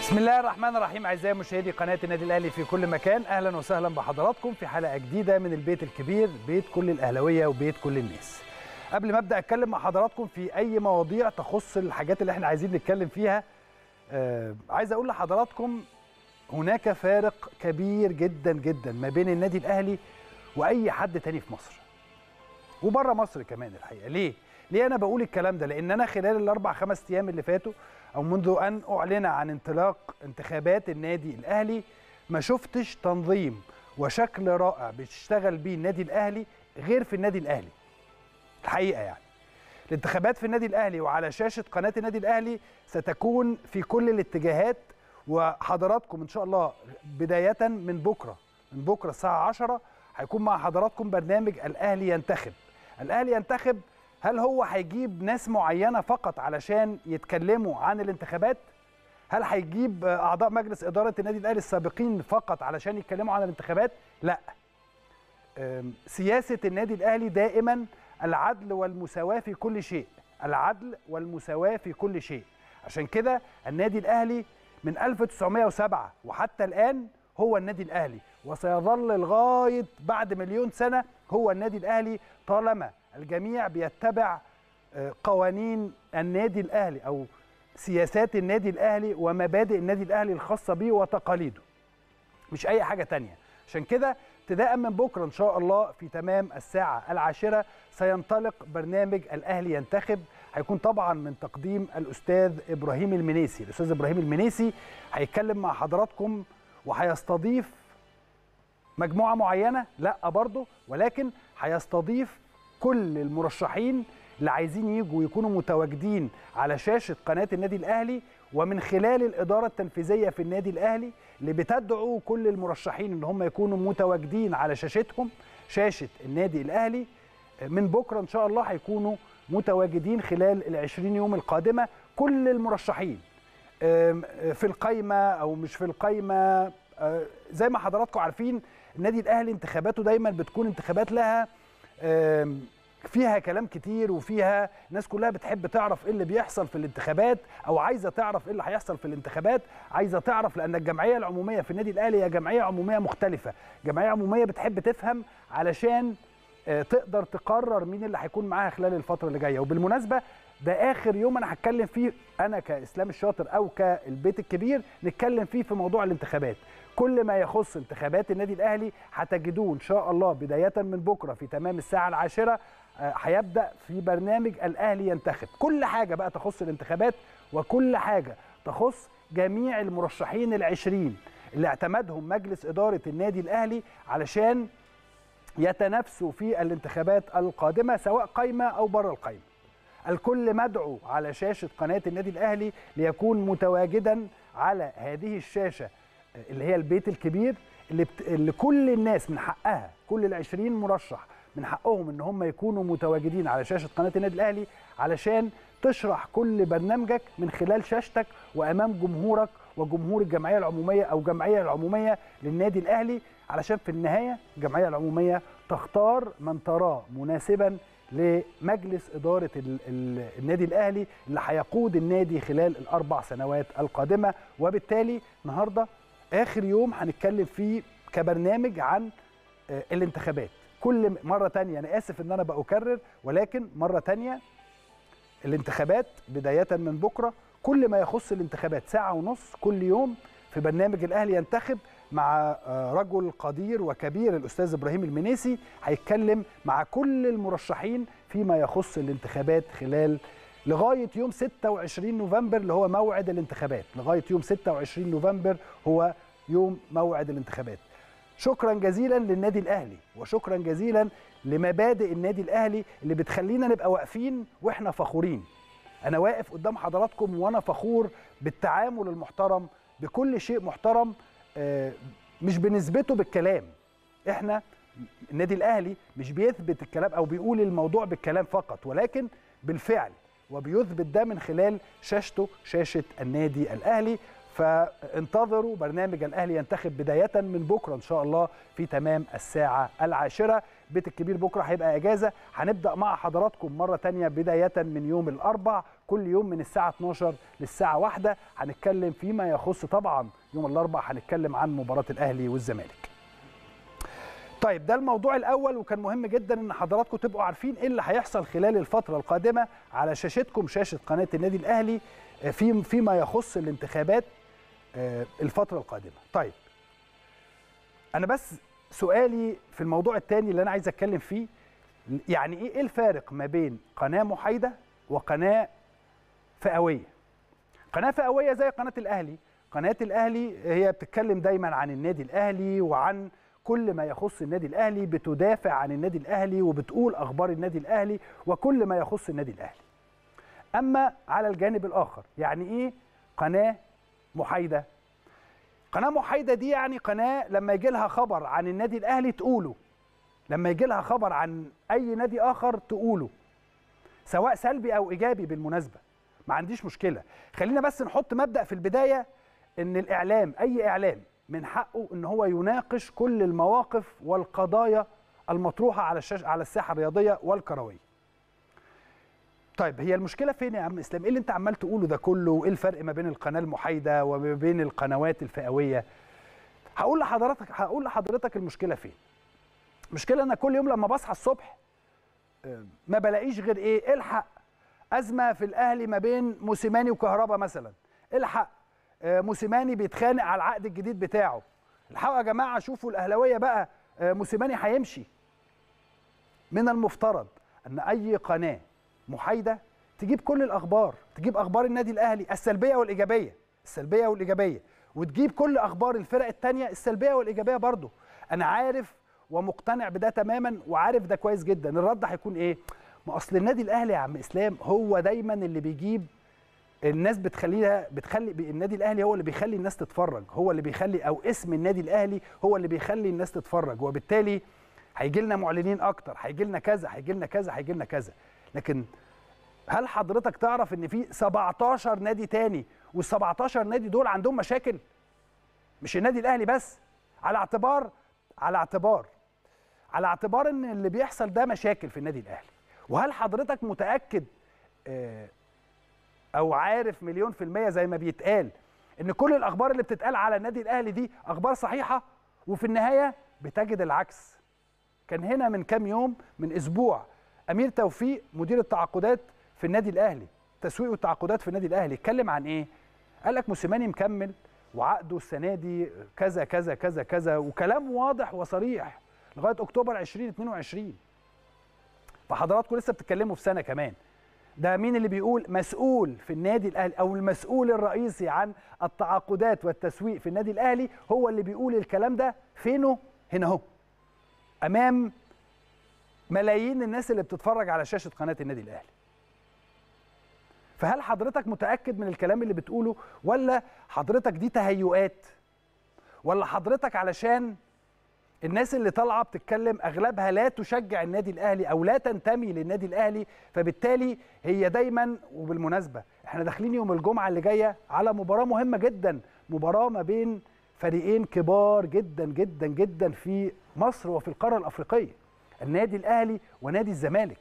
بسم الله الرحمن الرحيم اعزائي مشاهدي قناه النادي الاهلي في كل مكان اهلا وسهلا بحضراتكم في حلقه جديده من البيت الكبير بيت كل الاهلاويه وبيت كل الناس قبل ما ابدا اتكلم مع حضراتكم في اي مواضيع تخص الحاجات اللي احنا عايزين نتكلم فيها آه عايز اقول لحضراتكم هناك فارق كبير جدا جدا ما بين النادي الاهلي واي حد تاني في مصر وبره مصر كمان الحقيقه ليه ليه انا بقول الكلام ده لان انا خلال الاربع خمس ايام اللي فاتوا او منذ ان اعلن عن انطلاق انتخابات النادي الاهلي ما شفتش تنظيم وشكل رائع بيشتغل بيه النادي الاهلي غير في النادي الاهلي الحقيقه يعني الانتخابات في النادي الاهلي وعلى شاشه قناه النادي الاهلي ستكون في كل الاتجاهات وحضراتكم ان شاء الله بدايه من بكره من بكره الساعه 10 هيكون مع حضراتكم برنامج الاهلي ينتخب الاهلي ينتخب هل هو هيجيب ناس معينه فقط علشان يتكلموا عن الانتخابات هل هيجيب اعضاء مجلس اداره النادي الاهلي السابقين فقط علشان يتكلموا عن الانتخابات لا سياسه النادي الاهلي دائما العدل والمساواه في كل شيء العدل والمساواه في كل شيء عشان كده النادي الاهلي من 1907 وحتى الان هو النادي الاهلي وسيظل لغايه بعد مليون سنه هو النادي الاهلي طالما الجميع بيتبع قوانين النادي الاهلي او سياسات النادي الاهلي ومبادئ النادي الاهلي الخاصه به وتقاليده مش اي حاجه تانية عشان كده ابتداء من بكره ان شاء الله في تمام الساعه العاشره سينطلق برنامج الاهلي ينتخب هيكون طبعا من تقديم الاستاذ ابراهيم المنيسي الاستاذ ابراهيم المنيسي هيتكلم مع حضراتكم وهيستضيف مجموعه معينه لا برضه ولكن هيستضيف كل المرشحين اللي عايزين يجوا ويكونوا متواجدين على شاشه قناه النادي الاهلي ومن خلال الاداره التنفيذيه في النادي الاهلي اللي بتدعو كل المرشحين ان هم يكونوا متواجدين على شاشتهم شاشه النادي الاهلي من بكره ان شاء الله هيكونوا متواجدين خلال ال 20 يوم القادمه كل المرشحين في القايمه او مش في القايمه زي ما حضراتكم عارفين النادي الاهلي انتخاباته دايما بتكون انتخابات لها فيها كلام كتير وفيها ناس كلها بتحب تعرف ايه اللي بيحصل في الانتخابات او عايزه تعرف ايه اللي هيحصل في الانتخابات عايزه تعرف لان الجمعيه العموميه في النادي الاهلي هي جمعيه عموميه مختلفه جمعيه عموميه بتحب تفهم علشان تقدر تقرر مين اللي هيكون معاها خلال الفتره اللي جايه وبالمناسبه ده اخر يوم انا هتكلم فيه انا كاسلام الشاطر او كالبيت الكبير نتكلم فيه في موضوع الانتخابات كل ما يخص انتخابات النادي الاهلي هتجدوه ان شاء الله بدايه من بكره في تمام الساعه العاشره هيبدا في برنامج الاهلي ينتخب كل حاجه بقى تخص الانتخابات وكل حاجه تخص جميع المرشحين العشرين اللي اعتمدهم مجلس اداره النادي الاهلي علشان يتنافسوا في الانتخابات القادمه سواء قايمه او بره القايمه الكل مدعو على شاشه قناه النادي الاهلي ليكون متواجدا على هذه الشاشه اللي هي البيت الكبير اللي, بت... اللي كل الناس من حقها كل العشرين مرشح من حقهم ان هم يكونوا متواجدين على شاشه قناه النادي الاهلي علشان تشرح كل برنامجك من خلال شاشتك وامام جمهورك وجمهور الجمعيه العموميه او الجمعيه العموميه للنادي الاهلي علشان في النهايه الجمعيه العموميه تختار من تراه مناسبا لمجلس اداره ال ال النادي الاهلي اللي هيقود النادي خلال الاربع سنوات القادمه وبالتالي النهارده اخر يوم هنتكلم فيه كبرنامج عن الانتخابات كل مره تانية انا اسف ان انا بأكرر ولكن مره تانية الانتخابات بدايه من بكره كل ما يخص الانتخابات ساعه ونص كل يوم في برنامج الاهلي ينتخب مع رجل قدير وكبير الاستاذ ابراهيم المنيسي هيتكلم مع كل المرشحين فيما يخص الانتخابات خلال لغايه يوم 26 نوفمبر اللي هو موعد الانتخابات لغايه يوم 26 نوفمبر هو يوم موعد الانتخابات شكرا جزيلا للنادي الاهلي وشكرا جزيلا لمبادئ النادي الاهلي اللي بتخلينا نبقى واقفين واحنا فخورين انا واقف قدام حضراتكم وانا فخور بالتعامل المحترم بكل شيء محترم مش بنثبته بالكلام احنا النادي الاهلي مش بيثبت الكلام او بيقول الموضوع بالكلام فقط ولكن بالفعل وبيثبت ده من خلال شاشته شاشه النادي الاهلي فانتظروا برنامج الاهلي ينتخب بدايه من بكره ان شاء الله في تمام الساعه العاشره بيت الكبير بكره هيبقى اجازه هنبدا مع حضراتكم مره تانية بدايه من يوم الاربع كل يوم من الساعه 12 للساعه 1 هنتكلم فيما يخص طبعا يوم الاربع هنتكلم عن مباراه الاهلي والزمالك طيب ده الموضوع الاول وكان مهم جدا ان حضراتكم تبقوا عارفين ايه اللي هيحصل خلال الفتره القادمه على شاشتكم شاشه قناه النادي الاهلي في فيما يخص الانتخابات الفتره القادمه طيب انا بس سؤالي في الموضوع الثاني اللي انا عايز اتكلم فيه يعني ايه الفارق ما بين قناه محايده وقناه فئويه قناه فئويه زي قناه الاهلي قناه الاهلي هي بتتكلم دايما عن النادي الاهلي وعن كل ما يخص النادي الاهلي بتدافع عن النادي الاهلي وبتقول اخبار النادي الاهلي وكل ما يخص النادي الاهلي اما على الجانب الاخر يعني ايه قناه محايده قناه محايده دي يعني قناه لما يجي لها خبر عن النادي الاهلي تقوله لما يجي لها خبر عن اي نادي اخر تقوله سواء سلبي او ايجابي بالمناسبه ما عنديش مشكله خلينا بس نحط مبدا في البدايه ان الاعلام اي اعلام من حقه ان هو يناقش كل المواقف والقضايا المطروحه على الشاشه على الساحه الرياضيه والكرويه طيب هي المشكله فين يا عم اسلام ايه اللي انت عمال تقوله ده كله وايه الفرق ما بين القناه المحايده وما بين القنوات الفئويه هقول لحضرتك هقول لحضرتك المشكله فين المشكله انا كل يوم لما بصحى الصبح ما بلاقيش غير ايه الحق ازمه في الاهلي ما بين موسيماني وكهربا مثلا الحق موسيماني بيتخانق على العقد الجديد بتاعه الحقوا يا جماعه شوفوا الاهلاويه بقى موسيماني هيمشي من المفترض ان اي قناه محايده تجيب كل الاخبار تجيب اخبار النادي الاهلي السلبيه والايجابيه السلبيه والايجابيه وتجيب كل اخبار الفرق الثانيه السلبيه والايجابيه برضه انا عارف ومقتنع بده تماما وعارف ده كويس جدا الرد هيكون ايه ما اصل النادي الاهلي يا عم اسلام هو دايما اللي بيجيب الناس بتخليها بتخلي النادي الاهلي هو اللي بيخلي الناس تتفرج هو اللي بيخلي او اسم النادي الاهلي هو اللي بيخلي الناس تتفرج وبالتالي هيجي لنا معلنين اكتر هيجي لنا كذا هيجي لنا كذا هيجي لنا كذا لكن هل حضرتك تعرف ان في 17 نادي تاني وال 17 نادي دول عندهم مشاكل مش النادي الاهلي بس على اعتبار على اعتبار على اعتبار ان اللي بيحصل ده مشاكل في النادي الاهلي وهل حضرتك متاكد آه او عارف مليون في المية زي ما بيتقال ان كل الاخبار اللي بتتقال على النادي الاهلي دي اخبار صحيحة وفي النهاية بتجد العكس كان هنا من كام يوم من اسبوع امير توفيق مدير التعاقدات في النادي الاهلي تسويق والتعاقدات في النادي الاهلي اتكلم عن ايه قال لك موسيماني مكمل وعقده السنه دي كذا كذا كذا كذا وكلام واضح وصريح لغايه اكتوبر 2022 فحضراتكم لسه بتتكلموا في سنه كمان ده مين اللي بيقول مسؤول في النادي الاهلي او المسؤول الرئيسي عن التعاقدات والتسويق في النادي الاهلي هو اللي بيقول الكلام ده فينه هنا اهو امام ملايين الناس اللي بتتفرج على شاشه قناه النادي الاهلي فهل حضرتك متاكد من الكلام اللي بتقوله ولا حضرتك دي تهيؤات ولا حضرتك علشان الناس اللي طالعه بتتكلم اغلبها لا تشجع النادي الاهلي او لا تنتمي للنادي الاهلي فبالتالي هي دايما وبالمناسبه احنا داخلين يوم الجمعه اللي جايه على مباراه مهمه جدا مباراه ما بين فريقين كبار جدا جدا جدا في مصر وفي القاره الافريقيه النادي الاهلي ونادي الزمالك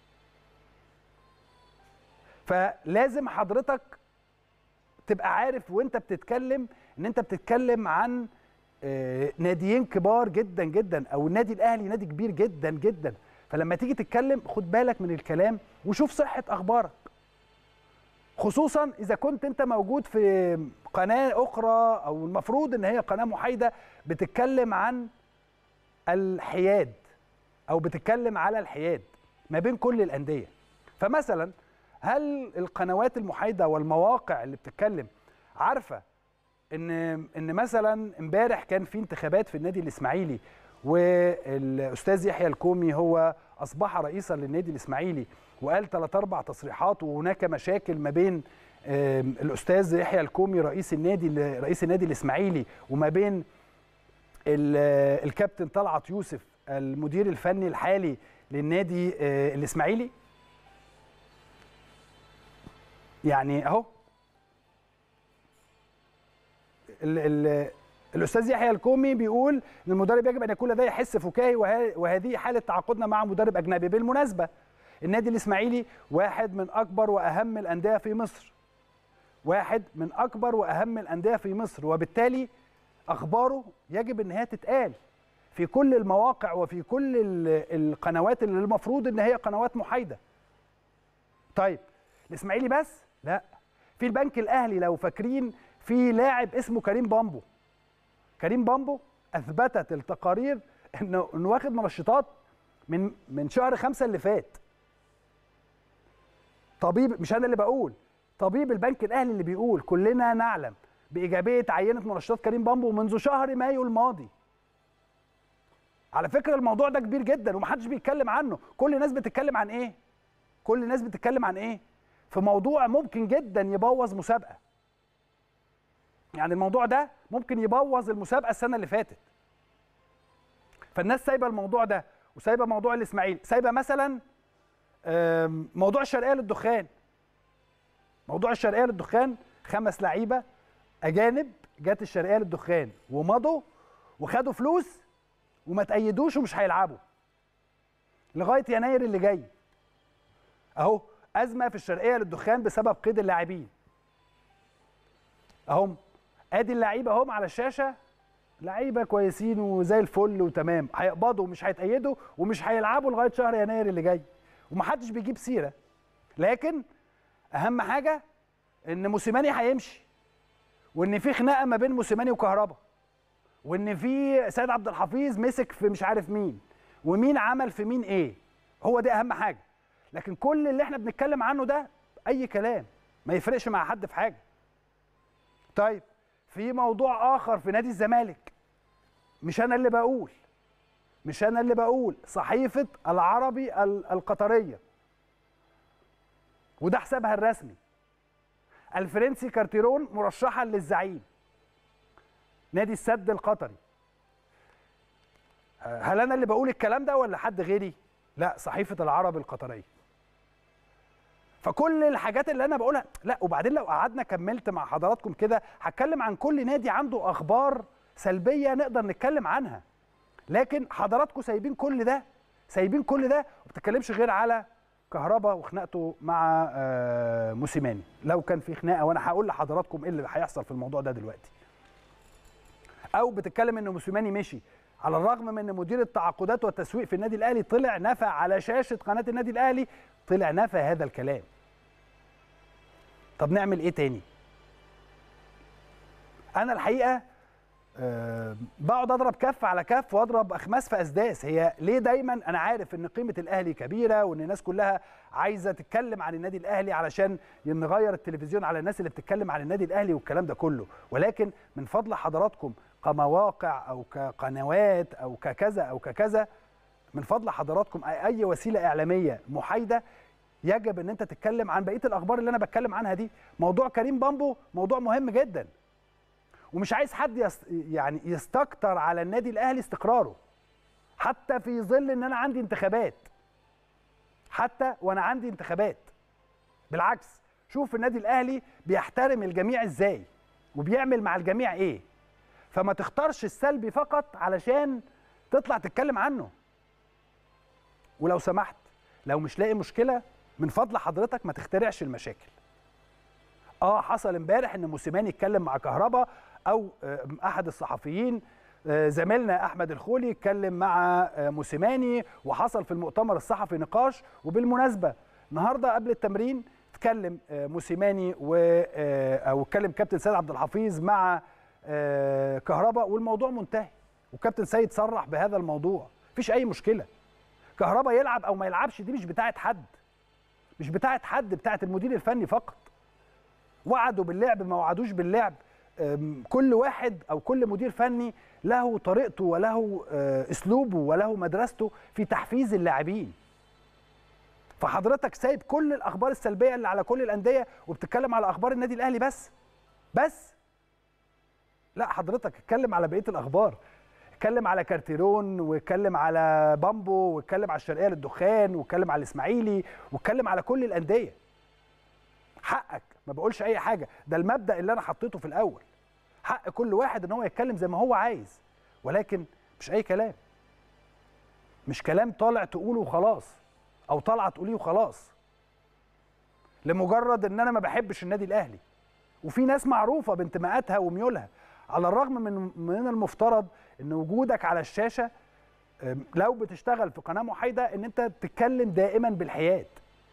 فلازم حضرتك تبقى عارف وانت بتتكلم ان انت بتتكلم عن ناديين كبار جدا جدا او النادي الاهلي نادي كبير جدا جدا فلما تيجي تتكلم خد بالك من الكلام وشوف صحه اخبارك خصوصا اذا كنت انت موجود في قناه اخرى او المفروض ان هي قناه محايده بتتكلم عن الحياد او بتتكلم على الحياد ما بين كل الانديه فمثلا هل القنوات المحايده والمواقع اللي بتتكلم عارفه ان ان مثلا امبارح كان في انتخابات في النادي الاسماعيلي والاستاذ يحيى الكومي هو اصبح رئيسا للنادي الاسماعيلي وقال ثلاث اربع تصريحات وهناك مشاكل ما بين الاستاذ يحيى الكومي رئيس النادي رئيس النادي الاسماعيلي وما بين الكابتن طلعت يوسف المدير الفني الحالي للنادي الاسماعيلي يعني اهو الاستاذ يحيى الكومي بيقول ان المدرب يجب ان يكون لديه حس فكاهي وهذه حاله تعاقدنا مع مدرب اجنبي بالمناسبه النادي الاسماعيلي واحد من اكبر واهم الانديه في مصر واحد من اكبر واهم الانديه في مصر وبالتالي اخباره يجب ان هي تتقال في كل المواقع وفي كل القنوات اللي المفروض ان هي قنوات محايده طيب الاسماعيلي بس لا في البنك الاهلي لو فاكرين في لاعب اسمه كريم بامبو كريم بامبو اثبتت التقارير انه انه واخد منشطات من من شهر خمسة اللي فات طبيب مش انا اللي بقول طبيب البنك الاهلي اللي بيقول كلنا نعلم بايجابيه عينه منشطات كريم بامبو منذ شهر مايو الماضي على فكره الموضوع ده كبير جدا ومحدش بيتكلم عنه كل الناس بتتكلم عن ايه كل الناس بتتكلم عن ايه في موضوع ممكن جدا يبوظ مسابقه يعني الموضوع ده ممكن يبوظ المسابقه السنه اللي فاتت فالناس سايبه الموضوع ده وسايبه موضوع الاسماعيلي سايبه مثلا موضوع الشرقيه للدخان موضوع الشرقيه للدخان خمس لعيبه اجانب جت الشرقيه للدخان ومضوا وخدوا فلوس وما تأيدوش ومش هيلعبوا لغايه يناير اللي جاي اهو ازمه في الشرقيه للدخان بسبب قيد اللاعبين اهم ادي اللعيبه اهم على الشاشه لعيبه كويسين وزي الفل وتمام هيقبضوا ومش هيتأيدوا ومش هيلعبوا لغايه شهر يناير اللي جاي ومحدش بيجيب سيره لكن اهم حاجه ان موسيماني هيمشي وان في خناقه ما بين موسيماني وكهربا وان في سيد عبد الحفيظ مسك في مش عارف مين ومين عمل في مين ايه هو ده اهم حاجه لكن كل اللي احنا بنتكلم عنه ده اي كلام ما يفرقش مع حد في حاجه طيب في موضوع اخر في نادي الزمالك مش انا اللي بقول مش انا اللي بقول صحيفه العربي القطريه وده حسابها الرسمي الفرنسي كارتيرون مرشحا للزعيم نادي السد القطري هل انا اللي بقول الكلام ده ولا حد غيري لا صحيفه العرب القطريه فكل الحاجات اللي انا بقولها لا وبعدين لو قعدنا كملت مع حضراتكم كده هتكلم عن كل نادي عنده اخبار سلبيه نقدر نتكلم عنها لكن حضراتكم سايبين كل ده سايبين كل ده وما بتتكلمش غير على كهربا وخناقته مع موسيماني لو كان في خناقه وانا هقول لحضراتكم ايه اللي هيحصل في الموضوع ده دلوقتي او بتتكلم ان موسيماني مشي على الرغم من ان مدير التعاقدات والتسويق في النادي الاهلي طلع نفى على شاشه قناه النادي الاهلي طلع نفى هذا الكلام طب نعمل ايه تاني انا الحقيقه أه بقعد اضرب كف على كف واضرب اخماس في اسداس هي ليه دايما انا عارف ان قيمه الاهلي كبيره وان الناس كلها عايزه تتكلم عن النادي الاهلي علشان نغير التلفزيون على الناس اللي بتتكلم عن النادي الاهلي والكلام ده كله ولكن من فضل حضراتكم كمواقع او كقنوات او ككذا او ككذا من فضل حضراتكم اي وسيله اعلاميه محايده يجب ان انت تتكلم عن بقيه الاخبار اللي انا بتكلم عنها دي موضوع كريم بامبو موضوع مهم جدا ومش عايز حد يست يعني يستكتر على النادي الاهلي استقراره حتى في ظل ان انا عندي انتخابات حتى وانا عندي انتخابات بالعكس شوف النادي الاهلي بيحترم الجميع ازاي وبيعمل مع الجميع ايه فما تختارش السلبي فقط علشان تطلع تتكلم عنه ولو سمحت لو مش لاقي مشكله من فضل حضرتك ما تخترعش المشاكل اه حصل امبارح ان موسيماني اتكلم مع كهربا او احد الصحفيين زميلنا احمد الخولي اتكلم مع موسيماني وحصل في المؤتمر الصحفي نقاش وبالمناسبه النهارده قبل التمرين اتكلم موسيماني و او اتكلم كابتن سيد عبد الحفيظ مع كهربا والموضوع منتهي وكابتن سيد صرح بهذا الموضوع مفيش اي مشكله كهربا يلعب او ما يلعبش دي مش بتاعه حد مش بتاعه حد بتاعه المدير الفني فقط وعدوا باللعب ما وعدوش باللعب كل واحد او كل مدير فني له طريقته وله اسلوبه وله مدرسته في تحفيز اللاعبين فحضرتك سايب كل الاخبار السلبيه اللي على كل الانديه وبتتكلم على اخبار النادي الاهلي بس بس لا حضرتك اتكلم على بقيه الاخبار اتكلم على كارتيرون واتكلم على بامبو واتكلم على الشرقيه للدخان واتكلم على الاسماعيلي واتكلم على كل الانديه حقك ما بقولش اي حاجه ده المبدا اللي انا حطيته في الاول حق كل واحد ان هو يتكلم زي ما هو عايز ولكن مش اي كلام مش كلام طالع تقوله وخلاص او طالعه تقوليه وخلاص لمجرد ان انا ما بحبش النادي الاهلي وفي ناس معروفه بانتماءاتها وميولها على الرغم من من المفترض ان وجودك على الشاشه أم، لو بتشتغل في قناه محايده ان انت تتكلم دائما بالحياد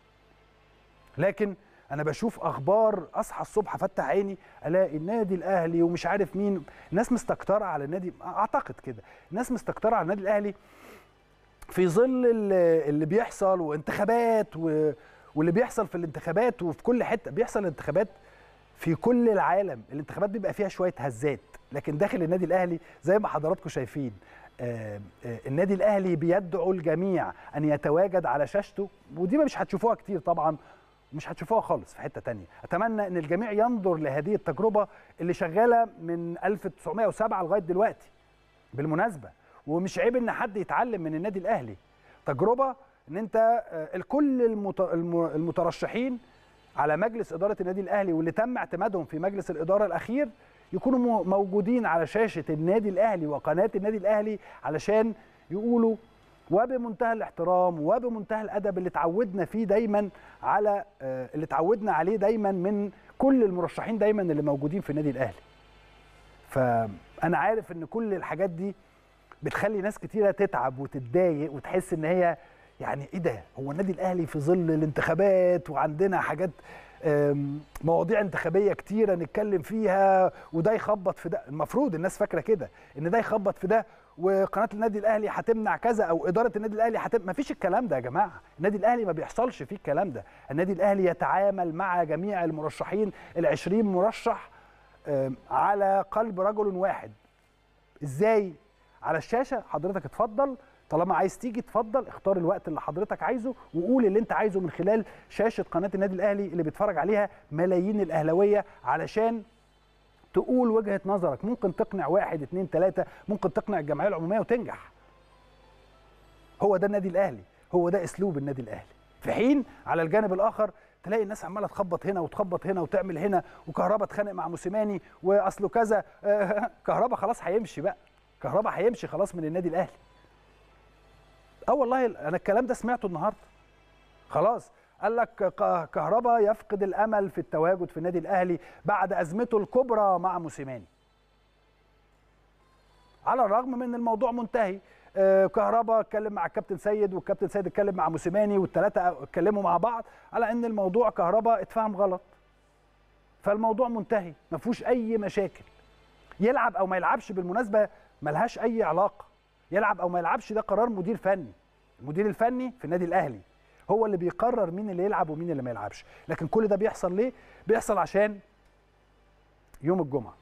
لكن انا بشوف اخبار اصحى الصبح افتح عيني الاقي النادي الاهلي ومش عارف مين الناس مستكتره على النادي اعتقد كده الناس مستكتره على النادي الاهلي في ظل اللي اللي بيحصل وانتخابات و... واللي بيحصل في الانتخابات وفي كل حته بيحصل انتخابات في كل العالم الانتخابات بيبقى فيها شويه هزات لكن داخل النادي الاهلي زي ما حضراتكم شايفين آه، آه، النادي الاهلي بيدعو الجميع ان يتواجد على شاشته ودي مش هتشوفوها كتير طبعا مش هتشوفوها خالص في حته تانية اتمنى ان الجميع ينظر لهذه التجربه اللي شغاله من 1907 لغايه دلوقتي بالمناسبه ومش عيب ان حد يتعلم من النادي الاهلي تجربه ان انت آه، الكل المت- الم- المترشحين على مجلس اداره النادي الاهلي واللي تم اعتمادهم في مجلس الاداره الاخير يكونوا مو- موجودين على شاشه النادي الاهلي وقناه النادي الاهلي علشان يقولوا وبمنتهى الاحترام وبمنتهى الادب اللي اتعودنا فيه دايما على آه، اللي اتعودنا عليه دايما من كل المرشحين دايما اللي موجودين في النادي الاهلي فانا عارف ان كل الحاجات دي بتخلي ناس كتيره تتعب وتتضايق وتحس ان هي يعني ايه ده هو النادي الاهلي في ظل الانتخابات وعندنا حاجات آم، مواضيع انتخابيه كتيره نتكلم فيها وده يخبط في ده المفروض الناس فاكره كده ان ده يخبط في ده وقناه النادي الاهلي هتمنع كذا او اداره النادي الاهلي هتمنع ما فيش الكلام ده يا جماعه النادي الاهلي ما بيحصلش فيه الكلام ده النادي الاهلي يتعامل مع جميع المرشحين ال20 مرشح آم، على قلب رجل واحد ازاي على الشاشه حضرتك اتفضل طالما عايز تيجي اتفضل اختار الوقت اللي حضرتك عايزه وقول اللي انت عايزه من خلال شاشه قناه النادي الاهلي اللي بيتفرج عليها ملايين الاهلاويه علشان تقول وجهه نظرك ممكن تقنع واحد اتنين تلاته ممكن تقنع الجمعيه العموميه وتنجح هو ده النادي الاهلي هو ده اسلوب النادي الاهلي في حين على الجانب الاخر تلاقي الناس عماله تخبط هنا وتخبط هنا وتعمل هنا وكهربا اتخانق مع موسيماني واصله كذا كهربا خلاص هيمشي بقى كهربا هيمشي خلاص من النادي الاهلي اه والله انا الكلام ده سمعته النهارده خلاص قال لك ك- كهربا يفقد الامل في التواجد في النادي الاهلي بعد ازمته الكبرى مع موسيماني على الرغم من الموضوع منتهي آه، كهربا اتكلم مع الكابتن سيد والكابتن سيد اتكلم مع موسيماني والثلاثه اتكلموا مع بعض على ان الموضوع كهربا اتفهم غلط فالموضوع منتهي ما فيهوش اي مشاكل يلعب او ما يلعبش بالمناسبه ملهاش اي علاقه يلعب او ما يلعبش ده قرار مدير فني المدير الفني في النادي الاهلي هو اللي بيقرر مين اللي يلعب ومين اللي ما يلعبش لكن كل ده بيحصل ليه بيحصل عشان يوم الجمعه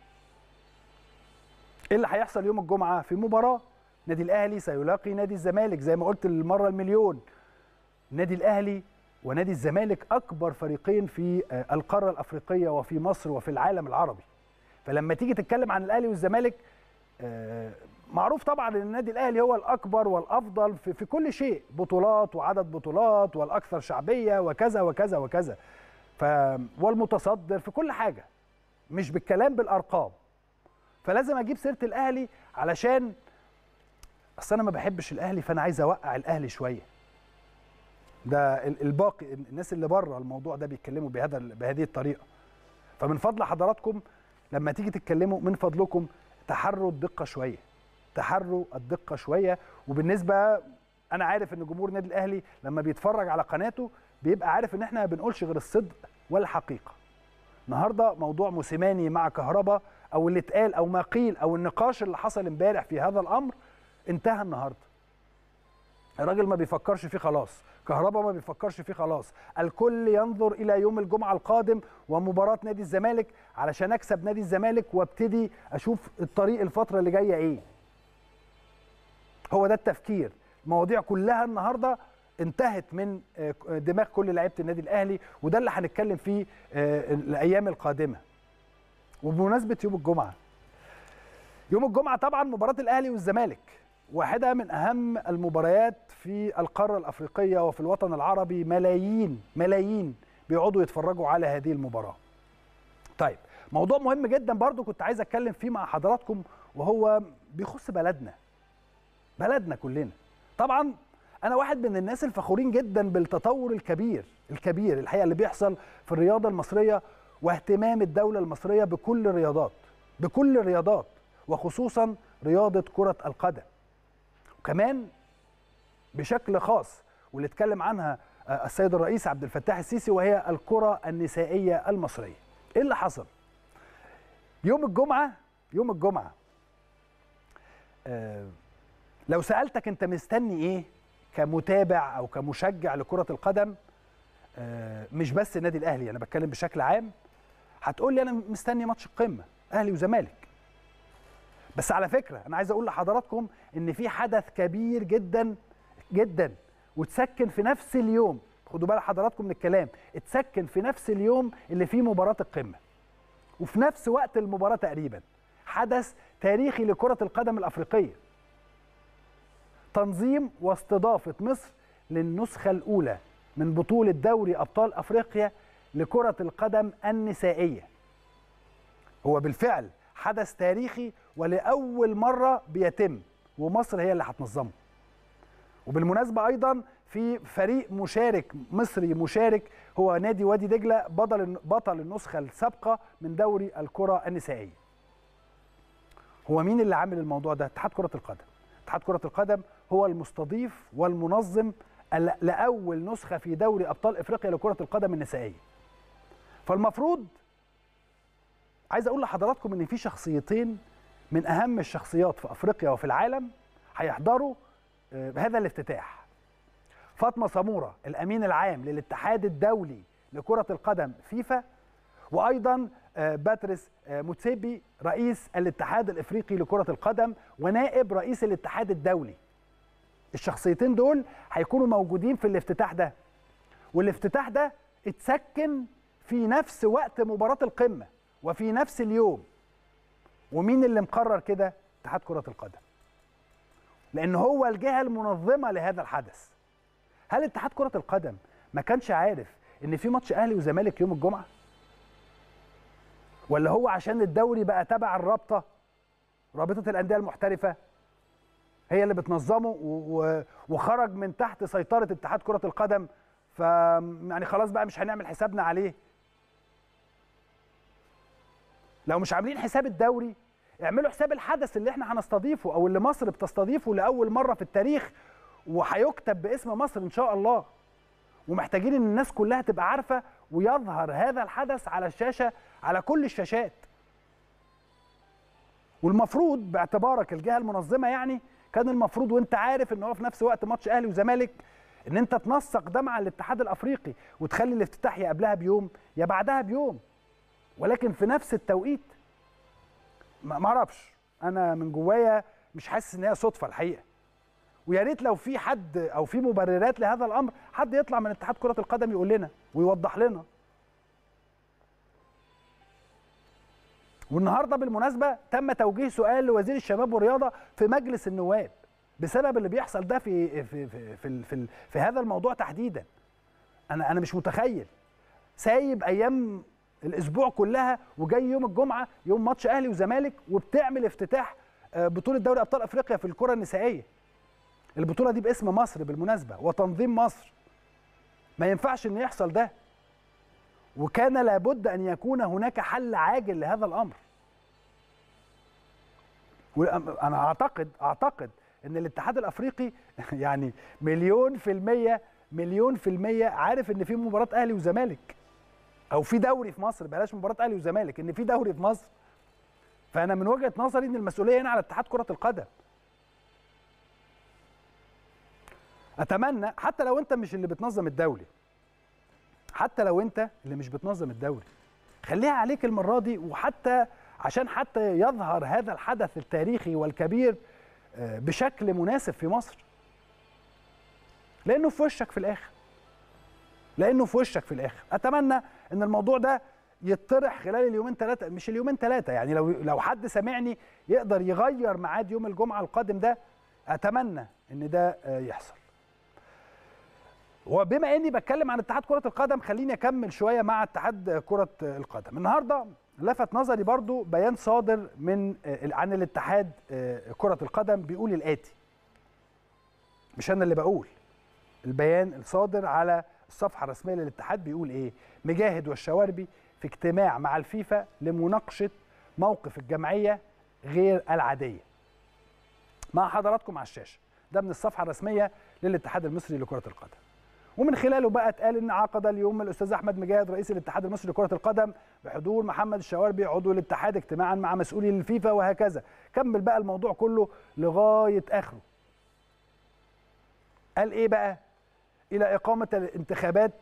ايه اللي هيحصل يوم الجمعه في مباراه نادي الاهلي سيلاقي نادي الزمالك زي ما قلت المره المليون نادي الاهلي ونادي الزمالك اكبر فريقين في آه، القاره الافريقيه وفي مصر وفي العالم العربي فلما تيجي تتكلم عن الاهلي والزمالك آه، معروف طبعا ان النادي الاهلي هو الاكبر والافضل في, في كل شيء بطولات وعدد بطولات والاكثر شعبيه وكذا وكذا وكذا ف والمتصدر في كل حاجه مش بالكلام بالارقام فلازم اجيب سيره الاهلي علشان اصل انا ما بحبش الاهلي فانا عايز اوقع الاهلي شويه ده ال- الباقي الناس اللي بره الموضوع ده بيتكلموا بهذا بهذه الطريقه فمن فضل حضراتكم لما تيجي تتكلموا من فضلكم تحروا الدقه شويه تحروا الدقه شويه وبالنسبه انا عارف ان جمهور النادي الاهلي لما بيتفرج على قناته بيبقى عارف ان احنا ما بنقولش غير الصدق والحقيقه النهارده موضوع موسيماني مع كهربا او اللي اتقال او ما قيل او النقاش اللي حصل امبارح في هذا الامر انتهى النهارده الراجل ما بيفكرش فيه خلاص كهربا ما بيفكرش فيه خلاص الكل ينظر الى يوم الجمعه القادم ومباراه نادي الزمالك علشان اكسب نادي الزمالك وابتدي اشوف الطريق الفتره اللي جايه ايه هو ده التفكير المواضيع كلها النهارده انتهت من آه، دماغ كل لعيبه النادي الاهلي وده اللي هنتكلم فيه آه، الايام القادمه وبمناسبه يوم الجمعه يوم الجمعه طبعا مباراه الاهلي والزمالك واحده من اهم المباريات في القاره الافريقيه وفي الوطن العربي ملايين ملايين بيقعدوا يتفرجوا على هذه المباراه طيب موضوع مهم جدا برضو كنت عايز اتكلم فيه مع حضراتكم وهو بيخص بلدنا بلدنا كلنا طبعا انا واحد من الناس الفخورين جدا بالتطور الكبير الكبير الحقيقه اللي بيحصل في الرياضه المصريه واهتمام الدوله المصريه بكل الرياضات بكل الرياضات وخصوصا رياضه كره القدم وكمان بشكل خاص واللي اتكلم عنها السيد الرئيس عبد الفتاح السيسي وهي الكره النسائيه المصريه ايه اللي حصل يوم الجمعه يوم الجمعه آه لو سالتك انت مستني ايه كمتابع او كمشجع لكره القدم آه مش بس النادي الاهلي انا بتكلم بشكل عام هتقول لي انا مستني ماتش القمه اهلي وزمالك بس على فكره انا عايز اقول لحضراتكم ان في حدث كبير جدا جدا وتسكن في نفس اليوم خدوا بال حضراتكم من الكلام اتسكن في نفس اليوم اللي فيه مباراه القمه وفي نفس وقت المباراه تقريبا حدث تاريخي لكره القدم الافريقيه تنظيم واستضافه مصر للنسخه الاولى من بطوله دوري ابطال افريقيا لكره القدم النسائيه هو بالفعل حدث تاريخي ولاول مره بيتم ومصر هي اللي هتنظمه وبالمناسبه ايضا في فريق مشارك مصري مشارك هو نادي وادي دجله بطل بطل النسخه السابقه من دوري الكره النسائيه. هو مين اللي عامل الموضوع ده؟ اتحاد كره القدم. اتحاد كره القدم هو المستضيف والمنظم لاول نسخه في دوري ابطال افريقيا لكره القدم النسائيه. فالمفروض عايز اقول لحضراتكم ان في شخصيتين من اهم الشخصيات في افريقيا وفي العالم هيحضروا هذا الافتتاح فاطمه سموره الامين العام للاتحاد الدولي لكره القدم فيفا وايضا باتريس موتسيبي رئيس الاتحاد الافريقي لكره القدم ونائب رئيس الاتحاد الدولي الشخصيتين دول هيكونوا موجودين في الافتتاح ده والافتتاح ده اتسكن في نفس وقت مباراه القمه وفي نفس اليوم ومين اللي مقرر كده اتحاد كره القدم لان هو الجهه المنظمه لهذا الحدث هل اتحاد كره القدم ما كانش عارف ان في ماتش اهلي وزمالك يوم الجمعه ولا هو عشان الدوري بقى تبع الرابطه رابطه الانديه المحترفه هي اللي بتنظمه وخرج من تحت سيطره اتحاد كره القدم ف يعني خلاص بقى مش هنعمل حسابنا عليه لو مش عاملين حساب الدوري اعملوا حساب الحدث اللي احنا هنستضيفه او اللي مصر بتستضيفه لاول مره في التاريخ وهيكتب باسم مصر ان شاء الله ومحتاجين ان الناس كلها تبقى عارفه ويظهر هذا الحدث على الشاشه على كل الشاشات والمفروض باعتبارك الجهه المنظمه يعني كان المفروض وانت عارف ان هو في نفس وقت ماتش اهلي وزمالك ان انت تنسق ده مع الاتحاد الافريقي وتخلي الافتتاح يا قبلها بيوم يا بعدها بيوم ولكن في نفس التوقيت ما اعرفش انا من جوايا مش حاسس ان هي صدفه الحقيقه ويا ريت لو في حد او في مبررات لهذا الامر حد يطلع من اتحاد كره القدم يقول لنا ويوضح لنا والنهارده بالمناسبه تم توجيه سؤال لوزير الشباب والرياضه في مجلس النواب بسبب اللي بيحصل ده في في في في, في, في هذا الموضوع تحديدا انا انا مش متخيل سايب ايام الاسبوع كلها وجاي يوم الجمعه يوم ماتش اهلي وزمالك وبتعمل افتتاح بطوله دوري ابطال افريقيا في الكره النسائيه البطوله دي باسم مصر بالمناسبه وتنظيم مصر ما ينفعش ان يحصل ده وكان لابد ان يكون هناك حل عاجل لهذا الامر وانا اعتقد اعتقد ان الاتحاد الافريقي يعني مليون في الميه مليون في الميه عارف ان في مباراه اهلي وزمالك او في دوري في مصر بلاش مباراه اهلي وزمالك ان في دوري في مصر فانا من وجهه نظري ان المسؤوليه هنا على اتحاد كره القدم اتمنى حتى لو انت مش اللي بتنظم الدوري حتى لو انت اللي مش بتنظم الدوري خليها عليك المره دي وحتى عشان حتى يظهر هذا الحدث التاريخي والكبير بشكل مناسب في مصر لانه في وشك في الاخر لانه في وشك في الاخر اتمنى ان الموضوع ده يطرح خلال اليومين ثلاثه مش اليومين ثلاثه يعني لو لو حد سامعني يقدر يغير ميعاد يوم الجمعه القادم ده اتمنى ان ده يحصل وبما اني بتكلم عن اتحاد كره القدم خليني اكمل شويه مع اتحاد كره القدم النهارده لفت نظري برضو بيان صادر من عن الاتحاد كره القدم بيقول الاتي مش انا اللي بقول البيان الصادر على الصفحه الرسميه للاتحاد بيقول ايه مجاهد والشواربي في اجتماع مع الفيفا لمناقشه موقف الجمعيه غير العاديه مع حضراتكم على الشاشه ده من الصفحه الرسميه للاتحاد المصري لكره القدم ومن خلاله بقى اتقال ان عقد اليوم الاستاذ احمد مجاهد رئيس الاتحاد المصري لكره القدم بحضور محمد الشواربي عضو الاتحاد اجتماعا مع مسؤولي الفيفا وهكذا كمل بقى الموضوع كله لغايه اخره قال ايه بقى الى اقامه الانتخابات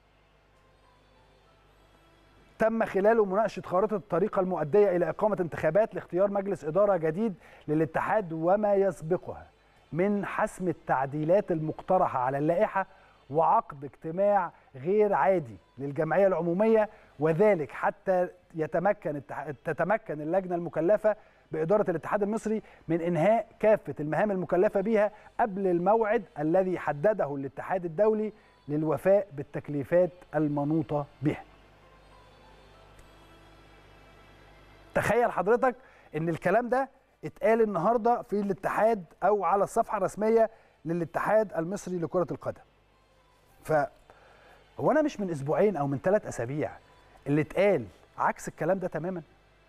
تم خلاله مناقشه خارطه الطريقه المؤديه الى اقامه انتخابات لاختيار مجلس اداره جديد للاتحاد وما يسبقها من حسم التعديلات المقترحه على اللائحه وعقد اجتماع غير عادي للجمعيه العموميه وذلك حتى يتمكن تتمكن اللجنه المكلفه باداره الاتحاد المصري من انهاء كافه المهام المكلفه بها قبل الموعد الذي حدده الاتحاد الدولي للوفاء بالتكليفات المنوطه بها. تخيل حضرتك ان الكلام ده اتقال النهارده في الاتحاد او على الصفحه الرسميه للاتحاد المصري لكره القدم. ف هو انا مش من اسبوعين او من ثلاث اسابيع اللي اتقال عكس الكلام ده تماما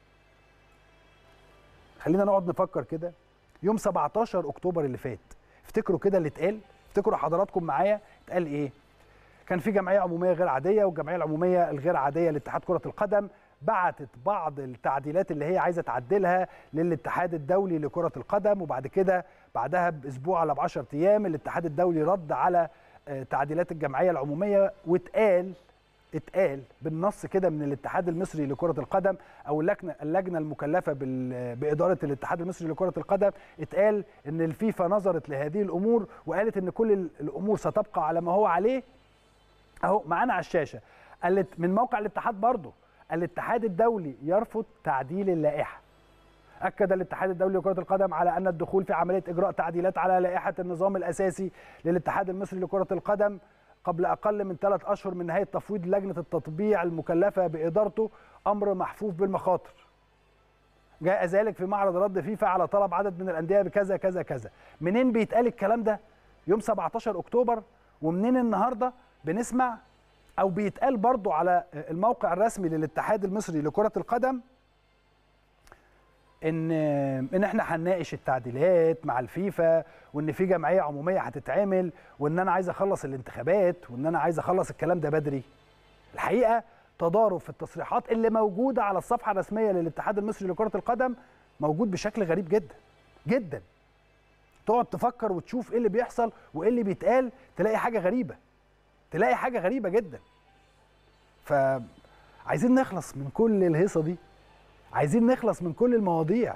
خلينا نقعد نفكر كده يوم 17 اكتوبر اللي فات افتكروا كده اللي اتقال افتكروا حضراتكم معايا اتقال ايه كان في جمعيه عموميه غير عاديه والجمعيه العموميه الغير عاديه لاتحاد كره القدم بعتت بعض التعديلات اللي هي عايزه تعدلها للاتحاد الدولي لكره القدم وبعد كده بعدها باسبوع على ب 10 ايام الاتحاد الدولي رد على تعديلات الجمعيه العموميه واتقال اتقال بالنص كده من الاتحاد المصري لكره القدم او اللجنه اللجنه المكلفه باداره الاتحاد المصري لكره القدم اتقال ان الفيفا نظرت لهذه الامور وقالت ان كل الامور ستبقى على ما هو عليه اهو معانا على الشاشه قالت من موقع الاتحاد برضه الاتحاد الدولي يرفض تعديل اللائحه أكد الاتحاد الدولي لكرة القدم على أن الدخول في عملية إجراء تعديلات على لائحة النظام الأساسي للاتحاد المصري لكرة القدم قبل أقل من ثلاث أشهر من نهاية تفويض لجنة التطبيع المكلفة بإدارته أمر محفوف بالمخاطر جاء ذلك في معرض رد فيفا على طلب عدد من الأندية بكذا كذا كذا منين بيتقال الكلام ده يوم 17 أكتوبر ومنين النهاردة بنسمع أو بيتقال برضو على الموقع الرسمي للاتحاد المصري لكرة القدم ان ان احنا هنناقش التعديلات مع الفيفا وان في جمعيه عموميه هتتعمل وان انا عايز اخلص الانتخابات وان انا عايز اخلص الكلام ده بدري الحقيقه تضارب في التصريحات اللي موجوده على الصفحه الرسميه للاتحاد المصري لكره القدم موجود بشكل غريب جدا جدا تقعد تفكر وتشوف ايه اللي بيحصل وايه اللي بيتقال تلاقي حاجه غريبه تلاقي حاجه غريبه جدا فعايزين نخلص من كل الهيصه دي عايزين نخلص من كل المواضيع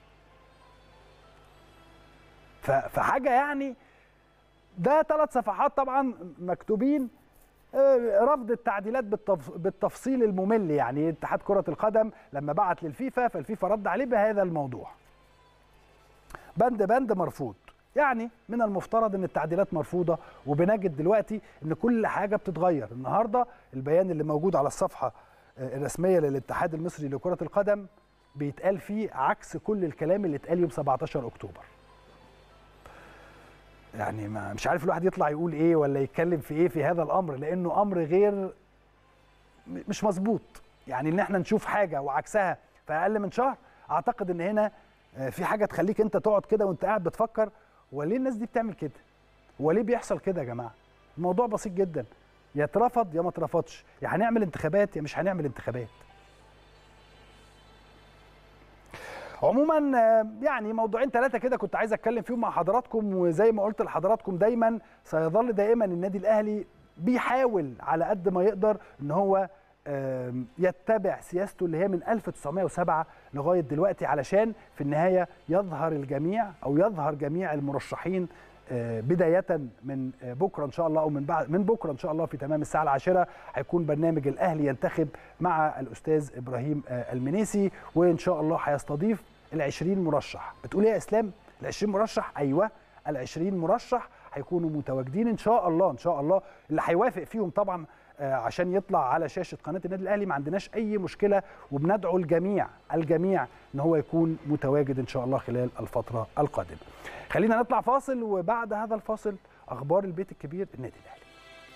فحاجه يعني ده ثلاث صفحات طبعا مكتوبين رفض التعديلات بالتفصيل الممل يعني اتحاد كره القدم لما بعت للفيفا فالفيفا رد عليه بهذا الموضوع بند بند مرفوض يعني من المفترض ان التعديلات مرفوضه وبنجد دلوقتي ان كل حاجه بتتغير النهارده البيان اللي موجود على الصفحه الرسميه للاتحاد المصري لكره القدم بيتقال فيه عكس كل الكلام اللي اتقال يوم 17 اكتوبر يعني ما مش عارف الواحد يطلع يقول ايه ولا يتكلم في ايه في هذا الامر لانه امر غير مش مظبوط يعني ان احنا نشوف حاجه وعكسها في اقل من شهر اعتقد ان هنا في حاجه تخليك انت تقعد كده وانت قاعد بتفكر وليه الناس دي بتعمل كده وليه بيحصل كده يا جماعه الموضوع بسيط جدا يا اترفض يا ما اترفضش يا هنعمل انتخابات يا مش هنعمل انتخابات عموما يعني موضوعين ثلاثه كده كنت عايز اتكلم فيهم مع حضراتكم وزي ما قلت لحضراتكم دايما سيظل دائما النادي الاهلي بيحاول على قد ما يقدر ان هو يتبع سياسته اللي هي من 1907 لغايه دلوقتي علشان في النهايه يظهر الجميع او يظهر جميع المرشحين بدايه من بكره ان شاء الله او من بعد من بكره ان شاء الله في تمام الساعه العاشره هيكون برنامج الاهلي ينتخب مع الاستاذ ابراهيم المنيسي وان شاء الله هيستضيف ال20 مرشح بتقول ايه يا اسلام ال20 مرشح ايوه ال20 مرشح هيكونوا متواجدين ان شاء الله ان شاء الله اللي هيوافق فيهم طبعا عشان يطلع على شاشه قناه النادي الاهلي ما عندناش اي مشكله وبندعو الجميع الجميع ان هو يكون متواجد ان شاء الله خلال الفتره القادمه. خلينا نطلع فاصل وبعد هذا الفاصل اخبار البيت الكبير النادي الاهلي.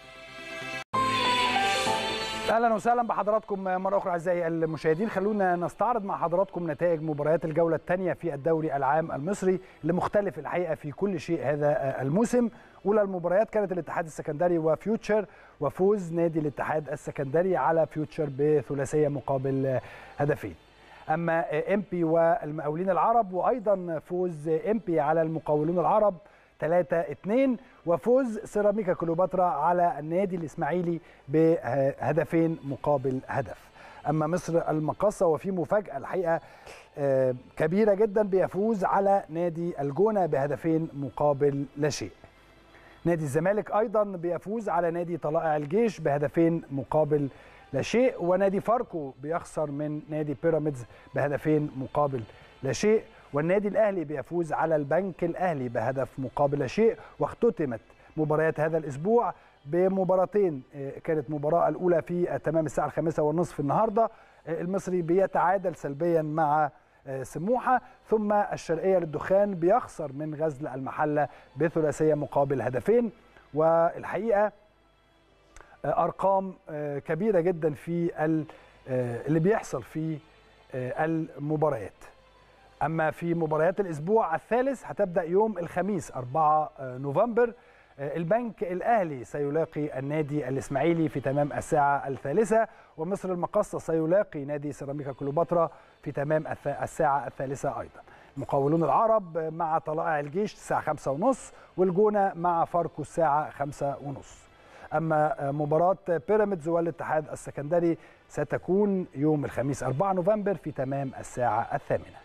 اهلا وسهلا بحضراتكم مره اخرى اعزائي المشاهدين خلونا نستعرض مع حضراتكم نتائج مباريات الجوله الثانيه في الدوري العام المصري اللي مختلف الحقيقه في كل شيء هذا الموسم اولى المباريات كانت الاتحاد السكندري وفيوتشر وفوز نادي الاتحاد السكندري على فيوتشر بثلاثيه مقابل هدفين اما امبي والمقاولين العرب وايضا فوز امبي على المقاولون العرب 3 2 وفوز سيراميكا كليوباترا على النادي الاسماعيلي بهدفين مقابل هدف اما مصر المقاصه وفي مفاجاه الحقيقه كبيره جدا بيفوز على نادي الجونه بهدفين مقابل لا شيء نادي الزمالك ايضا بيفوز على نادي طلائع الجيش بهدفين مقابل لا شيء ونادي فاركو بيخسر من نادي بيراميدز بهدفين مقابل لا شيء والنادي الاهلي بيفوز على البنك الاهلي بهدف مقابل لا شيء واختتمت مباريات هذا الاسبوع بمباراتين كانت مباراه الاولى في تمام الساعه الخامسة والنصف النهارده المصري بيتعادل سلبيا مع سموحه ثم الشرقيه للدخان بيخسر من غزل المحله بثلاثيه مقابل هدفين والحقيقه ارقام كبيره جدا في اللي بيحصل في المباريات اما في مباريات الاسبوع الثالث هتبدا يوم الخميس 4 نوفمبر البنك الاهلي سيلاقي النادي الاسماعيلي في تمام الساعه الثالثه ومصر المقاصه سيلاقي نادي سيراميكا كليوباترا في تمام الساعه الثالثه ايضا المقاولون العرب مع طلائع الجيش الساعه 5:30 والجونه مع فاركو الساعه 5:30 اما مباراه بيراميدز والاتحاد السكندري ستكون يوم الخميس 4 نوفمبر في تمام الساعه الثامنه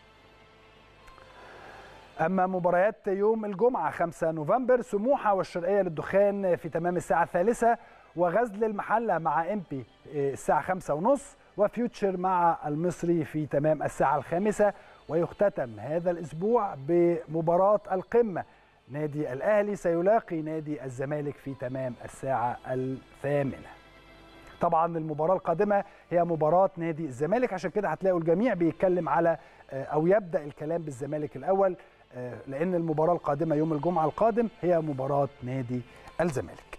أما مباريات يوم الجمعة 5 نوفمبر سموحة والشرقية للدخان في تمام الساعة الثالثة وغزل المحلة مع إمبي الساعة خمسة ونص وفيوتشر مع المصري في تمام الساعة الخامسة ويختتم هذا الأسبوع بمباراة القمة نادي الأهلي سيلاقي نادي الزمالك في تمام الساعة الثامنة طبعا المباراة القادمة هي مباراة نادي الزمالك عشان كده هتلاقوا الجميع بيتكلم على أو يبدأ الكلام بالزمالك الأول لان المباراه القادمه يوم الجمعه القادم هي مباراه نادي الزمالك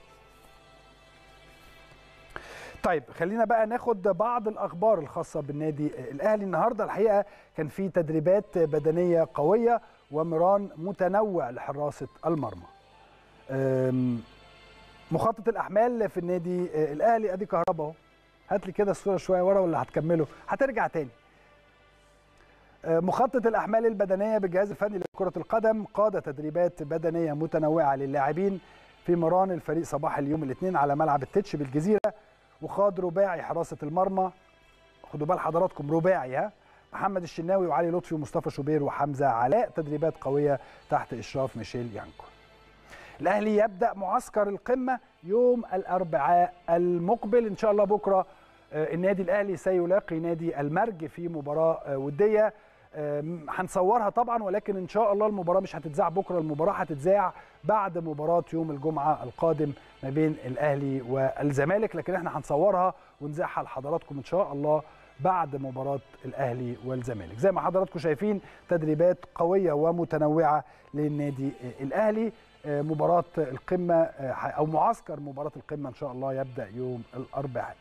طيب خلينا بقى ناخد بعض الاخبار الخاصه بالنادي الاهلي النهارده الحقيقه كان في تدريبات بدنيه قويه ومران متنوع لحراسه المرمى مخطط الاحمال في النادي الاهلي ادي كهربا اهو هات لي كده الصوره شويه ورا ولا هتكمله هترجع تاني مخطط الاحمال البدنيه بالجهاز الفني لكره القدم قاد تدريبات بدنيه متنوعه للاعبين في مران الفريق صباح اليوم الاثنين على ملعب التتش بالجزيره وخاض رباعي حراسه المرمى خدوا بال حضراتكم رباعي ها محمد الشناوي وعلي لطفي ومصطفى شوبير وحمزه علاء تدريبات قويه تحت اشراف ميشيل يانكو الاهلي يبدا معسكر القمه يوم الاربعاء المقبل ان شاء الله بكره النادي الاهلي سيلاقي نادي المرج في مباراه وديه هنصورها طبعا ولكن ان شاء الله المباراه مش هتتذاع بكره المباراه هتتذاع بعد مباراه يوم الجمعه القادم ما بين الاهلي والزمالك لكن احنا هنصورها ونذاعها لحضراتكم ان شاء الله بعد مباراه الاهلي والزمالك زي ما حضراتكم شايفين تدريبات قويه ومتنوعه للنادي الاهلي مباراه القمه او معسكر مباراه القمه ان شاء الله يبدا يوم الاربعاء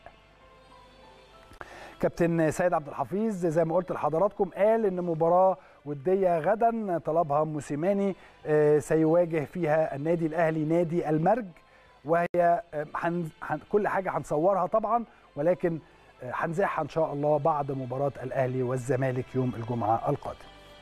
كابتن سيد عبد الحفيظ زي ما قلت لحضراتكم قال ان مباراه وديه غدا طلبها موسيماني سيواجه فيها النادي الاهلي نادي المرج وهي حن كل حاجه هنصورها طبعا ولكن هنذاعها ان شاء الله بعد مباراه الاهلي والزمالك يوم الجمعه القادم.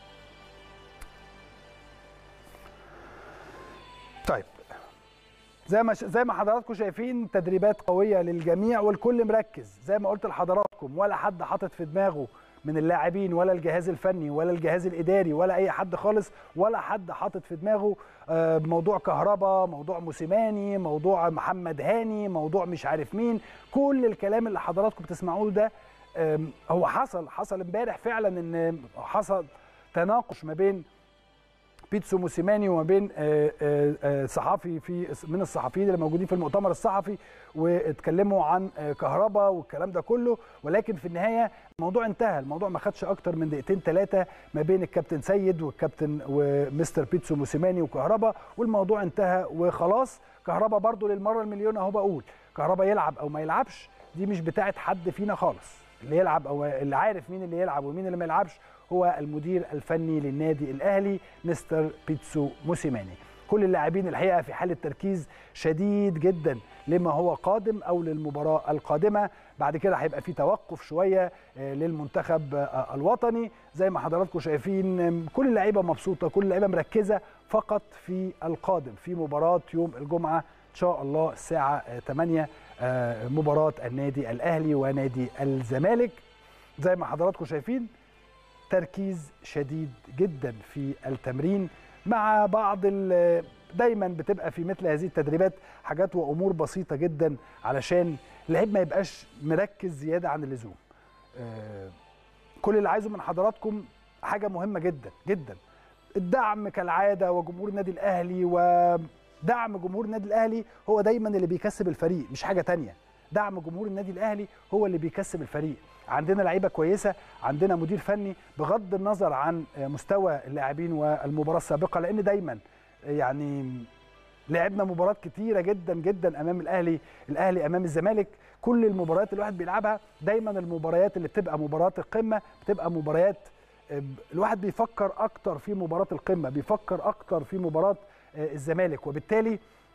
طيب زي ما زي ما حضراتكم شايفين تدريبات قويه للجميع والكل مركز زي ما قلت لحضراتكم ولا حد حاطط في دماغه من اللاعبين ولا الجهاز الفني ولا الجهاز الاداري ولا اي حد خالص ولا حد حاطط في دماغه موضوع كهربا موضوع موسيماني موضوع محمد هاني موضوع مش عارف مين كل الكلام اللي حضراتكم بتسمعوه ده هو حصل حصل امبارح فعلا ان حصل تناقش ما بين بيتسو موسيماني وما بين آه، آه، آه، صحفي في من الصحفيين اللي موجودين في المؤتمر الصحفي واتكلموا عن آه، كهربا والكلام ده كله ولكن في النهايه الموضوع انتهى الموضوع ما خدش اكتر من دقيقتين ثلاثه ما بين الكابتن سيد والكابتن ومستر بيتسو موسيماني وكهربا والموضوع انتهى وخلاص كهربا برضو للمره المليون اهو بقول كهربا يلعب او ما يلعبش دي مش بتاعه حد فينا خالص اللي يلعب او اللي عارف مين اللي يلعب ومين اللي ما يلعبش هو المدير الفني للنادي الاهلي مستر بيتسو موسيماني كل اللاعبين الحقيقه في حاله تركيز شديد جدا لما هو قادم او للمباراه القادمه بعد كده هيبقى في توقف شويه آه، للمنتخب آه، الوطني زي ما حضراتكم شايفين آم، كل اللعيبه مبسوطه كل اللعيبه مركزه فقط في القادم في مباراه يوم الجمعه ان شاء الله الساعه آه، 8 آه، مباراه النادي الاهلي ونادي الزمالك زي ما حضراتكم شايفين تركيز شديد جدا في التمرين مع بعض ال- دايما بتبقى في مثل هذه التدريبات حاجات وامور بسيطه جدا علشان اللعيب ما يبقاش مركز زياده عن اللزوم آه، كل اللي عايزه من حضراتكم حاجه مهمه جدا جدا الدعم كالعاده وجمهور النادي الاهلي ودعم جمهور النادي الاهلي هو دايما اللي بيكسب الفريق مش حاجه تانية دعم جمهور النادي الاهلي هو اللي بيكسب الفريق عندنا لعيبه كويسه عندنا مدير فني بغض النظر عن مستوى اللاعبين والمباراه السابقه لان دايما يعني لعبنا مباريات كتيره جدا جدا امام الاهلي الاهلي امام الزمالك كل المباريات اللي الواحد بيلعبها دايما المباريات اللي بتبقى مباريات القمه بتبقى مباريات آه، الواحد بيفكر اكتر في مباراه القمه بيفكر اكتر في مباراه آه، الزمالك وبالتالي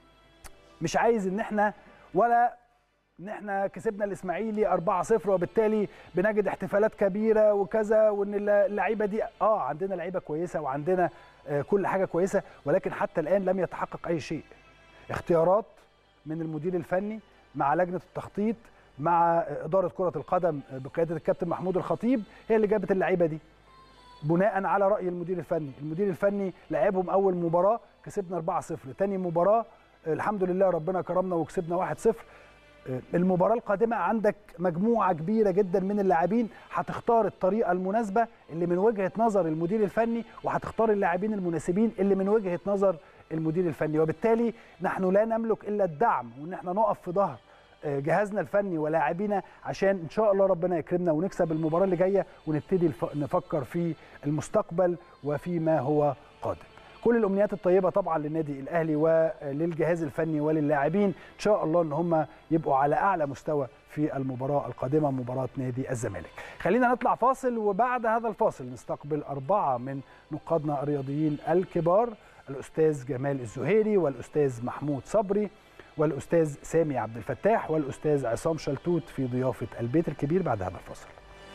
مش عايز ان احنا ولا ان احنا كسبنا الاسماعيلي 4-0 وبالتالي بنجد احتفالات كبيره وكذا وان اللعيبه دي اه عندنا لعيبه كويسه وعندنا آه، كل حاجه كويسه ولكن حتى الان لم يتحقق اي شيء اختيارات من المدير الفني مع لجنه التخطيط مع اداره كره القدم بقياده الكابتن محمود الخطيب هي اللي جابت اللعيبه دي بناء على راي المدير الفني المدير الفني لعبهم اول مباراه كسبنا 4-0 تاني مباراه آه، الحمد لله ربنا كرمنا وكسبنا 1-0 آه، المباراه القادمه عندك مجموعه كبيره جدا من اللاعبين هتختار الطريقه المناسبه اللي من وجهه نظر المدير الفني وهتختار اللاعبين المناسبين اللي من وجهه نظر المدير الفني وبالتالي نحن لا نملك الا الدعم وان احنا نقف في ظهر آه، جهازنا الفني ولاعبينا عشان ان شاء الله ربنا يكرمنا ونكسب المباراه اللي جايه ونبتدي الف- نفكر في المستقبل وفيما هو قادم كل الامنيات الطيبه طبعا للنادي الاهلي وللجهاز الفني وللاعبين ان شاء الله ان هم يبقوا على اعلى مستوى في المباراه القادمه مباراه نادي الزمالك خلينا نطلع فاصل وبعد هذا الفاصل نستقبل اربعه من نقادنا الرياضيين الكبار الاستاذ جمال الزهيري والاستاذ محمود صبري والاستاذ سامي عبد الفتاح والاستاذ عصام شلتوت في ضيافه البيت الكبير بعد هذا الفاصل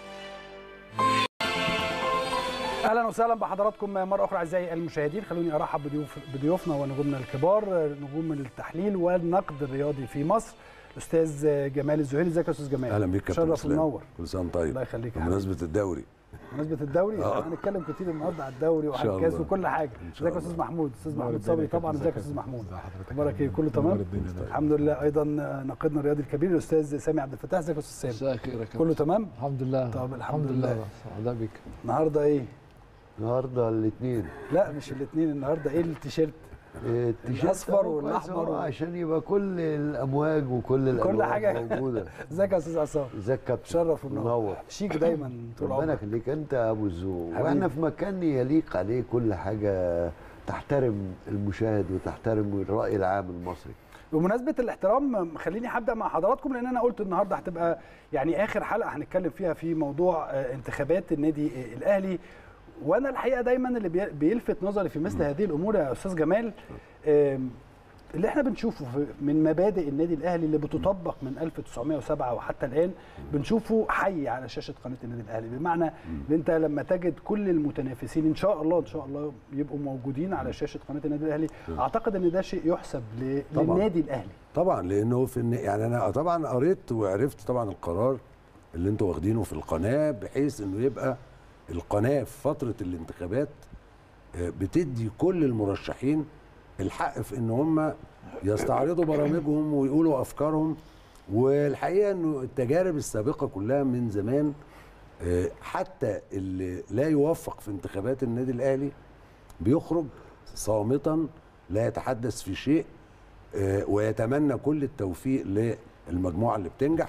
اهلا وسهلا بحضراتكم مره اخرى اعزائي المشاهدين خلوني ارحب بضيوف بضيوفنا ونجومنا الكبار نجوم التحليل والنقد الرياضي في مصر الاستاذ جمال الزهيري ازيك يا استاذ جمال اهلا بيك كابتن شرف اسلام ومنور كل سنه وأنت طيب الله يخليك يا بمناسبه الدوري بمناسبه الدوري آه. هنتكلم كتير النهارده على الدوري إن وعلى شاء الكاس الله. وكل حاجه إن شاء ازيك يا الله. استاذ محمود استاذ نور محمود الدنيا صبري كابتن. طبعا ازيك يا استاذ ازيك محمود ازي حضرتك اخبارك ايه كله نور تمام الدنيا ده. الحمد لله ايضا ناقدنا الرياضي الكبير الاستاذ سامي عبد الفتاح ازيك يا استاذ سامي مساء الخير يا كابتن كله تمام الحمد لله طب الحمد لله. سعداء بك النهارده ايه النهارده الاثنين لا مش الاثنين النهارده ايه التيشيرت التيشيرت الأصفر أهو والأحمر كويس أهو و- عشان يبقى كل الامواج وكل الالوان حاجة. موجوده ازيك يا استاذ عصام ازيك كابتن شرف ونور منور شيك دايما طول ربنا عمرك يخليك انت يا ابو الذوق حبيبي. واحنا في مكان يليق عليه كل حاجه تحترم المشاهد وتحترم الراي العام المصري بمناسبه الاحترام خليني هبدا مع حضراتكم لان انا قلت النهارده هتبقى يعني اخر حلقه هنتكلم فيها في موضوع آه، انتخابات النادي آه، الاهلي وانا الحقيقه دايما اللي بي- بيلفت نظري في مثل هذه الامور يا استاذ جمال آم، اللي احنا بنشوفه في- من مبادئ النادي الاهلي اللي بتطبق من 1907 وحتى الان بنشوفه حي على شاشه قناه النادي الاهلي بمعنى ان انت لما تجد كل المتنافسين ان شاء الله ان شاء الله يبقوا موجودين على شاشه قناه النادي الاهلي اعتقد ان ده شيء يحسب ل- طبعاً. للنادي الاهلي طبعا لانه في الن- يعني انا طبعا قريت وعرفت طبعا القرار اللي انتوا واخدينه في القناه بحيث انه يبقى القناه في فتره الانتخابات آه، بتدي كل المرشحين الحق في ان هم يستعرضوا برامجهم ويقولوا افكارهم والحقيقه انه التجارب السابقه كلها من زمان آه، حتى اللي لا يوفق في انتخابات النادي الاهلي بيخرج صامتا لا يتحدث في شيء آه، ويتمنى كل التوفيق للمجموعه اللي بتنجح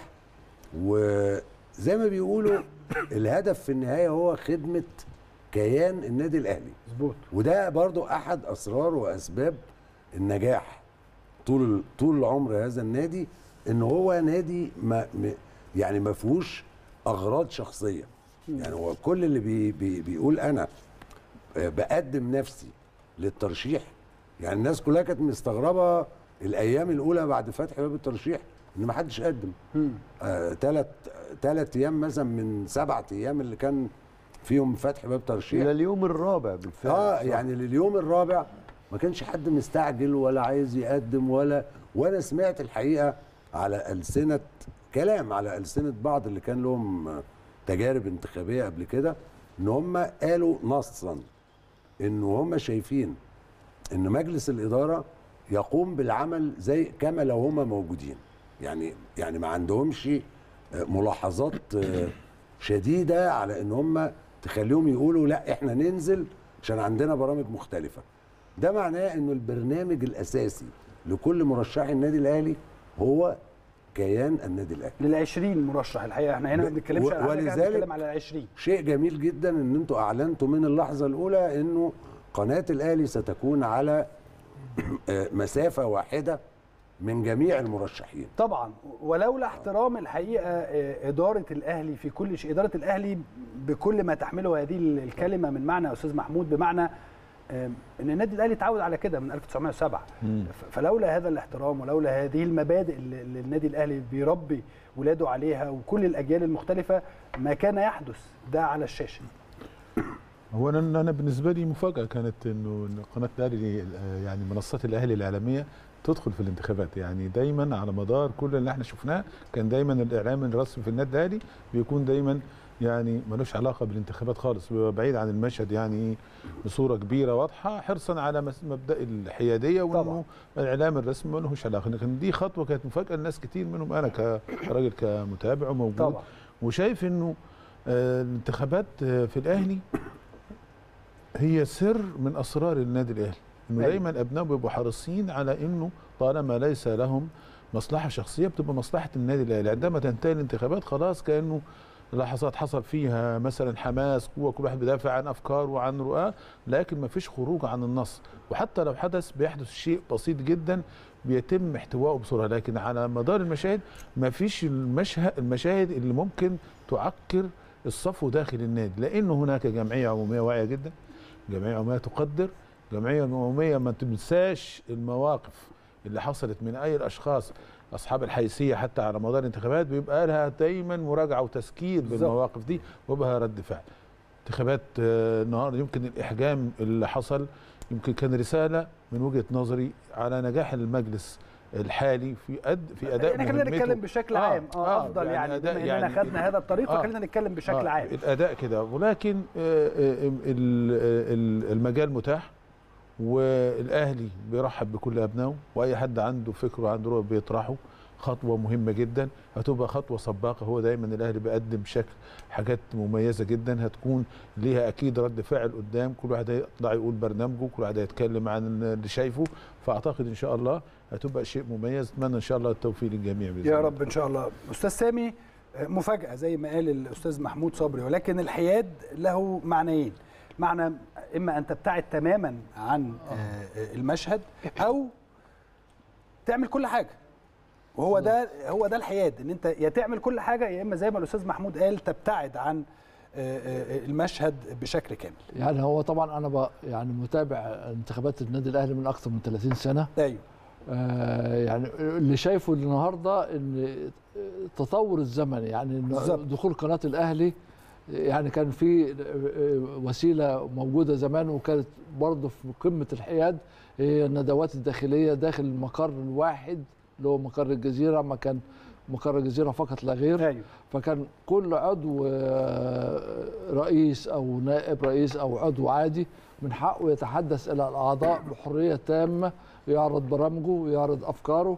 وزي ما بيقولوا الهدف في النهايه هو خدمه كيان النادي الاهلي مظبوط وده برضو احد اسرار واسباب النجاح طول طول العمر هذا النادي ان هو نادي ما م- يعني ما فيهوش اغراض شخصيه يعني هو كل اللي بي بي بيقول انا آه، بقدم نفسي للترشيح يعني الناس كلها كانت مستغربه الايام الاولى بعد فتح باب الترشيح ان ما حدش قدم ثلاث ثلاث ايام مثلا من سبعة ايام اللي كان فيهم فتح باب ترشيح الى اليوم الرابع بالفعل اه صح. يعني لليوم الرابع ما كانش حد مستعجل ولا عايز يقدم ولا وانا سمعت الحقيقه على السنه كلام على السنه بعض اللي كان لهم آه، تجارب انتخابيه قبل كده ان هم قالوا نصا ان هم شايفين ان مجلس الاداره يقوم بالعمل زي كما لو هم موجودين يعني يعني ما عندهمش آه، ملاحظات آه، شديده على ان هم تخليهم يقولوا لا احنا ننزل عشان عندنا برامج مختلفه ده معناه انه البرنامج الاساسي لكل مرشحي النادي الاهلي هو كيان النادي الاهلي لل20 مرشح الحقيقه احنا هنا ما ب- بنتكلمش و- على حاجة، احنا ولذلك- بنتكلم على ال20 شيء جميل جدا ان انتوا اعلنتوا من اللحظه الاولى انه قناه الاهلي ستكون على آه، مسافه واحده من جميع المرشحين طبعا ولولا احترام الحقيقه آه، اداره الاهلي في كل شيء اداره الاهلي بكل ما تحمله هذه الكلمه من معنى يا استاذ محمود بمعنى آه، ان النادي الاهلي اتعود على كده من 1907 ف- فلولا هذا الاحترام ولولا هذه المبادئ اللي اللي النادي الاهلي بيربي ولاده عليها وكل الاجيال المختلفه ما كان يحدث ده على الشاشه هو انا انا بالنسبه لي مفاجاه كانت انه إن قناه الاهلي آه، يعني منصات الاهلي الاعلاميه تدخل في الانتخابات يعني دايما على مدار كل اللي احنا شفناه كان دايما الاعلام الرسمي في النادي الاهلي بيكون دايما يعني ملوش علاقه بالانتخابات خالص بيبقى بعيد عن المشهد يعني بصوره كبيره واضحه حرصا على مس- مبدا الحياديه طبعاً. وانه الاعلام الرسمي ملوش علاقه لكن دي خطوه كانت مفاجاه لناس كتير منهم انا كراجل كمتابع وموجود طبعا وشايف انه آه، الانتخابات آه، في الاهلي هي سر من اسرار النادي الاهلي انه أيوة. دايما ابنائه بيبقوا حريصين على انه طالما ليس لهم مصلحه شخصيه بتبقى مصلحه النادي الاهلي عندما تنتهي الانتخابات خلاص كانه لحظات حصل فيها مثلا حماس قوه كل واحد بيدافع عن افكاره وعن رؤاه لكن ما فيش خروج عن النص وحتى لو حدث بيحدث شيء بسيط جدا بيتم احتوائه بسرعه لكن على مدار المشاهد ما فيش المشهد المشاهد اللي ممكن تعكر الصفو داخل النادي لان هناك جمعيه عموميه واعيه جدا جمعيه عموميه تقدر جمعيه عموميه ما تنساش المواقف اللي حصلت من اي الاشخاص اصحاب الحيثيه حتى على مدار الانتخابات بيبقى لها دايما مراجعه وتذكير بالظبط. بالمواقف دي وبها رد فعل انتخابات آه، النهارده يمكن الاحجام اللي حصل يمكن كان رساله من وجهه نظري على نجاح المجلس الحالي في أد في اداء احنا خلينا مهمته. نتكلم بشكل آه، عام اه, آه، افضل يعني, أداء بما اننا خدنا هذا الطريق آه. فخلينا نتكلم بشكل آه، عام الاداء كده ولكن آه، آه، ال- ال- المجال متاح والاهلي بيرحب بكل ابنائه واي حد عنده فكر وعنده رؤيه بيطرحه خطوه مهمه جدا هتبقى خطوه سباقه هو دايما الاهلي بيقدم شكل حاجات مميزه جدا هتكون ليها اكيد رد فعل قدام كل واحد هيطلع يقول برنامجه كل واحد هيتكلم عن اللي شايفه فاعتقد ان شاء الله هتبقى شيء مميز اتمنى ان شاء الله التوفيق للجميع باذن يا الله. رب ان شاء الله استاذ سامي آه، مفاجاه زي ما قال الاستاذ محمود صبري ولكن الحياد له معنيين معنى اما ان تبتعد تماما عن آه، آه، المشهد او تعمل كل حاجه وهو ده هو ده الحياد ان انت يا تعمل كل حاجه يا اما زي ما الاستاذ محمود قال تبتعد عن آه، آه، المشهد بشكل كامل يعني هو طبعا انا ب يعني متابع انتخابات النادي الاهلي من اكثر من 30 سنه ايوه آه يعني اللي شايفه النهارده ان تطور الزمن يعني إن بالظبط. دخول قناه الاهلي يعني كان في وسيله موجوده زمان وكانت برضه في قمه الحياد هي الندوات الداخليه داخل المقر الواحد اللي هو مقر الجزيره ما كان مقر الجزيره فقط لا غير ايوه فكان كل عضو آه، رئيس او نائب رئيس او عضو عادي من حقه يتحدث الى الاعضاء بحريه تامه يعرض برامجه ويعرض افكاره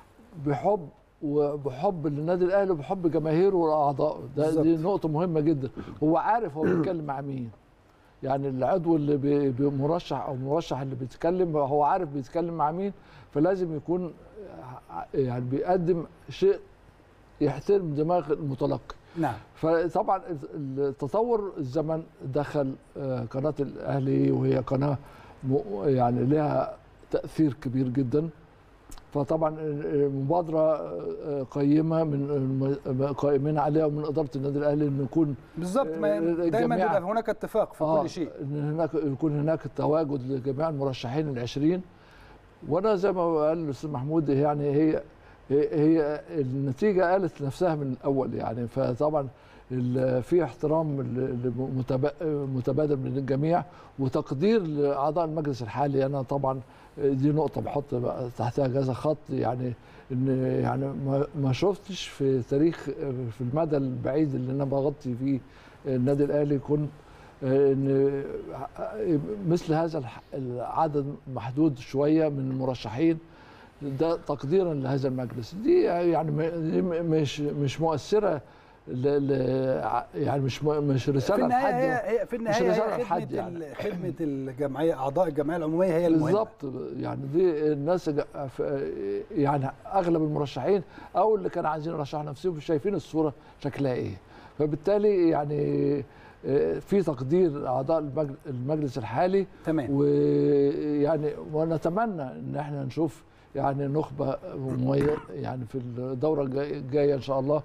بحب وبحب للنادي الاهلي وبحب جماهيره واعضائه ده دي بالظبط. نقطه مهمه جدا هو عارف هو بيتكلم مع مين يعني العضو اللي بي- بي- مرشح او مرشح اللي بيتكلم هو عارف بيتكلم مع مين فلازم يكون ع- يعني بيقدم شيء يحترم دماغ المتلقي نعم فطبعا التطور الزمن دخل آه، قناه الاهلي وهي قناه م- يعني لها تاثير كبير جدا فطبعا مبادره آه، قيمه من الم- قائمين عليها ومن اداره النادي الاهلي انه يكون بالظبط ما آه، دايما الجميع- بيبقى هناك اتفاق في كل شيء ان هناك يكون هناك تواجد لجميع المرشحين العشرين وانا زي ما قال الاستاذ محمود يعني هي هي هي النتيجه قالت نفسها من الاول يعني فطبعا ال- في احترام ال- المتبا- متبادل من الجميع وتقدير لاعضاء المجلس الحالي انا طبعا دي نقطه بحط بقى تحتها كذا خط يعني ان يعني ما- ما شفتش في تاريخ في المدى البعيد اللي انا بغطي فيه النادي الاهلي كنت ان مثل هذا الح- العدد محدود شويه من المرشحين ده تقديرا لهذا المجلس دي يعني م- دي م- مش مش مؤثره ل ل يعني مش م- مش في رساله النهايه لحد هي هي- في النهايه رسالة هي لحد خدمه يعني. ال- خدمه الجمعيه اعضاء الجمعيه العموميه هي المهمه بالظبط يعني دي الناس جا- ف- يعني اغلب المرشحين او اللي كانوا عايزين يرشحوا نفسهم شايفين الصوره شكلها ايه فبالتالي يعني آه، في تقدير اعضاء المجل- المجلس الحالي تمام ويعني ونتمنى ان احنا نشوف يعني نخبه مميزه يعني في الدوره الجاي- الجايه ان شاء الله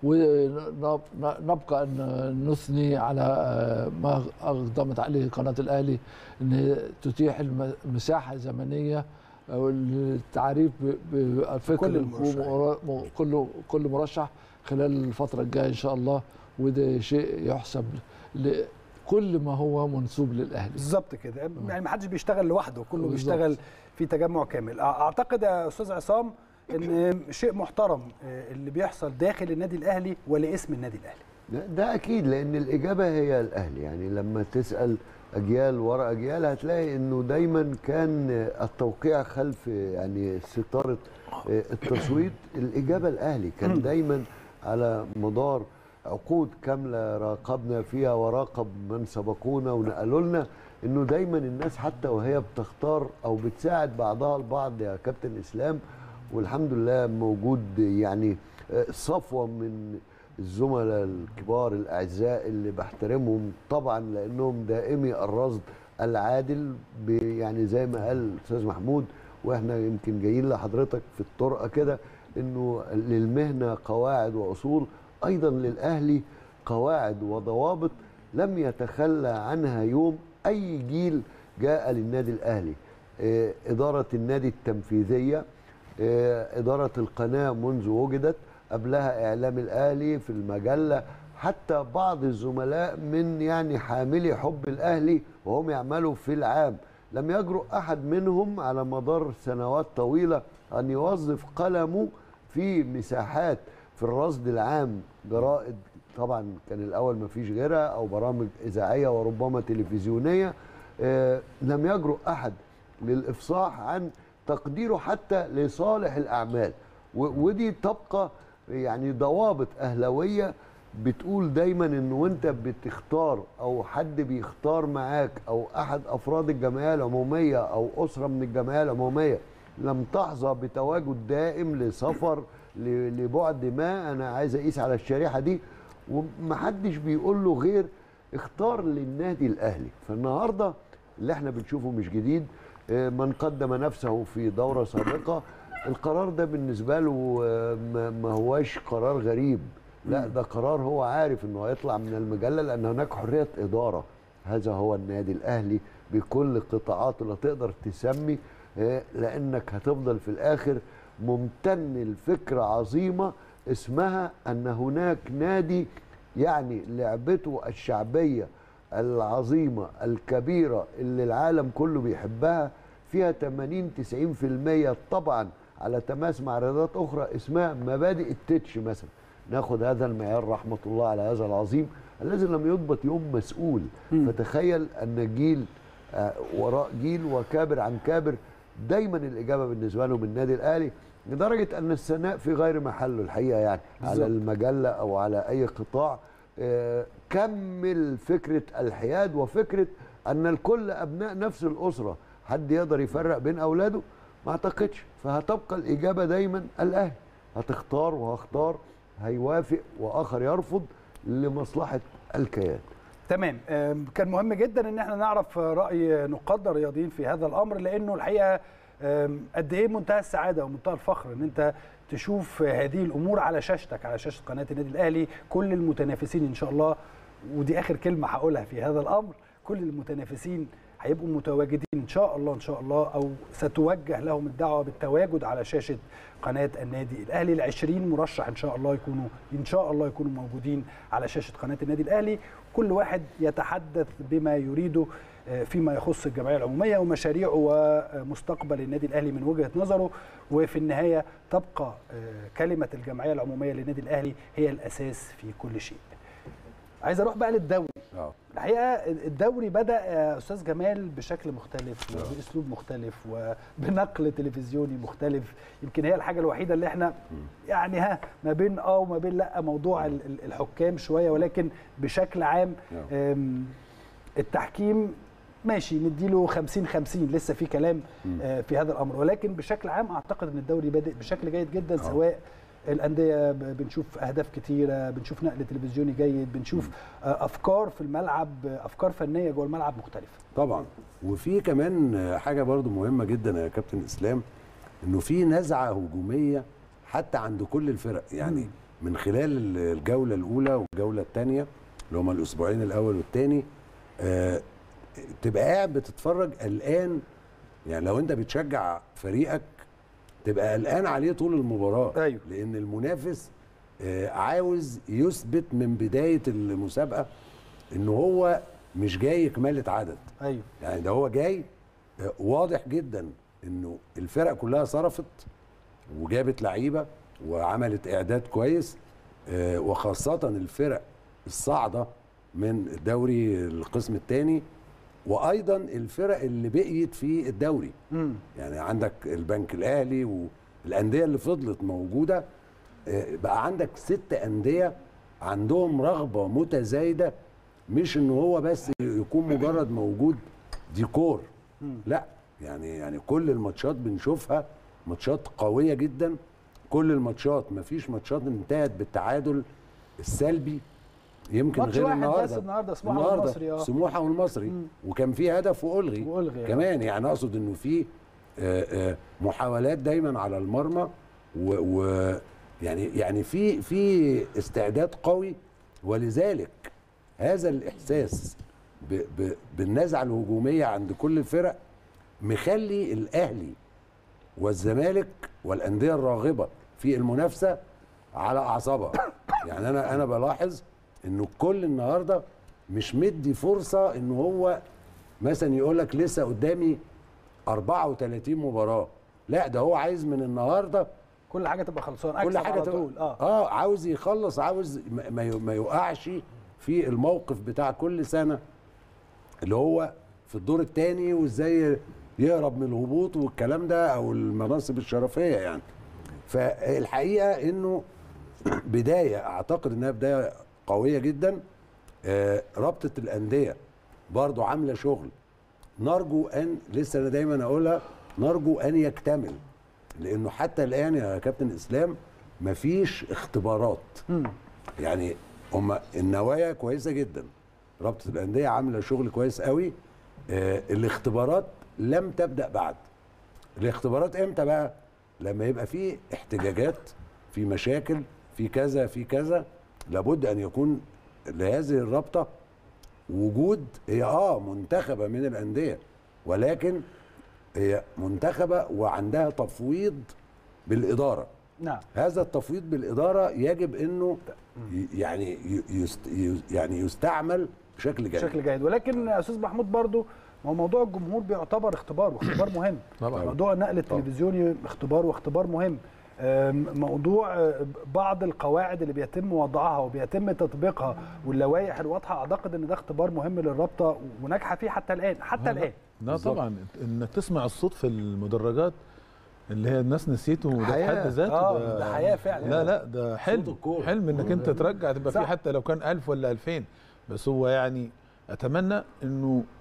ونبقى ان نثني على آه، ما اقدمت عليه قناه الاهلي ان هي تتيح الم- مساحه زمنيه او التعريف ب- بالفكر كل المرشحين. ومر- كل كل مرشح خلال الفتره الجايه ان شاء الله وده شيء يحسب لكل ما هو منسوب للاهلي بالظبط كده يعني ما حدش بيشتغل لوحده كله بالظبط. بيشتغل في تجمع كامل أع- اعتقد يا استاذ عصام ان شيء محترم آه، اللي بيحصل داخل النادي الاهلي ولاسم النادي الاهلي ده, ده اكيد لان الاجابه هي الاهلي يعني لما تسال اجيال ورا اجيال هتلاقي انه دايما كان التوقيع خلف يعني ستاره التصويت الاجابه الاهلي كان دايما على مدار عقود كامله راقبنا فيها وراقب من سبقونا ونقلوا لنا انه دايما الناس حتى وهي بتختار او بتساعد بعضها البعض يا كابتن اسلام والحمد لله موجود يعني صفوه من الزملاء الكبار الاعزاء اللي بحترمهم طبعا لانهم دائمي الرصد العادل ب- يعني زي ما قال الاستاذ محمود واحنا يمكن جايين لحضرتك في الطرقه كده انه للمهنه قواعد واصول ايضا للاهلي قواعد وضوابط لم يتخلى عنها يوم اي جيل جاء للنادي الاهلي آه، اداره النادي التنفيذيه آه، إدارة القناة منذ وجدت قبلها إعلام الأهلي في المجلة حتى بعض الزملاء من يعني حاملي حب الأهلي وهم يعملوا في العام لم يجرؤ أحد منهم على مدار سنوات طويلة أن يوظف قلمه في مساحات في الرصد العام جرائد طبعا كان الأول ما فيش غيرها أو برامج إذاعية وربما تلفزيونية آه، لم يجرؤ أحد للإفصاح عن تقديره حتى لصالح الأعمال و- ودي تبقى يعني ضوابط أهلوية بتقول دايما ان وانت بتختار او حد بيختار معاك او احد افراد الجمعيه العموميه او اسره من الجمعيه العموميه لم تحظى بتواجد دائم لسفر ل- لبعد ما انا عايز اقيس على الشريحه دي ومحدش بيقول له غير اختار للنادي الاهلي فالنهارده اللي احنا بنشوفه مش جديد آه، من قدم نفسه في دوره سابقه القرار ده بالنسبه له آه، ما ما هواش قرار غريب لا ده قرار هو عارف انه هيطلع من المجله لان هناك حريه اداره هذا هو النادي الاهلي بكل قطاعاته اللي تقدر تسمي آه، لانك هتفضل في الاخر ممتن لفكره عظيمه اسمها ان هناك نادي يعني لعبته الشعبيه العظيمه الكبيره اللي العالم كله بيحبها فيها 80 90% طبعا على تماس مع رياضات اخرى اسمها مبادئ التتش مثلا ناخد هذا المعيار رحمه الله على هذا العظيم الذي لم يضبط يوم مسؤول فتخيل ان جيل آه، وراء جيل وكابر عن كابر دايما الاجابه بالنسبه لهم النادي الاهلي لدرجه ان الثناء في غير محله الحقيقه يعني على بالظبط. المجله او على اي قطاع آه، كمل فكره الحياد وفكره ان الكل ابناء نفس الاسره حد يقدر يفرق بين اولاده ما اعتقدش فهتبقى الاجابه دايما الاهلي هتختار وهختار هيوافق واخر يرفض لمصلحه الكيان تمام آم، كان مهم جدا ان احنا نعرف راي نقاد الرياضيين في هذا الامر لانه الحقيقه آم، قد ايه منتهى السعاده ومنتهى الفخر ان انت تشوف هذه الامور على شاشتك على شاشه قناه النادي الاهلي كل المتنافسين ان شاء الله ودي اخر كلمه هقولها في هذا الامر كل المتنافسين هيبقوا متواجدين ان شاء الله ان شاء الله او ستوجه لهم الدعوه بالتواجد على شاشه قناه النادي الاهلي ال 20 مرشح ان شاء الله يكونوا ان شاء الله يكونوا موجودين على شاشه قناه النادي الاهلي كل واحد يتحدث بما يريده آه، فيما يخص الجمعيه العموميه ومشاريعه ومستقبل النادي الاهلي من وجهه نظره وفي النهايه تبقى آه، كلمه الجمعيه العموميه للنادي الاهلي هي الاساس في كل شيء. عايز اروح بقى للدوري اه الحقيقه الدوري بدا يا استاذ جمال بشكل مختلف وباسلوب مختلف وبنقل تلفزيوني مختلف يمكن هي الحاجه الوحيده اللي احنا يعني ها ما بين اه وما بين لا موضوع ال- ال- الحكام شويه ولكن بشكل عام آم، التحكيم ماشي نديله 50 50 لسه في كلام آه، في هذا الامر ولكن بشكل عام اعتقد ان الدوري بادئ بشكل جيد جدا سواء الانديه ب- بنشوف اهداف كتيره بنشوف نقل تلفزيوني جيد بنشوف آه، افكار في الملعب آه، افكار فنيه جوه الملعب مختلفه طبعا وفي كمان حاجه برضو مهمه جدا يا كابتن اسلام انه في نزعه هجوميه حتى عند كل الفرق يعني من خلال الجوله الاولى والجوله الثانيه اللي هما الاسبوعين الاول والثاني آه تبقى قاعد بتتفرج قلقان يعني لو انت بتشجع فريقك تبقى قلقان عليه طول المباراه أيوه. لان المنافس آه عاوز يثبت من بدايه المسابقه ان هو مش جاي كمالة عدد ايوه يعني ده هو جاي آه، واضح جدا انه الفرق كلها صرفت وجابت لعيبه وعملت اعداد كويس آه، وخاصه الفرق الصاعده من الدوري القسم الثاني وايضا الفرق اللي بقيت في الدوري امم يعني عندك البنك الاهلي والانديه اللي فضلت موجوده آه، بقى عندك ست انديه عندهم رغبه متزايده مش ان هو بس يكون مجرد موجود ديكور لا يعني يعني كل الماتشات بنشوفها ماتشات قويه جدا كل الماتشات مفيش ماتشات انتهت بالتعادل السلبي يمكن ماتش غير واحد النهارده بس النهارده سموحه والمصري اه سموحه والمصري وكان في هدف والغي والغي، آه. كمان يعني اقصد انه في آه، آه، محاولات دايما على المرمى و, و يعني يعني في في استعداد قوي ولذلك هذا الاحساس ب ب بالنزعه الهجوميه عند كل الفرق مخلي الاهلي والزمالك والانديه الراغبه في المنافسه على اعصابها يعني انا انا بلاحظ انه الكل النهارده مش مدي فرصه ان هو مثلا يقول لك لسه قدامي 34 مباراه لا ده هو عايز من النهارده كل حاجه تبقى خلصانه كل أكسب حاجه على تبقى- طول اه اه عاوز يخلص عاوز ما- ما ي- ما يقعش في الموقف بتاع كل سنه اللي هو في الدور الثاني وازاي يهرب من الهبوط والكلام ده او المناصب الشرفيه يعني فالحقيقه انه بدايه اعتقد انها بدايه قويه جدا آه، رابطه الانديه برضو عامله شغل نرجو ان لسه انا دايما اقولها نرجو ان يكتمل لانه حتى الان يا كابتن اسلام مفيش اختبارات يعني هم النوايا كويسه جدا رابطه الانديه عامله شغل كويس قوي آه الاختبارات لم تبدا بعد الاختبارات امتى بقى لما يبقى في احتجاجات في مشاكل في كذا في كذا لابد ان يكون لهذه الرابطه وجود هي اه منتخبه من الانديه ولكن هي منتخبه وعندها تفويض بالاداره نعم هذا التفويض بالاداره يجب انه ي- يعني ي- يست ي- يعني يستعمل بشكل جيد بشكل جيد ولكن يا استاذ محمود برضو ما هو موضوع الجمهور بيعتبر اختبار واختبار مهم طبعاً. موضوع النقل التلفزيوني اختبار واختبار مهم أم، موضوع أه، بعض القواعد اللي بيتم وضعها وبيتم تطبيقها واللوائح الواضحه اعتقد ان ده اختبار مهم للرابطه وناجحه فيه حتى الان حتى الان لا بالظبط. طبعا انك تسمع الصوت في المدرجات اللي هي الناس نسيته ده في حياة. حد ذاته اه ده حياه فعلا لا لا ده حلم الكورة. حلم انك انت ترجع تبقى صح. في حتى لو كان 1000 ولا 2000 بس هو يعني اتمنى انه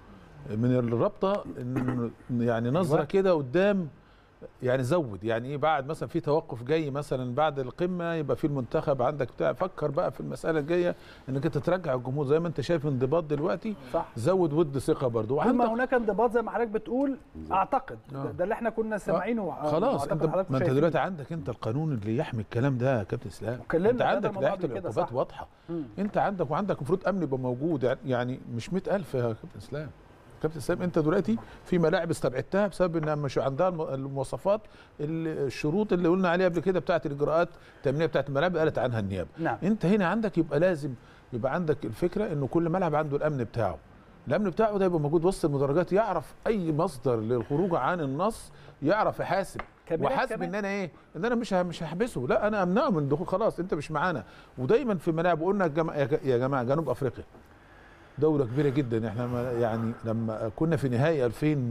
من الرابطه إن يعني نظره كده قدام يعني زود يعني ايه بعد مثلا في توقف جاي مثلا بعد القمه يبقى في المنتخب عندك بتاع فكر بقى في المساله الجايه انك انت ترجع الجمهور زي ما انت شايف انضباط دلوقتي صح زود ود ثقه برضه طول ما وعندك هناك انضباط زي ما حضرتك بتقول اعتقد ده, آه. ده اللي احنا كنا سامعينه آه، خلاص أعتقد انت حضرتك ما انت شايفين. دلوقتي عندك انت القانون اللي يحمي الكلام ده يا كابتن اسلام وكلمنا انت في هذا عندك الموضوع لائحه قبل كده، العقوبات صح. واضحه مم. انت عندك وعندك المفروض امن يبقى موجود يعني- يعني مش 100000 يا كابتن اسلام كابتن اسلام انت دلوقتي في ملاعب استبعدتها بسبب انها مش عندها الم- المواصفات ال- الشروط اللي قلنا عليها قبل كده بتاعت الاجراءات التامينيه بتاعت الملاعب قالت عنها النيابه نعم انت هنا عندك يبقى لازم يبقى عندك الفكره انه كل ملعب عنده الامن بتاعه الامن بتاعه ده يبقى موجود وسط المدرجات يعرف اي مصدر للخروج عن النص يعرف يحاسب كاميرات وحاسب كمان. ان انا ايه ان انا مش ه- مش هحبسه لا انا امنعه من الدخول خلاص انت مش معانا ودايما في ملاعب قلنا الجم... يا ج- يا جماعه جنوب افريقيا دوله كبيره جدا احنا ما- يعني لما كنا في نهائي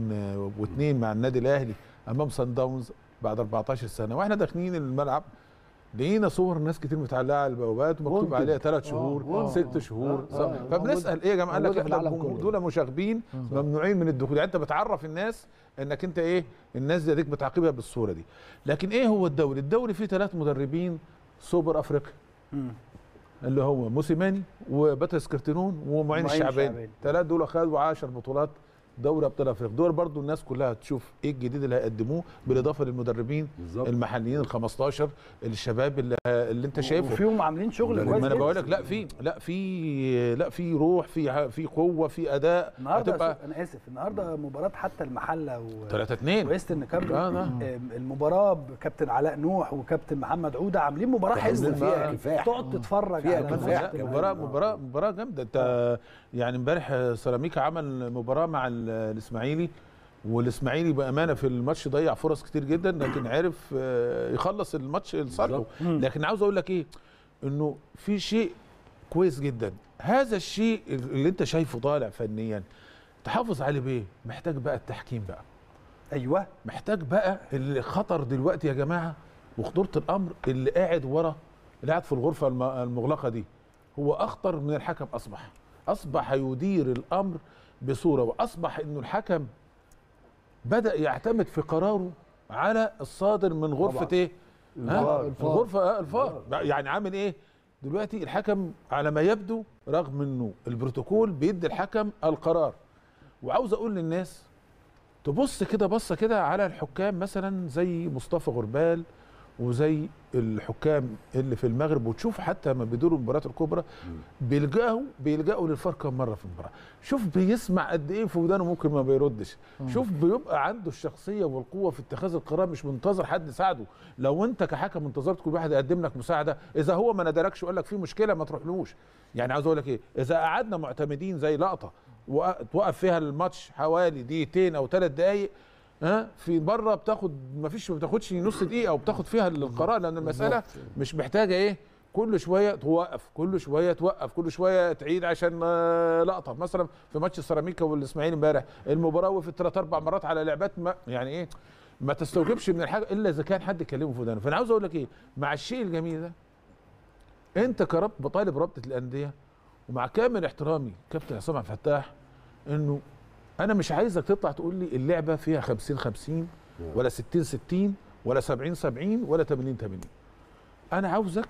2002 مع النادي الاهلي امام سان داونز بعد 14 سنه واحنا داخلين الملعب لقينا صور ناس كتير متعلقه على البوابات ومكتوب ممكن. عليها ثلاث آه، شهور آه، ست آه، شهور آه، آه. فبنسال ايه يا جماعه قال لك موجودة في احنا العالم الجمهور كله. دول مشاغبين ممنوعين من الدخول يعني انت بتعرف الناس انك انت ايه الناس دي اديك بتعاقبها بالصوره دي لكن ايه هو الدوري الدوري فيه ثلاث مدربين سوبر افريقيا مم. اللي هو موسيماني وباتريس كرتنون ومعين معين الشعباني الشعباني. ثلاث دول خدوا 10 بطولات دوري ابطال افريقيا دول برضو الناس كلها تشوف ايه الجديد اللي هيقدموه بالاضافه للمدربين بالظبط المحليين ال 15 الشباب اللي, اللي انت شايفه وفيهم عاملين شغل مدرب. كويس ما انا جدا. بقول لك لا في لا في لا في روح في في قوه في اداء النهارده هتبقى انا اسف النهارده مباراه حتى المحله و 3 2 وايسترن كامبل آه، آه. آم، المباراه بكابتن علاء نوح وكابتن محمد عوده عاملين مباراه حلوه تحس فيها فيها كفاح. تقعد تتفرج فيها على كفاح الماتش. كمان. مباراه آه. مباراه مباراه جامده انت يعني امبارح سيراميكا عمل مباراه مع ال- الاسماعيلي والاسماعيلي بامانه في الماتش ضيع فرص كتير جدا لكن عرف آه، يخلص الماتش لصالحه لكن عاوز اقول لك ايه انه في شيء كويس جدا هذا الشيء اللي انت شايفه طالع فنيا تحافظ عليه بايه محتاج بقى التحكيم بقى ايوه محتاج بقى اللي خطر دلوقتي يا جماعه وخطوره الامر اللي قاعد ورا اللي قاعد في الغرفه الم- المغلقه دي هو اخطر من الحكم اصبح اصبح يدير الامر بصوره واصبح انه الحكم بدا يعتمد في قراره على الصادر من غرفه طبعاً. ايه ها؟ الفار. الغرفه آه، الفار يعني عامل ايه دلوقتي الحكم على ما يبدو رغم انه البروتوكول بيدي الحكم القرار وعاوز اقول للناس تبص كده بصه كده على الحكام مثلا زي مصطفى غربال وزي الحكام اللي في المغرب وتشوف حتى لما بيدوروا المباريات الكبرى بيلجأوا بيلجأوا للفار كم مره في المباراه شوف بيسمع قد ايه في ودانه ممكن ما بيردش شوف بيبقى عنده الشخصيه والقوه في اتخاذ القرار مش منتظر حد يساعده لو انت كحكم انتظرت كل واحد يقدم لك مساعده اذا هو ما ندركش وقال لك في مشكله ما تروحلوش يعني عاوز اقول لك ايه اذا قعدنا معتمدين زي لقطه وق- توقف فيها الماتش حوالي دقيقتين او ثلاث دقائق ها في بره بتاخد ما فيش ما بتاخدش نص دقيقه وبتاخد فيها القرار لان المساله مش محتاجه ايه كل شويه توقف كل شويه توقف كل شويه تعيد عشان آه، لقطه مثلا في ماتش السيراميكا والاسماعيلي امبارح المباراه وقفت ثلاث اربع مرات على لعبات ما يعني ايه ما تستوجبش من الحاجه الا اذا كان حد كلمه في ودانه فانا عاوز اقول لك ايه مع الشيء الجميل ده انت كربط بطالب رابطه الانديه ومع كامل احترامي كابتن عصام عبد الفتاح انه انا مش عايزك تطلع تقول لي اللعبه فيها 50 50 ولا 60 60 ولا 70 70 ولا 80 80 انا عاوزك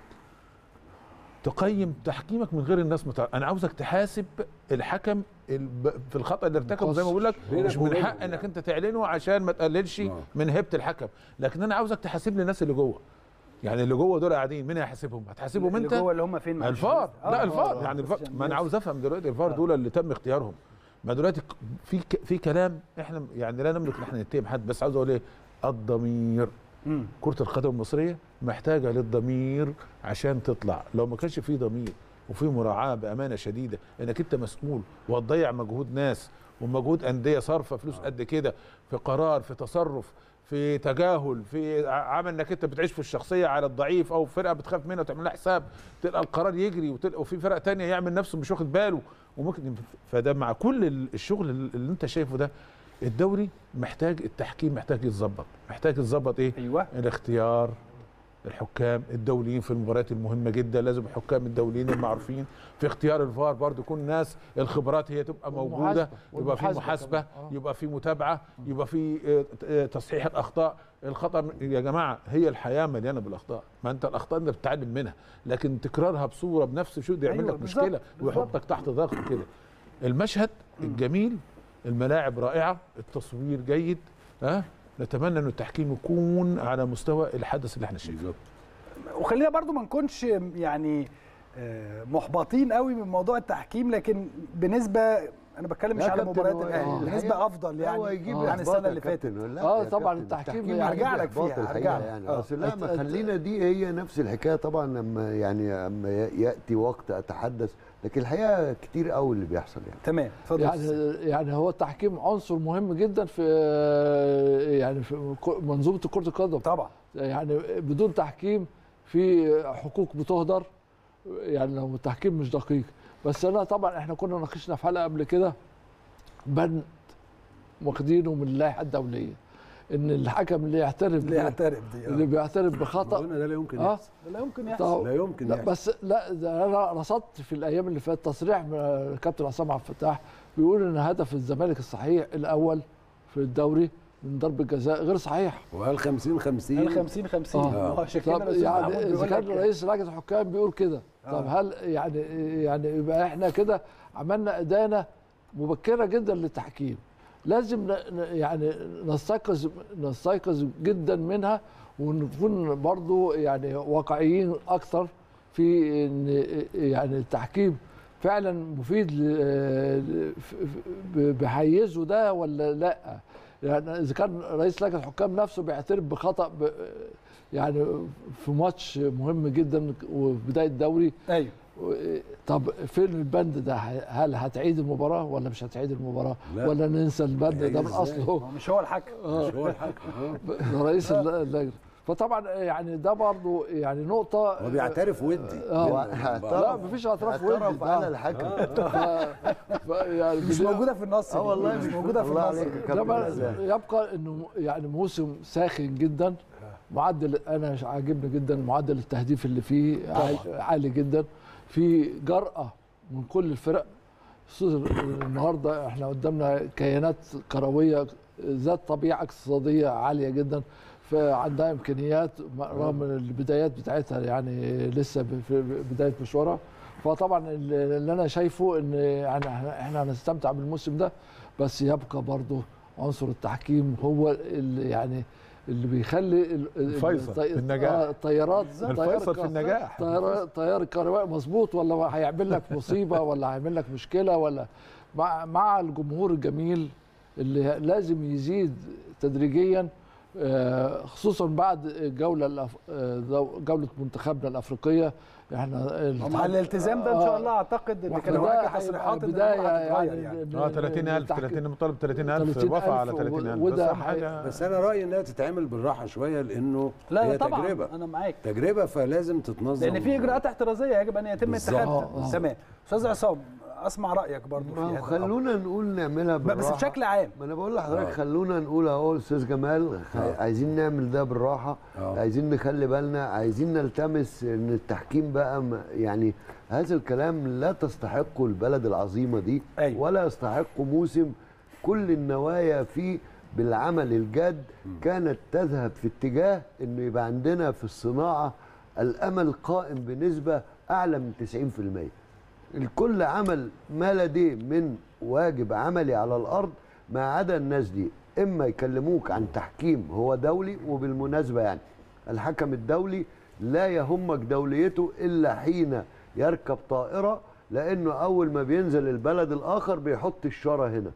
تقيم تحكيمك من غير الناس متع... انا عاوزك تحاسب الحكم الب... في الخطا اللي ارتكبه زي ما بقول لك بينك مش من وبينه حق انك يعني. انت تعلنه عشان ما تقللش آه. من هيبه الحكم لكن انا عاوزك تحاسب لي الناس اللي جوه يعني اللي جوه دول قاعدين مين هيحاسبهم هتحاسبهم اللي انت جوه اللي هم فين معلش؟ الفار آه، لا آه، الفار آه، يعني بس الفار عشان ما انا الناس- عاوز افهم دلوقتي الفار دول اللي تم اختيارهم ما دلوقتي ك- في ك- في كلام احنا يعني لا نملك ان احنا نتهم حد بس عاوز اقول ايه الضمير مم. كرة القدم المصرية محتاجة للضمير عشان تطلع لو ما كانش في ضمير وفي مراعاة بأمانة شديدة انك انت مسؤول وهتضيع مجهود ناس ومجهود أندية صارفة فلوس قد كده في قرار في تصرف في تجاهل في ع- عمل انك انت بتعيش في الشخصيه على الضعيف او فرقه بتخاف منها وتعمل لها حساب تلقى القرار يجري وتلقى وفي فرق تانية يعمل نفسه مش واخد باله وممكن فده مع كل ال- الشغل اللي انت شايفه ده الدوري محتاج التحكيم محتاج يتظبط محتاج يتظبط ايه ايوه الاختيار الحكام الدوليين في المباريات المهمه جدا لازم الحكام الدوليين المعروفين في اختيار الفار برضو يكون ناس الخبرات هي تبقى موجوده والمحاسبة. يبقى في والمحاسبة محاسبه كمان. آه. يبقى في متابعه يبقى في آه، آه، تصحيح الاخطاء الخطا يا جماعه هي الحياه مليانه بالاخطاء ما انت الاخطاء انت بتتعلم منها لكن تكرارها بصوره بنفس شو ده يعمل أيوة، لك بالظبط، مشكله ويحطك تحت ضغط كده المشهد الجميل الملاعب رائعه التصوير جيد ها نتمنى ان التحكيم يكون على مستوى الحدث اللي احنا شايفينه بالظبط وخلينا برضو ما نكونش يعني آه، محبطين قوي من موضوع التحكيم لكن بنسبه انا بتكلم مش لا على كابتن، مباريات هو- الاهلي آه. بنسبه افضل هو يعني يجيب عن إحباط السنه يا اللي فاتت كابتن. لا آه، يا طبعاً كابتن، التحكيم يجيب يعني- هرجع لك إحباط فيها، الحقيقة هرجع لك. يعني آه. اصل لا أت- ما أت- خلينا دي هي نفس الحكايه طبعا لما يعني اما ياتي وقت اتحدث لكن الحقيقه كتير قوي اللي بيحصل يعني تمام اتفضل يعني يعني هو التحكيم عنصر مهم جدا في يعني في ك- منظومه كره القدم طبعا يعني بدون تحكيم في حقوق بتهدر يعني لو التحكيم مش دقيق بس انا طبعا احنا كنا ناقشنا في حلقه قبل كده بند واخدينه من اللائحه الدوليه ان الحكم اللي يعترف اللي يعترف دي اللي آه. بيعترف بخطا قلنا ده لا يمكن اه يحصل لا يمكن يحصل طب- لا يمكن لا يحصل بس لا ده انا رصدت في الايام اللي فاتت تصريح من الكابتن عصام عبد الفتاح بيقول ان هدف الزمالك الصحيح الاول في الدوري من ضربه جزاء غير صحيح وقال 50 50 ال 50 50 آه. عشان كده طب الأستاذ يعني محمود اذا بيقول كان لك رئيس لجنه الحكام بيقول كده طب هل يعني يعني يبقى احنا كده عملنا ادانه مبكره جدا للتحكيم لازم ن- ن- يعني نستيقظ نستيقظ جدا منها ونكون برضو يعني واقعيين اكثر في ان يعني التحكيم فعلا مفيد ل- ف- ف- بحيزه ده ولا لا يعني اذا كان رئيس لجنه الحكام نفسه بيعترف بخطا ب- يعني في ماتش مهم جدا وبدايه دوري ايوه طب فين البند ده هل هتعيد المباراه ولا مش هتعيد المباراه لا. ولا ننسى البند ده من إزاي؟ اصله هو مش هو الحكم مش هو الحكم آه. ده رئيس اللجنه فطبعا يعني ده برضو يعني نقطه هو بيعترف ودي آه. هو بينهم وبين بعض. لا مفيش اعتراف اعترف ودي على الحكم ف- ف- يعني مش بدون- موجوده في النص اه دي. والله مش موجوده في الله النص عليك دي. يا ده كابتن بقى إزاي؟ يبقى انه يعني موسم ساخن جدا معدل انا عاجبني جدا معدل التهديف اللي فيه عالي, عالي جدا في جرأة من كل الفرق خصوصا النهارده احنا قدامنا كيانات كرويه ذات طبيعه اقتصاديه عاليه جدا فعندها امكانيات رغم البدايات بتاعتها يعني لسه ب- في بدايه مشوارها فطبعا اللي انا شايفه ان يعني احنا هنستمتع بالموسم ده بس يبقى برضه عنصر التحكيم هو اللي يعني اللي بيخلي ال- ال- الفيصل الطي- في النجاح. آه، الطيارات الفيصل في النجاح. طيار طيار الكهرباء مظبوط ولا هيعمل لك مصيبه ولا هيعمل لك مشكله ولا مع مع الجمهور الجميل اللي لازم يزيد تدريجيا آه، خصوصا بعد الجوله الأف- آه، دو- جوله منتخبنا الافريقيه احنا مع الالتزام ده ان شاء الله اعتقد ان كان هناك وده تصريحات ان بدايه الأمور هتتغير يعني, يعني. اه 30000 30 مطالب 30000 30,000 وافق على 30000 بس وده أهم حاجه بس انا رايي انها تتعمل بالراحه شويه لانه لا لا هي طبعا تجربه انا معاك تجربه فلازم تتنظم لان في اجراءات احترازيه يجب ان يتم بالظبط. اتخاذها آه، آه. تمام استاذ عصام اسمع رايك برضو في ما هو هذا الأمر. خلونا نقول نعملها بس بالراحه بشكل عام ما انا بقول لحضرتك آه. خلونا نقول اهو استاذ جمال خ- آه. عايزين نعمل ده بالراحه آه. عايزين نخلي بالنا عايزين نلتمس ان التحكيم بقى م- يعني هذا الكلام لا تستحقه البلد العظيمه دي أيوة. ولا يستحقه موسم كل النوايا فيه بالعمل الجاد كانت تذهب في اتجاه انه يبقى عندنا في الصناعه الامل قائم بنسبه اعلى من 90% الكل عمل ما لديه من واجب عملي على الارض ما عدا الناس دي اما يكلموك عن تحكيم هو دولي وبالمناسبه يعني الحكم الدولي لا يهمك دوليته الا حين يركب طائره لانه اول ما بينزل البلد الاخر بيحط الشاره هنا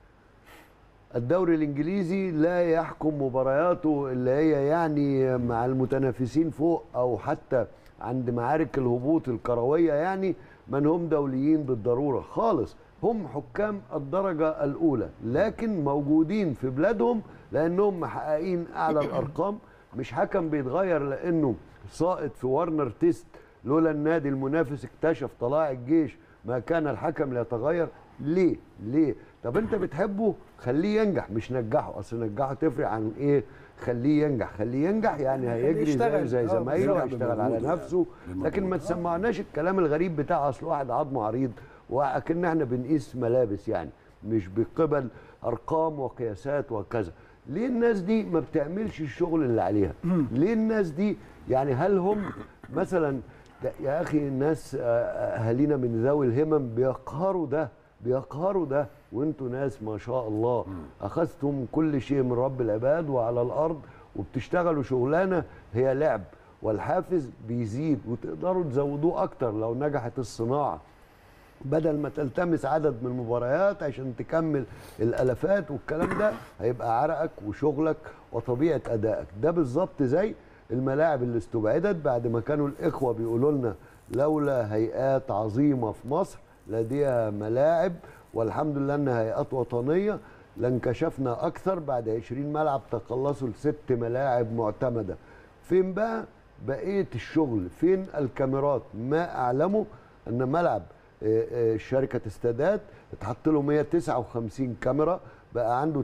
الدوري الانجليزي لا يحكم مبارياته اللي هي يعني مع المتنافسين فوق او حتى عند معارك الهبوط الكرويه يعني من هم دوليين بالضروره خالص هم حكام الدرجه الاولى لكن موجودين في بلادهم لانهم محققين اعلى الارقام مش حكم بيتغير لانه ساقط في ورنر تيست لولا النادي المنافس اكتشف طلاع الجيش ما كان الحكم ليتغير ليه ليه طب انت بتحبه خليه ينجح مش نجحه اصل نجحه تفرق عن ايه خليه ينجح خليه ينجح يعني هيجري زي يشتغل. زي آه، زمايله بالظبط. هيشتغل على بالمجهود. نفسه بالمجهود. لكن ما تسمعناش الكلام الغريب بتاع اصل واحد عظمه عريض واكن احنا بنقيس ملابس يعني مش بقبل ارقام وقياسات وكذا ليه الناس دي ما بتعملش الشغل اللي عليها ليه الناس دي يعني هل هم مثلا ده- يا اخي الناس آه، اهالينا من ذوي الهمم بيقهروا ده بيقهروا ده وانتوا ناس ما شاء الله اخذتم كل شيء من رب العباد وعلى الارض وبتشتغلوا شغلانه هي لعب والحافز بيزيد وتقدروا تزودوه اكتر لو نجحت الصناعه بدل ما تلتمس عدد من المباريات عشان تكمل الالافات والكلام ده هيبقى عرقك وشغلك وطبيعه ادائك ده بالظبط زي الملاعب اللي استبعدت بعد ما كانوا الاخوه بيقولوا لنا لولا هيئات عظيمه في مصر لديها ملاعب والحمد لله انها هيئات وطنيه لانكشفنا اكثر بعد 20 ملعب تقلصوا لست ملاعب معتمده فين بقى بقيه الشغل فين الكاميرات ما اعلمه ان ملعب آه، آه، شركه استادات اتحط له 159 كاميرا بقى عنده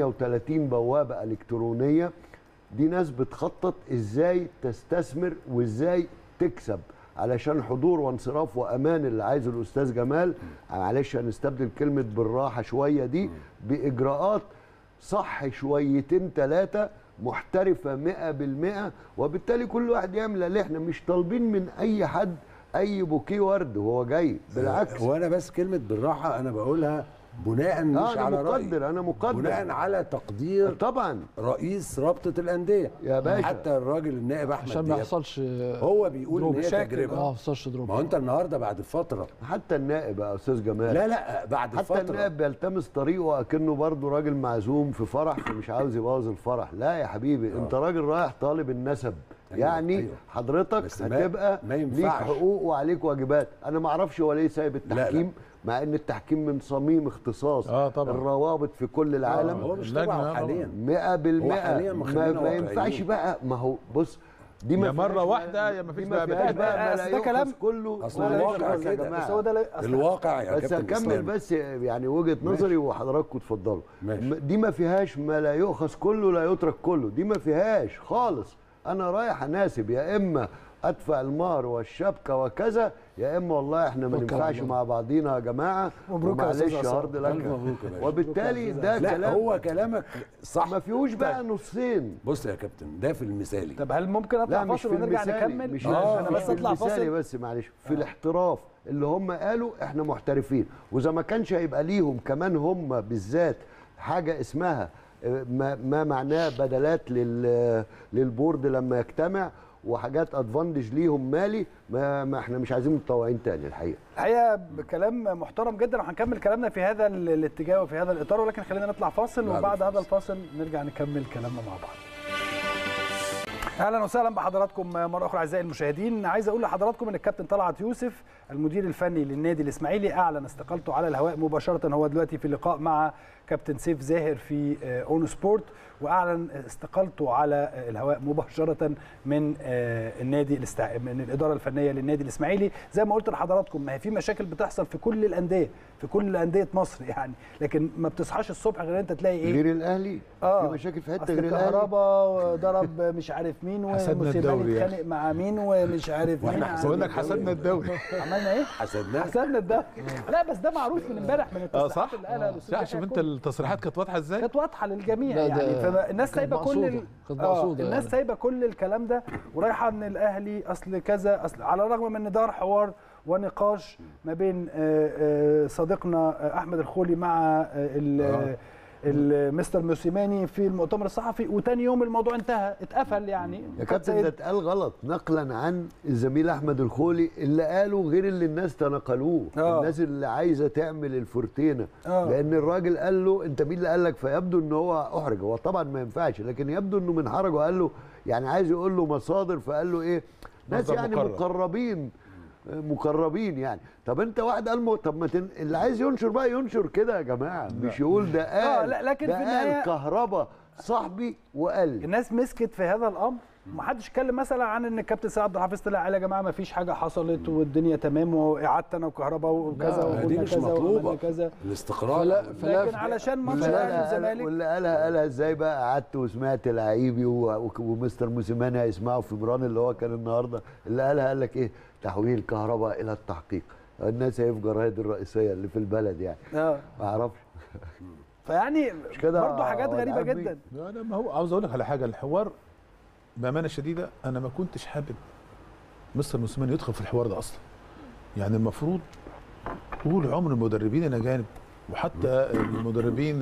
38 بوابه الكترونيه دي ناس بتخطط ازاي تستثمر وازاي تكسب علشان حضور وانصراف وامان اللي عايزه الاستاذ جمال معلش هنستبدل كلمه بالراحه شويه دي باجراءات صح شويتين ثلاثه محترفه 100% وبالتالي كل واحد يعمل اللي احنا مش طالبين من اي حد اي بوكيه ورد وهو جاي بالعكس هو انا بس كلمه بالراحه انا بقولها بناء مش آه، أنا على رأي مقدر، أنا مقدر. بناء على تقدير طبعا رئيس رابطه الانديه يا باشا. حتى الراجل النائب احمد عشان ما دياب يحصلش هو بيقول ان دروب. هي مشاكل. تجربه اه ما يحصلش دروب ما هو انت النهارده بعد فتره حتى النائب يا استاذ جمال لا لا بعد حتى فتره النائب بيلتمس طريقه اكنه برضه راجل معزوم في فرح فمش عاوز يبوظ الفرح لا يا حبيبي انت راجل رايح طالب النسب أيوة، يعني أيوة. حضرتك بس ما- هتبقى ما ليك ينفعش. حقوق وعليك واجبات انا ما اعرفش هو ليه سايب لا. التحكيم مع ان التحكيم من صميم اختصاص آه، طبعا. الروابط في كل العالم هو مش اللجنة تبعه طبعا. حاليا مئة هو بالمئة حاليا ما, مخلينا ما واقعيين. ينفعش بقى ما هو بص دي ما يا مرة فيهاش واحدة ما- يا ما فيش دي بقى فيهاش بتاعت- بقى ما أصل لا ده كلام- يؤخذ كله أصل ولا الواقع يشرب يا كده. جماعة. بس هو ده لا- أصل- الواقع يا بس كابتن هكمل اسلام بس يعني وجهه نظري وحضراتكم اتفضلوا ماشي. م- دي ما فيهاش ما لا يؤخذ كله لا يترك كله دي ما فيهاش خالص انا رايح اناسب يا اما ادفع المهر والشبكه وكذا يا اما والله احنا ما توكل ننفعش على مع بعضينا يا جماعه مبروك يا أستاذ ومعلش عصام. هارد ألف لك مبروك يا باشا. وبالتالي ده لا كلام هو كلامك صح ما فيهوش بقى نصين بص يا كابتن ده في المثالي طب هل ممكن لا اطلع مش فاصل في ونرجع المثالي نكمل مش آه انا انا بس بس اطلع المثالي فاصل بس معلش في الاحتراف اللي هم قالوا احنا محترفين واذا ما كانش هيبقى ليهم كمان هم بالذات حاجه اسمها آه، ما, ما معناه بدلات لل للبورد لما يجتمع وحاجات ادفانتج ليهم مالي ما, ما احنا مش عايزين متطوعين تاني الحقيقه الحقيقه كلام محترم جدا وهنكمل كلامنا في هذا ال- الاتجاه وفي هذا الاطار ولكن خلينا نطلع فاصل بعد وبعد هذا الفاصل. الفاصل نرجع نكمل كلامنا مع بعض اهلا وسهلا بحضراتكم مره اخرى اعزائي المشاهدين عايز اقول لحضراتكم ان الكابتن طلعت يوسف المدير الفني للنادي الاسماعيلي اعلن استقالته على الهواء مباشره هو دلوقتي في لقاء مع كابتن سيف زاهر في آه، اون سبورت واعلن استقالته على آه، الهواء مباشره من آه، النادي الاستع... من الاداره الفنيه للنادي الاسماعيلي زي ما قلت لحضراتكم ما هي في مشاكل بتحصل في كل الانديه في كل انديه مصر يعني لكن ما بتصحاش الصبح غير انت تلاقي ايه غير الاهلي اه في مشاكل في حته أصل غير الاهلي كهربا ضرب مش عارف مين حسدنا الدوري وموسيماني يا اتخانق مع مين ومش عارف مين وإحنا عمل- بقول لك حسدنا الدوري عملنا ايه؟ حسدناه حسدنا الدوري لا بس ده معروف من امبارح من اه التصريحات صح اللي قالها الأستاذ صح يحيى شوف انت كل. التصريحات كانت واضحه ازاي كانت واضحه للجميع لا، يعني ده فالناس كانت سايبه كل ال... مقصودة، كانت آه مقصودة الناس يعني. سايبه كل الكلام ده ورايحه ان الاهلي اصل كذا اصل على الرغم من ان دار حوار ونقاش ما بين آه، آه، صديقنا آه، احمد الخولي مع آه، ال- آه. المستر موسيماني في المؤتمر الصحفي وتاني يوم الموضوع انتهى اتقفل يعني يا كابتن كابتن ده اتقال غلط نقلا عن الزميل احمد الخولي اللي قاله غير اللي الناس تنقلوه آه. الناس اللي عايزه تعمل الفورتينا آه. لان الراجل قال له انت مين اللي قال لك فيبدو ان هو احرج هو طبعا ما ينفعش لكن يبدو انه من حرجه قال له يعني عايز يقول له مصادر فقال له ايه ناس مصدر يعني مقرب. مقربين مقربين يعني طب انت واحد قال م... طب ما تن... اللي عايز ينشر بقى ينشر كده يا جماعه مش يقول ده قال آه، لا، لكن ده في قال النهاية- كهربا صاحبي وقال لي الناس مسكت في هذا الامر ما حدش اتكلم مثلا عن ان الكابتن سيد عبد الحفيظ طلع قال يا جماعه ما فيش حاجه حصلت والدنيا تمام وقعدت انا وكهرباء وكذا لا، دي وقلنا مش كذا وعملنا مطلوبة. كذا الاستقرار فلا على- فلا لكن علشان ماتش واللي الاهلي قالها- والزمالك واللي قالها قالها ازاي بقى قعدت وسمعت لعيبي و- و- ومستر موسيماني هيسمعوا في مران اللي هو كان النهارده اللي قالها قال لك ايه تحويل كهرباء الى التحقيق الناس هي في جرايد الرئيسيه اللي في البلد يعني اه ما اعرفش فيعني كده برضه حاجات هو غريبه العبي. جدا لا لا ما هو عاوز اقول لك على حاجه الحوار بامانه شديده انا ما كنتش حابب مستر موسيماني يدخل في الحوار ده اصلا يعني المفروض طول عمر المدربين الاجانب وحتى المدربين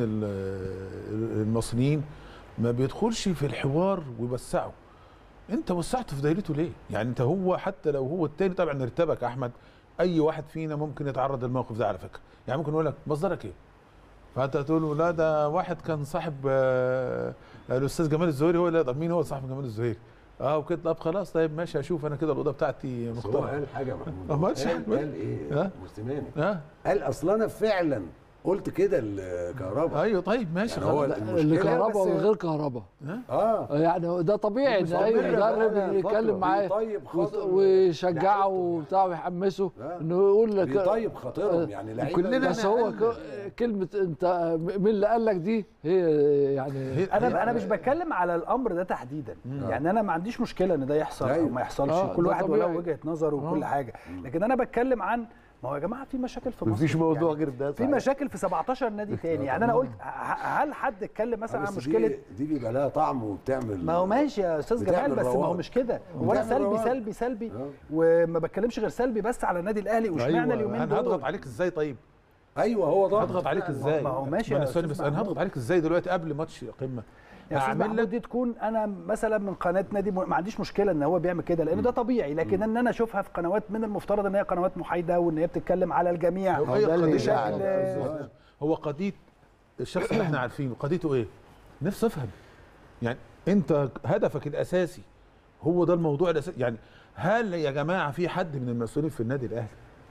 ال- المصريين ما بيدخلش في الحوار ويوسعه انت وسعته في دايرته ليه يعني انت هو حتى لو هو التاني طبعا ارتبك يا احمد اي واحد فينا ممكن يتعرض للموقف ده على فكره يعني ممكن يقول لك مصدرك ايه فانت تقول له لا ده واحد كان صاحب آه، الاستاذ جمال الزهيري هو اللي طب مين هو صاحب جمال الزهيري اه وكده طب خلاص طيب ماشي اشوف انا كده الاوضه بتاعتي بس هو مختلفه قال حاجه يا محمود أه، ما قالش قال, حاجة. قال ايه ها؟ موسيماني ها قال اصل انا فعلا قلت كده الكهرباء ايوه طيب ماشي يعني هو خلاص المشكله اللي كهرباء بس- والغير كهرباء اه يعني ده طبيعي ان اي مستمر مدرب بقالها يتكلم فترة. معاه بيطيب خاطر ويشجعه لعيبته. وبتاع ويحمسه آه. انه يقول لك بيطيب خاطرهم يعني لعيبه كلنا بس هو نقلنا. ك- كلمه انت مين اللي قال لك دي هي يعني هي- انا انا مش بتكلم على الامر ده تحديدا يعني انا ما عنديش مشكله ان ده يحصل او أيوة. ما يحصلش آه، كل ده واحد طبيعي. وله وجهه نظره وكل آه. حاجه لكن انا بتكلم عن ما هو يا جماعه في مشاكل في مصر مفيش موضوع يعني غير ده في صحيح. مشاكل في 17 نادي تاني يعني انا قلت ه- هل حد اتكلم مثلا عن بس مشكله دي, دي بيبقى لها طعم وبتعمل ما هو ماشي يا استاذ بتعمل جمال بس ما هو روابط. مش كده هو انا بتعمل سلبي روابط. سلبي سلبي آه. وما بتكلمش غير سلبي بس على النادي الاهلي واشمعنى ايوه اليومين انا هضغط دول عليك ازاي طيب ايوه هو ضغط هضغط عليك ازاي ما هو ماشي ما يا انا سوري أستاذ بس انا محمود. هضغط عليك ازاي دلوقتي قبل ماتش قمه يا استاذ هعمل محمود لك دي تكون انا مثلا من قناه نادي م- ما عنديش مشكله ان هو بيعمل كده لان ده طبيعي لكن ان انا اشوفها في قنوات من المفترض ان هي قنوات محايده وان هي بتتكلم على الجميع هو هو هي ده اللي قضية يزعل. بالظبط. هو قضيه الشخص اللي احنا عارفينه قضيته ايه؟ نفسي افهم يعني انت هدفك الاساسي هو ده الموضوع الاساسي يعني هل يا جماعه في حد من المسؤولين في النادي الاهلي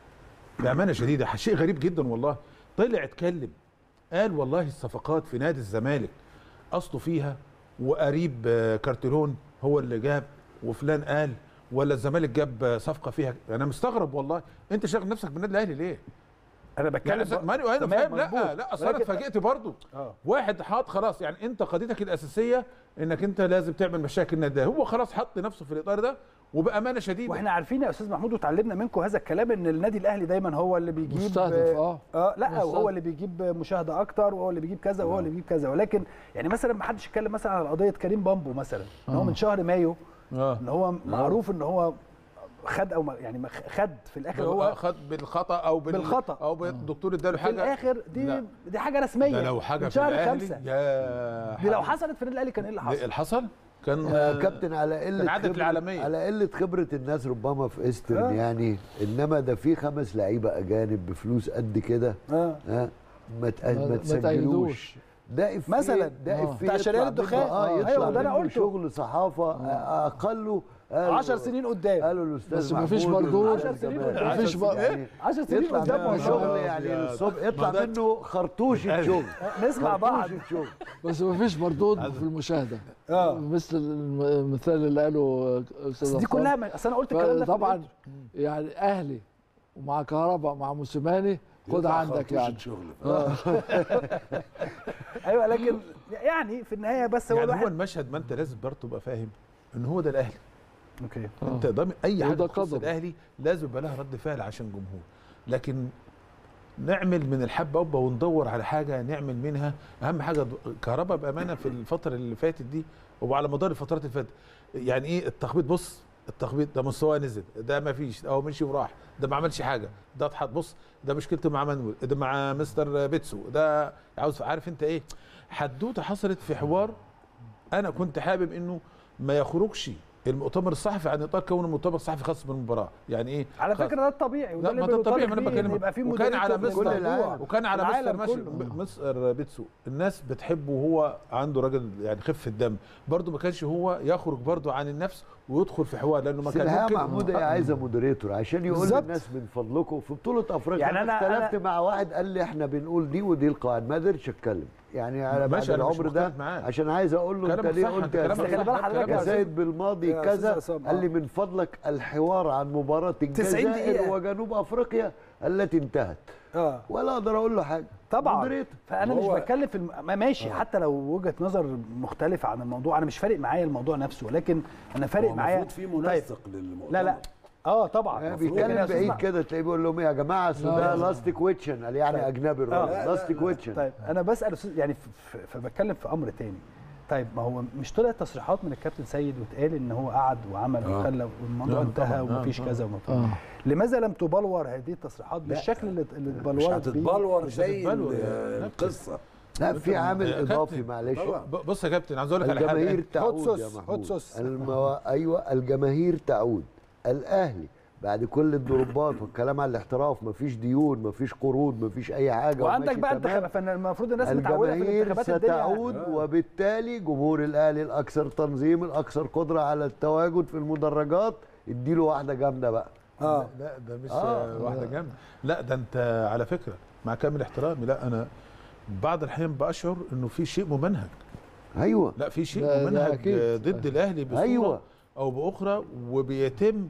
بامانه شديده شيء غريب جدا والله طلع اتكلم قال والله الصفقات في نادي الزمالك اصله فيها وقريب آه، كارتيرون هو اللي جاب وفلان قال ولا الزمالك جاب صفقه فيها انا مستغرب والله انت شاغل نفسك بالنادي الاهلي ليه؟ انا يعني بتكلم ز- ماني انا تمام، فاهم لا مظبوط. لا اصل انا ولكن- اتفاجئت برضو اه واحد حاط خلاص يعني انت قضيتك الاساسيه انك انت لازم تعمل مشاكل النادي ده. هو خلاص حط نفسه في الاطار ده وبامانه شديده واحنا عارفين يا استاذ محمود وتعلمنا منكم هذا الكلام ان النادي الاهلي دايما هو اللي بيجيب مستهدف اه اه لا مستهدف. وهو اللي بيجيب مشاهده اكتر وهو اللي بيجيب كذا وهو اللي بيجيب كذا ولكن يعني مثلا ما حدش اتكلم مثلا على قضيه كريم بامبو مثلا ان هو آه. من شهر مايو اه ان هو معروف ان هو خد او ما- يعني ما خد في الاخر هو هو خد بالخطا او بال... بالخطأ. او الدكتور اداله في حاجه الاخر دي لا. دي حاجه رسميه ده لو حاجه من في شهر الاهلي خمسة يا دي لو حبيبي. حصلت في النادي الاهلي كان ايه اللي حصل؟ اللي حصل كان يا كابتن على قله كان عدت خبرة- العالمية. على قله خبره الناس ربما في ايسترن آه. يعني انما ده في خمس لعيبه اجانب بفلوس قد كده اه ها ما تأ- ما- ما ما تسجلوش تأيدوش. ده إفيه مثلاً. ده آه. إفيه بتاع يطلع شريان منه- الدخان. اه آه، يطلع أيوة، ده أنا منه قلته. شغل صحافه آه، اقله قالوا- 10 سنين قدام قالوا الاستاذ بس مفيش محمود مردود. والأستاذ عشر سنين جمال. قدام. عشر مفيش سنين بقى- يعني 10 سنين يطلع قدام منه والله. شغل يعني يا- الصبح ما يطلع ده- منه خرطوش الشغل نسمع بعض خرطوش الشغل بس ما فيش مردود في المشاهده اه مثل الم- المثال اللي قاله استاذ بس دي عصام. كلها اصل انا قلت الكلام ده في طبعا الإنترو. يعني اهلي ومع كهرباء مع موسيماني خد يطلع عندك خرطوش يعني الشغل ايوه لكن يعني في النهايه بس هو يعني هو الواحد المشهد ما انت لازم برضه تبقى فاهم ان هو ده الاهلي اوكي انت ضامن اي حاجه وده تخص قدر. الاهلي لازم يبقى لها رد فعل عشان جمهور لكن نعمل من الحبه قبه وندور على حاجه نعمل منها اهم حاجه ض- كهرباء بامانه في الفتره اللي فاتت دي وعلى مدار الفترات اللي فاتت يعني ايه التخبيط بص التخبيط ده مستواه نزل ده ما فيش او مشي وراح ده ما عملش حاجه ده اتحط بص ده مشكلته مع مانويل ده مع مستر بيتسو ده عاوز عارف انت ايه حدوته حصلت في حوار انا كنت حابب انه ما يخرجش المؤتمر الصحفي عن اطار كونه مؤتمر صحفي خاص بالمباراه يعني ايه على خاص. فكره ده الطبيعي وده لا اللي ما ده الطبيعي بنطالب ما انا بيه، إن بكلمك يبقى في وكان على مودريتور مستر للموضوع. وكان على مستر العالم ماشي كله. مستر بيتسو الناس بتحبه وهو عنده راجل يعني خفه دم برضه ما كانش هو يخرج برضه عن النفس ويدخل في حوار لانه ما بس كان الحقيقه ممكن محمود هي عايزه مودريتور عشان يقول بالظبط. للناس من فضلكم في بطوله افريقيا يعني يعني أنا- انا اختلفت أنا- مع واحد قال لي احنا بنقول دي ودي القواعد ما قدرتش اتكلم يعني على بعد ماشي، أنا مش العمر ده مختلف معاه. عشان عايز اقول له انت كلامك ليه صح، قلت أنت يا كلامك خلي سيد- بال صح، حضرتك كلامك يا يا سيد بالماضي يا أستاذ كذا عصام، قال لي آه. من فضلك الحوار عن مباراه 90 الجزائر دقيقة. وجنوب افريقيا التي انتهت اه ولا اقدر اقول له حاجه طبعا مودريتور. فانا مش هو- بتكلم في الم... ما ماشي حتى لو وجهه نظر مختلفه عن الموضوع انا مش فارق معايا الموضوع نفسه ولكن انا فارق هو معايا المفروض في منسق للمؤتمر لا لا اه طبعا يعني المفروض. بيتكلم يا أستاذ بعيد مع- كده تلاقيه بيقول لهم إيه يا جماعه اصل ده لاستيك ويتشن قال يعني اجنبي الراجل آه. لاستيك ويتشن طيب انا بسال أستاذ- يعني ف- ف- فبتكلم في امر تاني طيب ما هو مش طلعت تصريحات من الكابتن سيد واتقال ان هو قعد وعمل آه. وخلى والموضوع نعم انتهى طبعاً، ومفيش نعم كذا طبعاً. ومفيش اه لماذا لم تبلور هذه التصريحات لا. بالشكل اللي اللي مش اتبلورت بيه هتتبلور مش زي هتتبلور ال- يا كابتن. القصه لا في عامل يا اضافي كابتن، معلش طبعاً. ب- بص يا كابتن عايز اقول لك على حاجه الجماهير تعود صوص، يا هوت محمود صوص. المو... ايوه الجماهير تعود الاهلي بعد كل الضربات والكلام على الاحتراف مفيش ديون مفيش قروض مفيش اي حاجه وعندك وماشي بقى تمام. انتخابات فالمفروض الناس متعوده في الجماهير الانتخابات الدنيا ستعود وبالتالي جمهور الاهلي الاكثر تنظيم الاكثر قدره على التواجد في المدرجات اديله واحده جامده بقى اه لا ده مش آه. آه واحده جامده لا ده انت على فكره مع كامل احترامي لا انا بعض الاحيان بشعر انه في شيء ممنهج ايوه لا في شيء ده- ده ممنهج أكيد. آه، ضد الاهلي بصوره أيوة. او باخرى وبيتم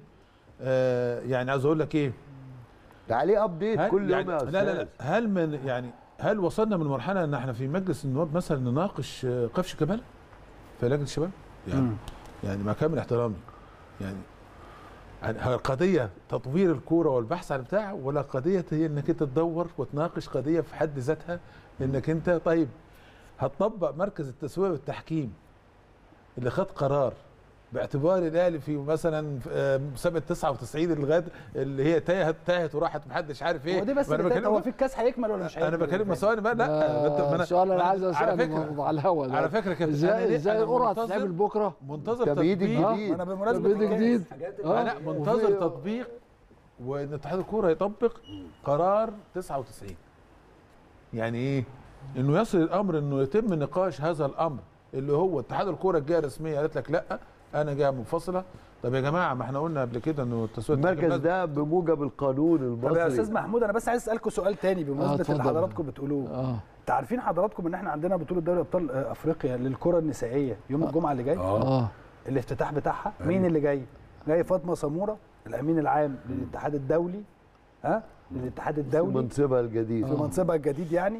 آه يعني عايز اقول لك ايه ده عليه ابديت هل كل يعني يوم يا لا لا لا أستاذ. هل من يعني هل وصلنا من مرحله ان احنا في مجلس النواب مثلا نناقش آه، قفش كمال في لجنه الشباب يعني مم. يعني مع كامل احترامي يعني يعني هل القضيه تطوير الكوره والبحث عن بتاع ولا قضيه هي انك انت تدور وتناقش قضيه في حد ذاتها انك انت طيب هتطبق مركز التسويه والتحكيم اللي خد قرار باعتبار الاهلي في مثلا آه، مسابقه 99 لغايه اللي هي تاهت تاهت وراحت محدش عارف ايه هو دي بس ما انا اللي بكلم هو في الكاس هيكمل ولا مش انا هيكمل؟ بكلم مسؤول بقى لا ما أنت- ما ده أنا- السؤال ما انا أنا- عايز على اساله فكره برضه على الهوا ده على فكره يا كابتن أنا ازاي ليه- ازاي أنا القرعه منتظر- هتتعمل بكره منتظر تمهيد تطبيق ما جديد انا بمناسبه تمهيد الكاس. جديد آه لا منتظر وفي- تطبيق وان اتحاد الكوره يطبق قرار 99 يعني ايه انه يصل الامر انه يتم نقاش هذا الامر اللي هو اتحاد الكوره الجهه الرسميه قالت لك لا انا جهه منفصله طب يا جماعه ما احنا قلنا قبل كده انه التسويه المركز ده بموجب القانون طب يا استاذ المصري محمود انا بس عايز اسالكم سؤال تاني بمناسبه اتفضل. اللي حضراتكم بتقولوه اه انت عارفين حضراتكم ان احنا عندنا بطوله دوري ابطال آه، افريقيا للكره النسائيه يوم الجمعه اللي جاي اه اه الافتتاح بتاعها مين اللي جاي جاي فاطمه سموره الامين العام للاتحاد الدولي ها للاتحاد في الدولي منصبها الجديد في منصبها الجديد يعني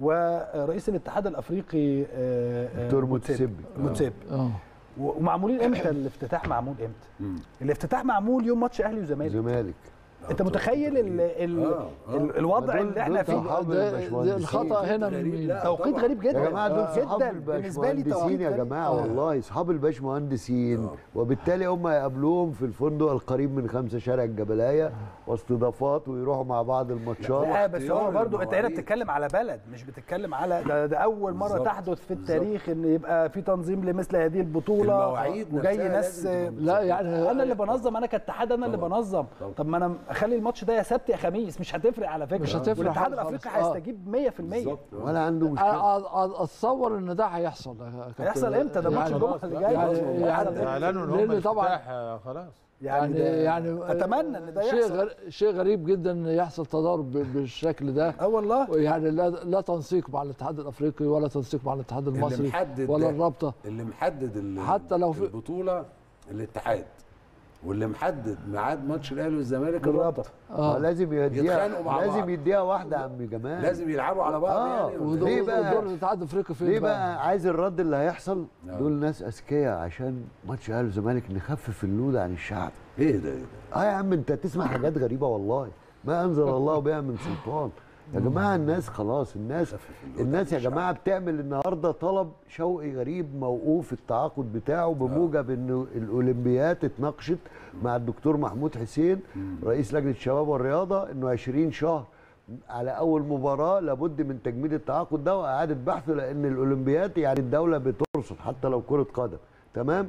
ورئيس الاتحاد الافريقي آه، آه، دكتور موتسيبي متسبي موتسيبي اه و- ومعمولين امتى الافتتاح معمول امتى مم. الافتتاح معمول يوم ماتش اهلي وزمالك زمالك انت متخيل ال ال آه، آه. ال الوضع دول- اللي احنا دول فيه صحاب ده- الباشمهندسين. ده الخطا هنا من غريب، مين؟ لا. توقيت طبعاً. غريب جدا يا جماعه دول آه، صحاب جدا بالنسبه لي توقيت الباشمهندسين يا غريب. جماعه آه. والله اصحاب الباشمهندسين آه. وبالتالي هم يقابلوهم في الفندق القريب من خمسة شارع الجبلايه واستضافات ويروحوا مع بعض الماتشات لا بس هو اختيار برضو انت هنا المواعيد. بتتكلم على بلد مش بتتكلم على ده, ده اول مره بالظبط. تحدث في التاريخ ان يبقى في تنظيم لمثل هذه البطوله المواعيد وجاي نفسها ناس لازم تبقى لا يعني انا اللي بنظم انا كاتحاد انا اللي طبعاً. بنظم طبعاً. طب ما انا اخلي الماتش ده يا سبت يا خميس مش هتفرق على فكره مش هتفرق والاتحاد خالص. الافريقي آه. هيستجيب 100% بالظبط آه. ولا عنده مشكله أ- أ- اتصور ان ده هيحصل يا كابتن. هيحصل امتى ده ماتش يعني- الجمعه اللي جاي يعني- أصلاً. يعني- اعلنوا ان لأن هم طبعاً- الافتتاح آه، خلاص يعني يعني ده- يعني اتمنى ان ده شيء يحصل غر... شيء غريب جدا ان يحصل تضارب ب- بالشكل ده اه والله يعني لا لا تنسيق مع الاتحاد الافريقي ولا تنسيق مع الاتحاد المصري محدد ولا ده. الرابطه اللي محدد ال- حتى لو في- البطوله الاتحاد واللي محدد ميعاد ماتش الاهلي والزمالك الرابطه آه. اه لازم يتخانقوا يديها مع بعض. لازم يديها واحده يا عم جمال لازم يلعبوا على بعض آه، يعني ودول- ولا إيه؟ ليه بقى؟ دور الاتحاد الافريقي فين ليه بقى عايز الرد اللي هيحصل آه. دول ناس اذكياء عشان ماتش اهلي والزمالك نخفف اللود عن الشعب ايه ده ايه ده اه يا عم انت تسمع حاجات غريبه والله ما انزل الله بها من سلطان يا جماعه الناس خلاص الناس الناس يا جماعه بتعمل النهارده طلب شوقي غريب موقوف التعاقد بتاعه بموجب انه الاولمبيات اتناقشت مع الدكتور محمود حسين رئيس لجنه الشباب والرياضه انه 20 شهر على اول مباراه لابد من تجميد التعاقد ده واعاده بحثه لان الاولمبيات يعني الدوله بترصد حتى لو كره قدم تمام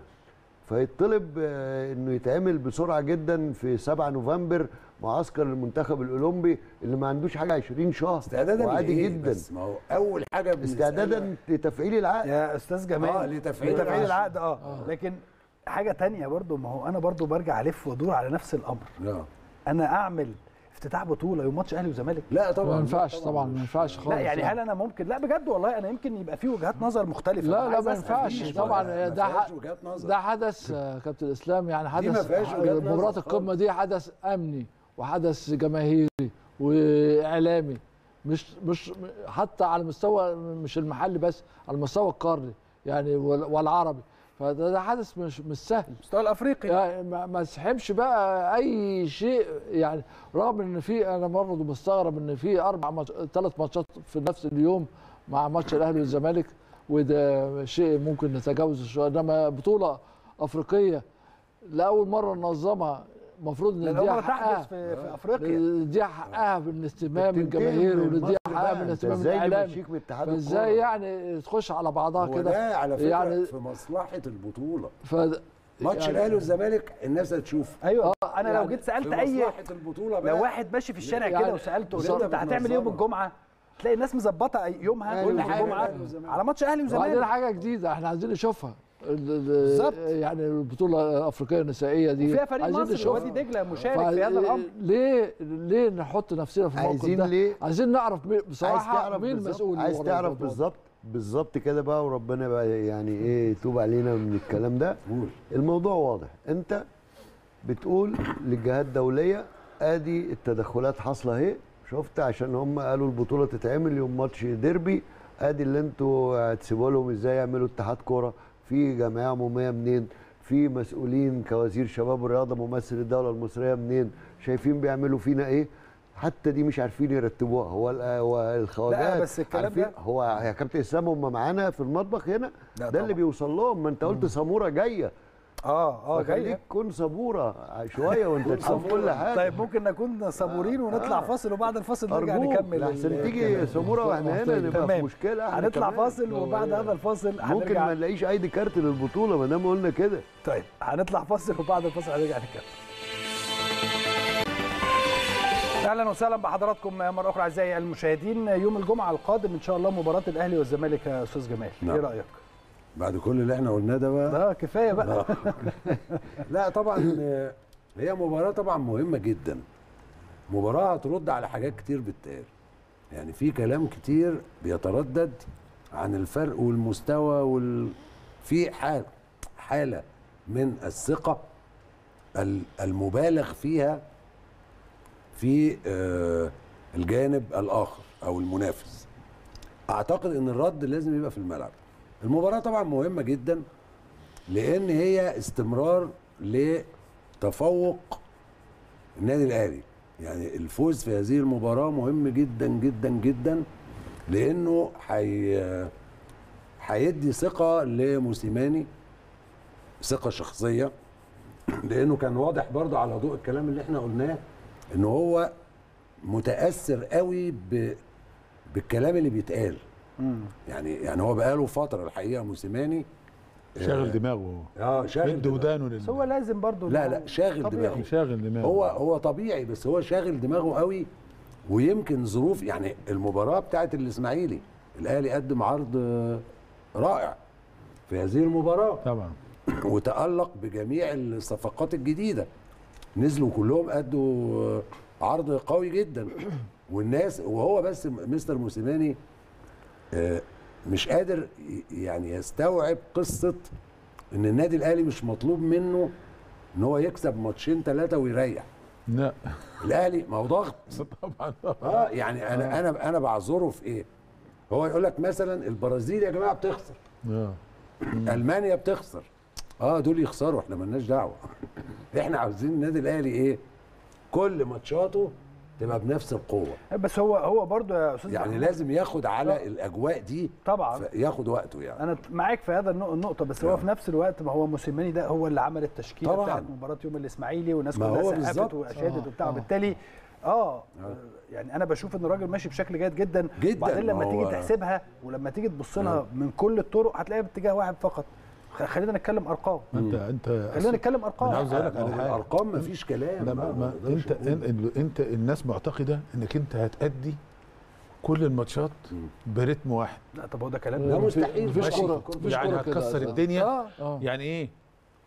فيطلب آه، انه يتعمل بسرعه جدا في 7 نوفمبر معسكر المنتخب الاولمبي اللي ما عندوش حاجه 20 شهر استعدادا وعادي لإيه؟ جدا بس ما هو اول حاجه بنسألها- استعدادا لتفعيل العقد يا استاذ جمال آه، لتفعيل لتفعيل العقد. العقد اه لكن حاجه تانية برضو ما هو انا برضو برجع الف وادور على نفس الامر لا انا اعمل افتتاح بطوله يوم ماتش اهلي وزمالك لا طبعا ما ينفعش لا طبعا ما ينفعش خالص لا يعني هل انا ممكن لا بجد والله انا يمكن يبقى في وجهات نظر مختلفه لا أنا لا عايز ما أسأل. ينفعش مفيش طبعا ولا- ده ما فيهاش ح- وجهات نظر. ده حدث آه، كابتن اسلام يعني ما حدث فيهاش وجهات نظر مباراه خالص. القمه دي حدث امني وحدث جماهيري واعلامي مش مش حتى على المستوى مش المحلي بس على المستوى القاري يعني وال- والعربي فده ده حدث مش مش سهل المستوى الافريقي يعني ما ما تسحبش بقى اي شيء يعني رغم ان في انا برضه مستغرب ان في اربع ماتش ثلاث ماتشات في نفس اليوم مع ماتش الاهلي والزمالك وده شيء ممكن نتجاوزه شويه انما بطوله افريقيه لاول مره ننظمها المفروض ان لان دي اول مره حقها تحدث في, في افريقيا دي حقها بالاهتمام بتنتقم الجماهيري من ودي مصر حقها بقى. أنت بالاهتمام ازاي الاعلامي نمشيك من اتحاد فازاي الكورة؟ يعني تخش على بعضها هو كده ده على فكره يعني يعني في مصلحه البطوله ف ماتش يعني- الاهلي والزمالك الناس هتشوف ايوه آه، انا لو يعني جيت سالت في اي مصلحه البطوله بقى لو واحد ماشي في الشارع يعني كده وسالته قلت له بصراحة انت هتعمل ايه يوم بتنظمها. الجمعه تلاقي الناس مظبطه يومها أيوة، كل حاجة جمعه الأهلي والزمالك. على ماتش اهلي وبعدين وزمالك حاجه جديده احنا عايزين نشوفها ال- ال- بالظبط. يعني البطوله الافريقيه النسائيه دي وفيها فريق عايزين مصر نشوفها. وادي دجله مشارك فع- في هذا الامر ليه ليه نحط نفسنا في الموقف عايزين ده ليه؟ عايزين نعرف مين- عايز بصراحه تعرف مين بالظبط- المسؤول عايز ورا تعرف الموضوع ده. بالظبط بالظبط كده بقى وربنا بقى يعني ايه يتوب علينا من الكلام ده قول الموضوع واضح انت بتقول للجهات الدوليه ادي التدخلات حاصله اهي شفت عشان هم قالوا البطوله تتعمل يوم ماتش ديربي ادي اللي انتوا هتسيبوا لهم ازاي يعملوا اتحاد كوره في جمعيه عموميه منين في مسؤولين كوزير شباب الرياضه ممثل الدوله المصريه منين شايفين بيعملوا فينا ايه حتى دي مش عارفين يرتبوها هو ال- هو الخواجات بس الكلام عارفين ده- هو يا كابتن اسلام هم معانا في المطبخ هنا لا ده طبعا. اللي بيوصل لهم ما انت قلت سموره جايه اه اه فخليك جاي كن صبوره شويه وانت تشوف كل حاجه طيب ممكن نكون صبورين ونطلع آه. فاصل وبعد الفاصل نرجع أرجوك، نكمل لحسن ال- تيجي سموره واحنا هنا طيب، نبقى في تمام. مشكله احنا هنطلع كمان. فاصل وبعد هذا الفاصل ممكن هنرجع ما نلاقيش ايدي كارت للبطوله ما دام قلنا كده طيب هنطلع فاصل وبعد الفاصل هنرجع نتكلم اهلا وسهلا بحضراتكم مره اخرى اعزائي المشاهدين يوم الجمعه القادم ان شاء الله مباراه الاهلي والزمالك يا استاذ جمال نعم. ايه رايك بعد كل اللي احنا قلناه ده بقى اه كفايه بقى لا طبعا آه، هي مباراة طبعا مهمة جدا مباراة هترد على حاجات كتير بتتقال يعني في كلام كتير بيتردد عن الفرق والمستوى وال في حال حالة من الثقة ال- المبالغ فيها في آه، الجانب الآخر أو المنافس أعتقد إن الرد لازم يبقى في الملعب المباراة طبعا مهمة جدا لان هي استمرار لتفوق النادي الاهلي يعني الفوز في هذه المباراه مهم جدا جدا جدا لانه حي هيدي ثقه لموسيماني ثقه شخصيه لانه كان واضح برضه على ضوء الكلام اللي احنا قلناه ان هو متاثر قوي ب بالكلام اللي بيتقال يعني يعني هو بقاله فتره الحقيقه موسيماني شاغل دماغه اه شاغل مد دماغه. ودانه بس هو لل... لازم برضو لا لا شاغل طبيعي. دماغه شاغل دماغه هو هو طبيعي بس هو شاغل دماغه قوي ويمكن ظروف يعني المباراه بتاعت الاسماعيلي الاهلي قدم عرض آه، رائع في هذه المباراه طبعا وتالق بجميع الصفقات الجديده نزلوا كلهم ادوا آه، عرض قوي جدا والناس وهو بس مستر موسيماني آه، مش قادر ي- يعني يستوعب قصه ان النادي الاهلي مش مطلوب منه ان هو يكسب ماتشين ثلاثه ويريح لا الاهلي ما هو ضغط طبعا اه يعني انا انا انا بعذره في ايه هو يقول لك مثلا البرازيل يا جماعه بتخسر آه. المانيا بتخسر اه دول يخسروا احنا ملناش دعوه احنا عاوزين النادي الاهلي ايه كل ماتشاته تبقى بنفس القوه بس هو هو برضو يا استاذ يعني محمود، لازم ياخد على الاجواء دي طبعا ف- ياخد وقته يعني انا معاك في هذا النق- النقطه بس هو نعم. في نفس الوقت ما هو موسيماني ده هو اللي عمل التشكيله طبعاً. بتاعت مباراه يوم الاسماعيلي والناس ما كلها هو سقفت بالظبط. واشادت آه، وبتاع آه. وبالتالي اه يعني انا بشوف ان الراجل ماشي بشكل جيد جدا جداً، وبعدين لما ما تيجي هو- تحسبها ولما تيجي تبص لها من كل الطرق هتلاقيها باتجاه واحد فقط خ- خلينا نتكلم ارقام انت انت خلينا نتكلم انا ارقام عاوز اقول لك على حاجه الارقام مفيش كلام لا ما ما أقدرش انت أقول. انت, انت الناس معتقده انك انت هتأدي كل الماتشات برتم واحد لا طب هو ده كلام لا مفيش- مستحيل مفيش ماشي. كوره مفيش يعني كوره كده هتكسر أصلاً. الدنيا اه اه يعني ايه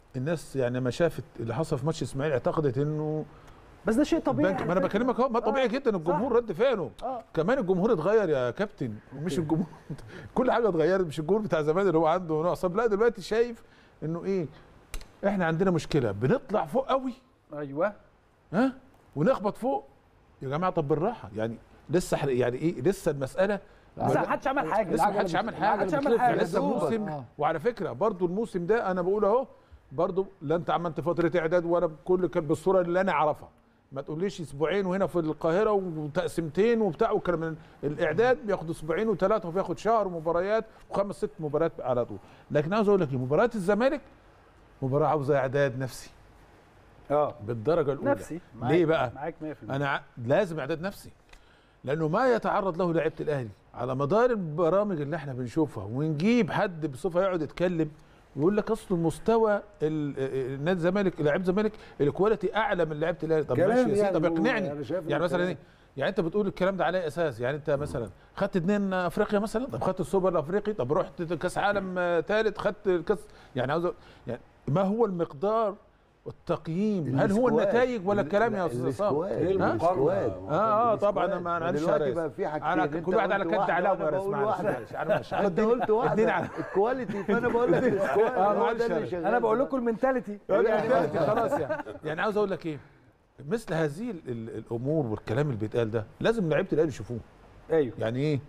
الناس يعني لما شافت اللي حصل في ماتش اسماعيل اعتقدت انه بس ده شيء طبيعي بنك على ما انا فكرة. بكلمك اهو ما طبيعي آه، جدا الجمهور رد فعله اه كمان الجمهور اتغير يا كابتن مش الجمهور كل حاجه اتغيرت مش الجمهور بتاع زمان اللي هو عنده نوع عصب لا دلوقتي شايف انه ايه احنا عندنا مشكله بنطلع فوق قوي ايوه ها ونخبط فوق يا جماعه طب بالراحه يعني لسه حر- يعني ايه لسه المساله لسه ما حدش عمل حاجه لسه ما حدش عمل حاجه محدش عمل حاجة. يعني لسه دوبك. الموسم آه. وعلى فكره برضو الموسم ده انا بقول اهو برضو لا انت عملت فتره اعداد ولا كل كان بالصوره اللي انا اعرفها ما تقوليش اسبوعين وهنا في القاهره وتقسيمتين وبتاع وكلام من الاعداد بياخد اسبوعين وثلاثه وبياخد شهر مباريات وخمس ست مباريات على طول لكن عاوز اقول لك إيه، مباراه الزمالك مباراه عاوزه اعداد نفسي اه بالدرجه الاولى نفسي معاك- ليه بقى؟ معاك 100% انا ع- لازم اعداد نفسي لانه ما يتعرض له لعيبه الاهلي على مدار البرامج اللي احنا بنشوفها ونجيب حد بصفه يقعد يتكلم ويقول لك اصل المستوى ال- ال- نادي الزمالك لعيبه الزمالك الكواليتي اعلى من لعيبه الاهلي طب كلام ماشي يا سيدي يعني طب هو- اقنعني أنا شايف إنه يعني مثلا كلام. ايه يعني انت بتقول الكلام ده على أي اساس يعني انت مثلا خدت اتنين افريقيا مثلا طب خدت السوبر الافريقي طب رحت كاس عالم ثالث خدت الكاس يعني عاوز أ- يعني ما هو المقدار والتقييم هل هو السكواد. النتائج ولا الكلام يا لا، استاذ عصام السكواد. هي السكواد. اه اه طبعا انا ما عنديش دلوقتي رئيس. بقى في حاجتين انا أنت كل واحد على قلت كد واحدة علاوه وأنا يا بقول اسمع واحدة. معلش معلش انت قلت اتنين واحده على الكواليتي فانا بقول لك السكواد آه، هو معلش ده اللي يعني. شغال انا بقول لكم المنتاليتي يعني خلاص يعني يعني عاوز اقول لك ايه مثل هذه ال- ال- الامور والكلام اللي بيتقال ده لازم لعيبه الاهلي يشوفوه ايوه يعني ايه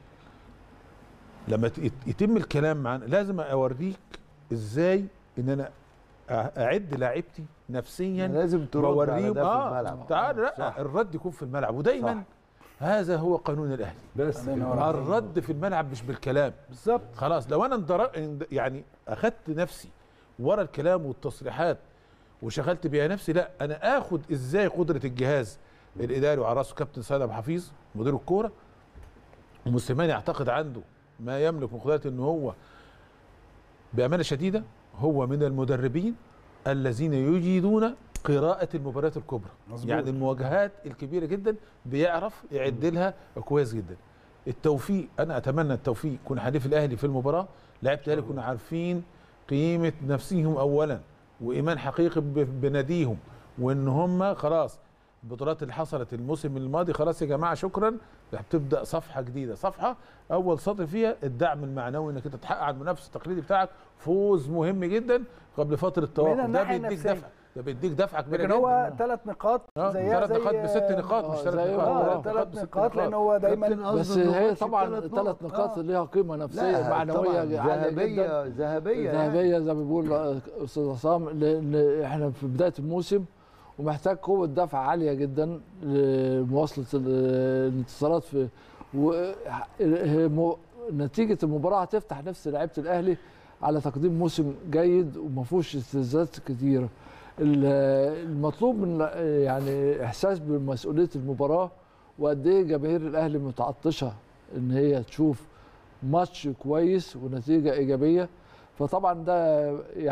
لما ت- يت- يتم الكلام معانا لازم اوريك ازاي ان انا أ- اعد لاعيبتي نفسيا لازم ترد على بوريهم ده في اه الملعب تعال لا صح. الرد يكون في الملعب ودايما صح. هذا هو قانون الاهلي بس الله ينور عليك. الرد في الملعب مش بالكلام بالظبط خلاص لو انا اندر... اند- يعني اخدت نفسي ورا الكلام والتصريحات وشغلت بيها نفسي لا انا اخد ازاي قدره الجهاز الاداري وعلى راسه كابتن سيد ابو حفيظ مدير الكوره وموسيماني اعتقد عنده ما يملك من قدرات ان هو بامانه شديده هو من المدربين الذين يجيدون قراءة المباريات الكبرى مظبوط. يعني المواجهات الكبيرة جدا بيعرف يعد لها كويس جدا التوفيق انا اتمنى التوفيق يكون حليف الاهلي في المباراه لعيبه الاهلي يكونوا عارفين قيمه نفسهم اولا وايمان حقيقي ب- بناديهم وان هم خلاص البطولات اللي حصلت الموسم الماضي خلاص يا جماعه شكرا بتبدا صفحه جديده صفحه اول سطر فيها الدعم المعنوي انك انت تحقق على المنافس التقليدي بتاعك فوز مهم جدا قبل فتره التوقف ده الناحية بيديك النفسية. دفع ده بيديك دفعه كبيره لكن جدا هو ثلاث نقاط اه زيها ثلاث زي نقاط بست نقاط مش آه، ثلاث زي نقاط اه آه، ثلاث بست نقاط لان هو كابتن دايما قصده بس إنه هي ماتش طبعا بثلاث الثلاث نقط. نقاط آه. ليها قيمه نفسيه لا معنويه طبعا عاليه جدا ذهبيه ذهبيه يعني. ذهبيه زي ما بيقول استاذ عصام لان احنا في بدايه الموسم ومحتاج قوه دفع عاليه جدا لمواصله ال- الانتصارات في و- هي مو- نتيجه المباراه هتفتح نفس لعيبه الاهلي على تقديم موسم جيد وما فيهوش استفزازات كتيره ال- المطلوب من يعني احساس بمسؤوليه المباراه وقد ايه جماهير الاهلي متعطشه ان هي تشوف ماتش كويس ونتيجه ايجابيه فطبعا ده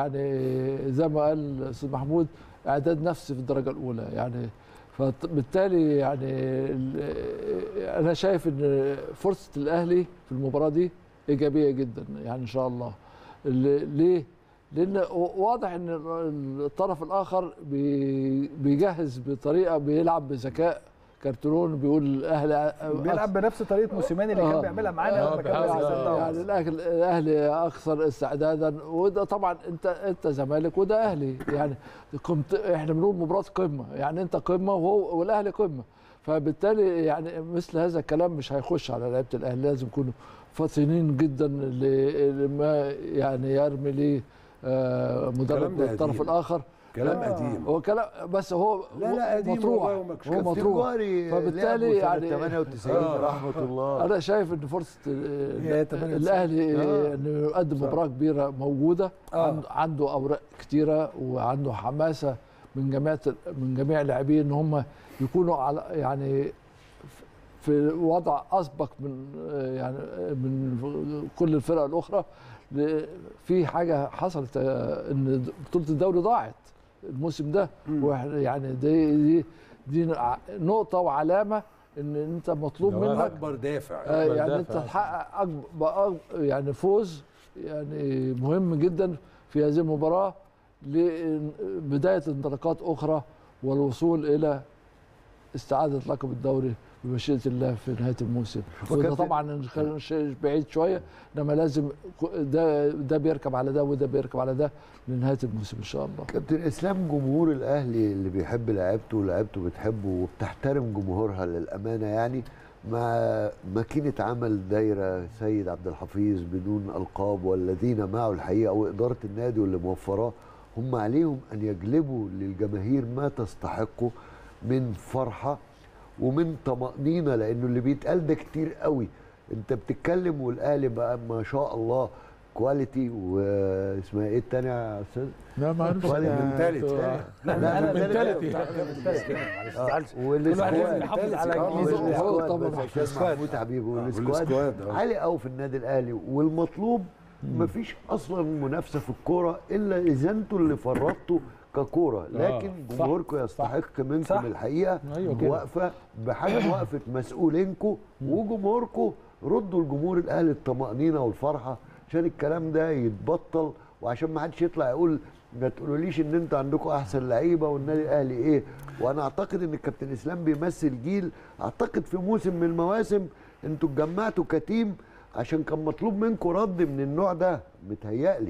يعني زي ما قال الاستاذ محمود اعداد نفسي في الدرجه الاولى يعني فبالتالي يعني ال- انا شايف ان فرصه الاهلي في المباراه دي ايجابيه جدا يعني ان شاء الله ال- ليه؟ لان واضح ان الطرف الاخر بي- بيجهز بطريقه بيلعب بذكاء كارترون بيقول الاهلي بيلعب بنفس طريقه موسيماني اللي كان آه. بيعملها معانا آه، لما كان بيحاول- ماسك آه، سان داونز. يعني الاهلي الاهلي اكثر استعدادا وده طبعا انت انت زمالك وده اهلي يعني قمت احنا بنقول مباراه قمه يعني انت قمه وهو والاهلي قمه فبالتالي يعني مثل هذا الكلام مش هيخش على لعيبه الاهلي لازم يكونوا فطنين جدا ل- لما يعني يرمي ليه آه، الكلام مدرب ده الطرف قديم. الاخر كلام آه. قديم هو كلام بس هو لا لا قديم مطروح والله ومكشوف. هو كابتن مطروح جوهري فبالتالي لعبه يعني- سنة 98 آه. رحمه الله انا شايف ان فرصه ال- يا 98. الاهلي آه. انه يقدم مباراه كبيره موجوده آه. عنده, عنده اوراق كتيره وعنده حماسه من جميع من جميع اللاعبين ان هم يكونوا على يعني في وضع اسبق من يعني من كل الفرق الاخرى ل- في حاجه حصلت آه، ان بطوله الدوري ضاعت الموسم ده واحنا يعني دي دي دي نقطه وعلامه ان انت مطلوب جواب منك اكبر دافع آه، أكبر يعني انت دافع. تحقق أكبر يعني فوز يعني مهم جدا في هذه المباراه لبدايه انطلاقات اخرى والوصول الى استعاده لقب الدوري بمشيئه الله في نهايه الموسم وده وكابتن- طبعا كان شيء بعيد شويه انما لازم ده ده بيركب على ده وده بيركب على ده لنهايه الموسم ان شاء الله كابتن اسلام جمهور الاهلي اللي بيحب لعيبته ولعيبته بتحبه وبتحترم جمهورها للامانه يعني مع ماكينه عمل دايره سيد عبد الحفيظ بدون القاب والذين معه الحقيقه واداره النادي واللي موفراه هم عليهم ان يجلبوا للجماهير ما تستحقه من فرحه ومن طمأنينة لأنه اللي بيتقال ده كتير قوي أنت بتتكلم والأهلي بقى ما شاء الله كواليتي واسمها ايه التانية يا استاذ؟ لا ما اعرفش كواليتي منتاليتي لا لا، انا mentality. معلش ما تزعلش والسكواد لازم يحافظ على آه، الجيزة. والسكواد هو طبعاً. بس عشان محمود حبيبي والسكواد والسكواد، آه. عالي قوي في النادي الاهلي والمطلوب مفيش اصلا منافسه في الكوره الا اذا انتوا اللي فرطتوا ككوره لكن صح، جمهوركم يستحق منكم صح. الحقيقه أيوة كده. واقفه بحجم وقفه مسؤولينكم وجمهوركم ردوا لجمهور الاهلي الطمانينه والفرحه عشان الكلام ده يتبطل وعشان ما حدش يطلع يقول ما تقولوليش ان انتوا عندكم احسن لعيبه والنادي الاهلي ايه وانا اعتقد ان الكابتن اسلام بيمثل جيل اعتقد في موسم من المواسم انتوا اتجمعتوا كتيم عشان كان مطلوب منكم رد من النوع ده متهيألي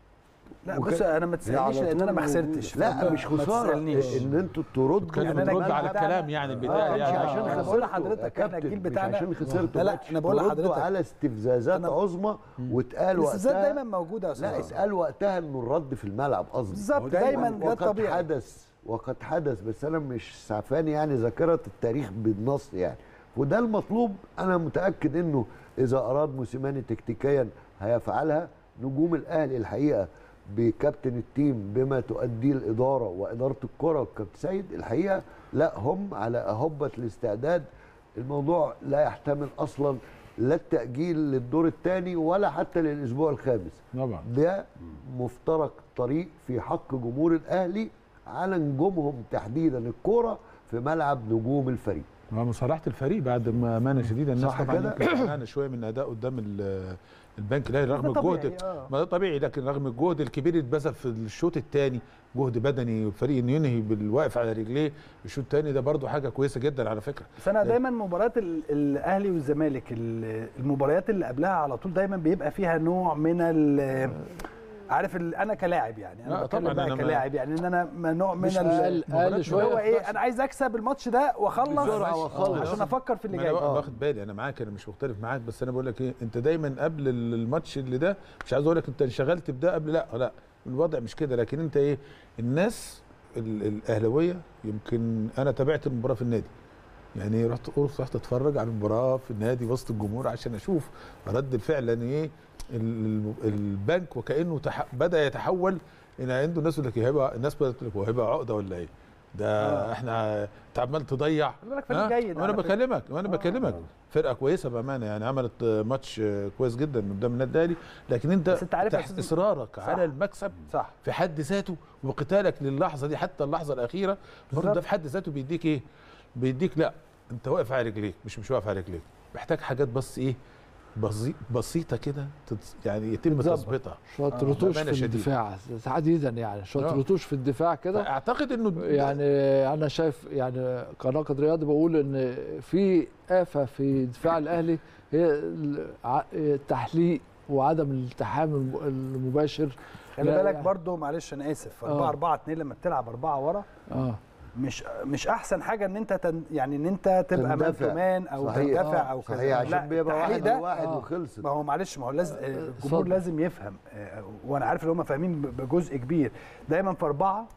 لا وك- بص انا ما تسالنيش هي على لان انا طول ما موجودة. خسرتش لا فما- مش ما خساره تسألنيش. ان انتوا تردوا كان يعني أنا بترد الجيل على بتاعنا- الكلام يعني آه البدايه مش يعني عشان أنا خسرتوا بقول لحضرتك يا إحنا كابتن، الجيل مش بتاعنا- عشان خسرتوا لا، لا، ماتش. أنا بقول ردوا لحضرتك. على استفزازات أنا- عظمى واتقال الاستفزاز وقتها دايما موجوده يا استاذ لا اتقال وقتها انه الرد في الملعب قصدي بالظبط هو دايما دايماً ده وقد الطبيعي حدث وقد حدث بس انا مش سعفان يعني ذاكره التاريخ بالنص يعني وده المطلوب انا متاكد انه اذا اراد موسيماني تكتيكيا هيفعلها نجوم الاهلي الحقيقه بكابتن التيم بما تؤديه الاداره واداره الكره والكابتن سيد الحقيقه لا هم على اهبه الاستعداد الموضوع لا يحتمل اصلا لا التاجيل للدور الثاني ولا حتى للاسبوع الخامس طبعا ده مفترق طريق في حق جمهور الاهلي على نجومهم تحديدا الكوره في ملعب نجوم الفريق ما مصالحه الفريق بعد ما امانه شديده الناس صح طبعا كده؟ يمكن زعلانة شويه من اداء قدام ال- البنك الاهلي رغم ده طبيعي، الجهد آه. ما ده طبيعي لكن رغم الجهد الكبير اللي اتبذل في الشوط الثاني جهد بدني والفريق انه ينهي بالواقف على رجليه الشوط الثاني ده برضو حاجه كويسه جدا على فكره بس انا دايما مباريات ال- الاهلي والزمالك ال- المباريات اللي قبلها على طول دايما بيبقى فيها نوع من ال عارف ال- انا كلاعب يعني انا لا بتكلم طبعاً بقى أنا ما- كلاعب يعني ان انا ما نوع من مش ال- اقل اقل اللي شويه هو ايه انا عايز اكسب الماتش ده واخلص بسرعة وأخلص. عشان افكر في اللي ما جاي انا آه. واخد بالي انا معاك انا مش مختلف معاك بس انا بقول لك ايه انت دايما قبل ال- الماتش اللي ده مش عايز اقول لك انت انشغلت بده قبل لا لا الوضع مش كده لكن انت ايه الناس ال- الاهلاويه يمكن انا تابعت المباراه في النادي يعني رحت رحت رحت اتفرج على المباراه في النادي وسط الجمهور عشان اشوف رد الفعل لان ايه ال- ال- البنك وكانه تح... بدا يتحول ان عنده ناس يقول لك إيه هيبقى الناس بدات تقول لك هو هيبقى عقده ولا ايه؟ ده آه. احنا انت عمال تضيع خلي بالك فريق ها؟ جيد وانا على فكرة. بكلمك وانا بكلمك فرقه كويسه بامانه يعني عملت آه، ماتش آه، كويس جدا قدام النادي الاهلي لكن انت, بس أنت عارف يا تحت أستاذ- اصرارك صح. على المكسب صح في حد ذاته وقتالك للحظه دي حتى اللحظه الاخيره برضه بالظبط. ده في حد ذاته بيديك ايه؟ بيديك لا انت واقف على رجليك مش مش واقف على رجليك محتاج حاجات بس ايه؟ بسي- بسيطه كده تت- يعني يتم تتظبط. تظبيطها شويه آه، رتوش بأمانة في شديدة. الدفاع تحديدا يعني شويه آه. رتوش في الدفاع كده اعتقد انه يعني انا شايف يعني كناقد رياضي بقول ان في آفة في دفاع الاهلي هي الع- التحليق وعدم الالتحام الم- المباشر خلي لا، بالك يعني- برضو معلش انا اسف آه. 4 4 2 لما بتلعب 4 ورا اه مش مش احسن حاجه ان انت تن يعني ان انت تبقى مان تندفع. تو مان او صحيح. تندفع او كذا صحيح لا، عشان بيبقى التحليق واحد ده واحد آه. وخلصت ما هو معلش ما هو لازم الجمهور اتفضل. لازم يفهم آه، وانا عارف ان هم فاهمين ب- بجزء كبير دايما في اربعه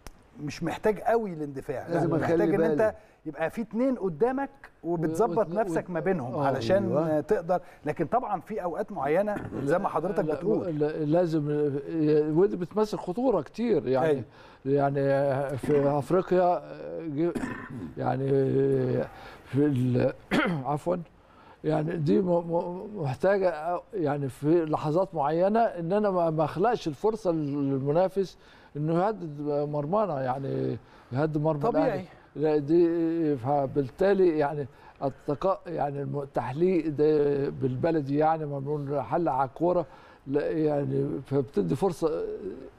مش محتاج قوي الاندفاع لا، لازم أخلي محتاج ان بالي. انت يبقى في اتنين قدامك وبتظبط وت- نفسك ما بينهم آه، علشان أيوة. آه، تقدر لكن طبعا في اوقات معينه زي ما حضرتك لا، بتقول لا، لازم ودي بتمثل خطوره كتير يعني أيوة. يعني في افريقيا جه- يعني في ال- عفوا يعني دي م- م- محتاجه يعني في لحظات معينه ان انا ما ما اخلقش الفرصه للمنافس انه يهدد مرمانا يعني يهدد مرمى طبيعي. الأهلي. لا دي فبالتالي يعني التقاء يعني الم- التحليق ده بالبلدي يعني ما بنقول حل على الكوره لا يعني فبتدي فرصه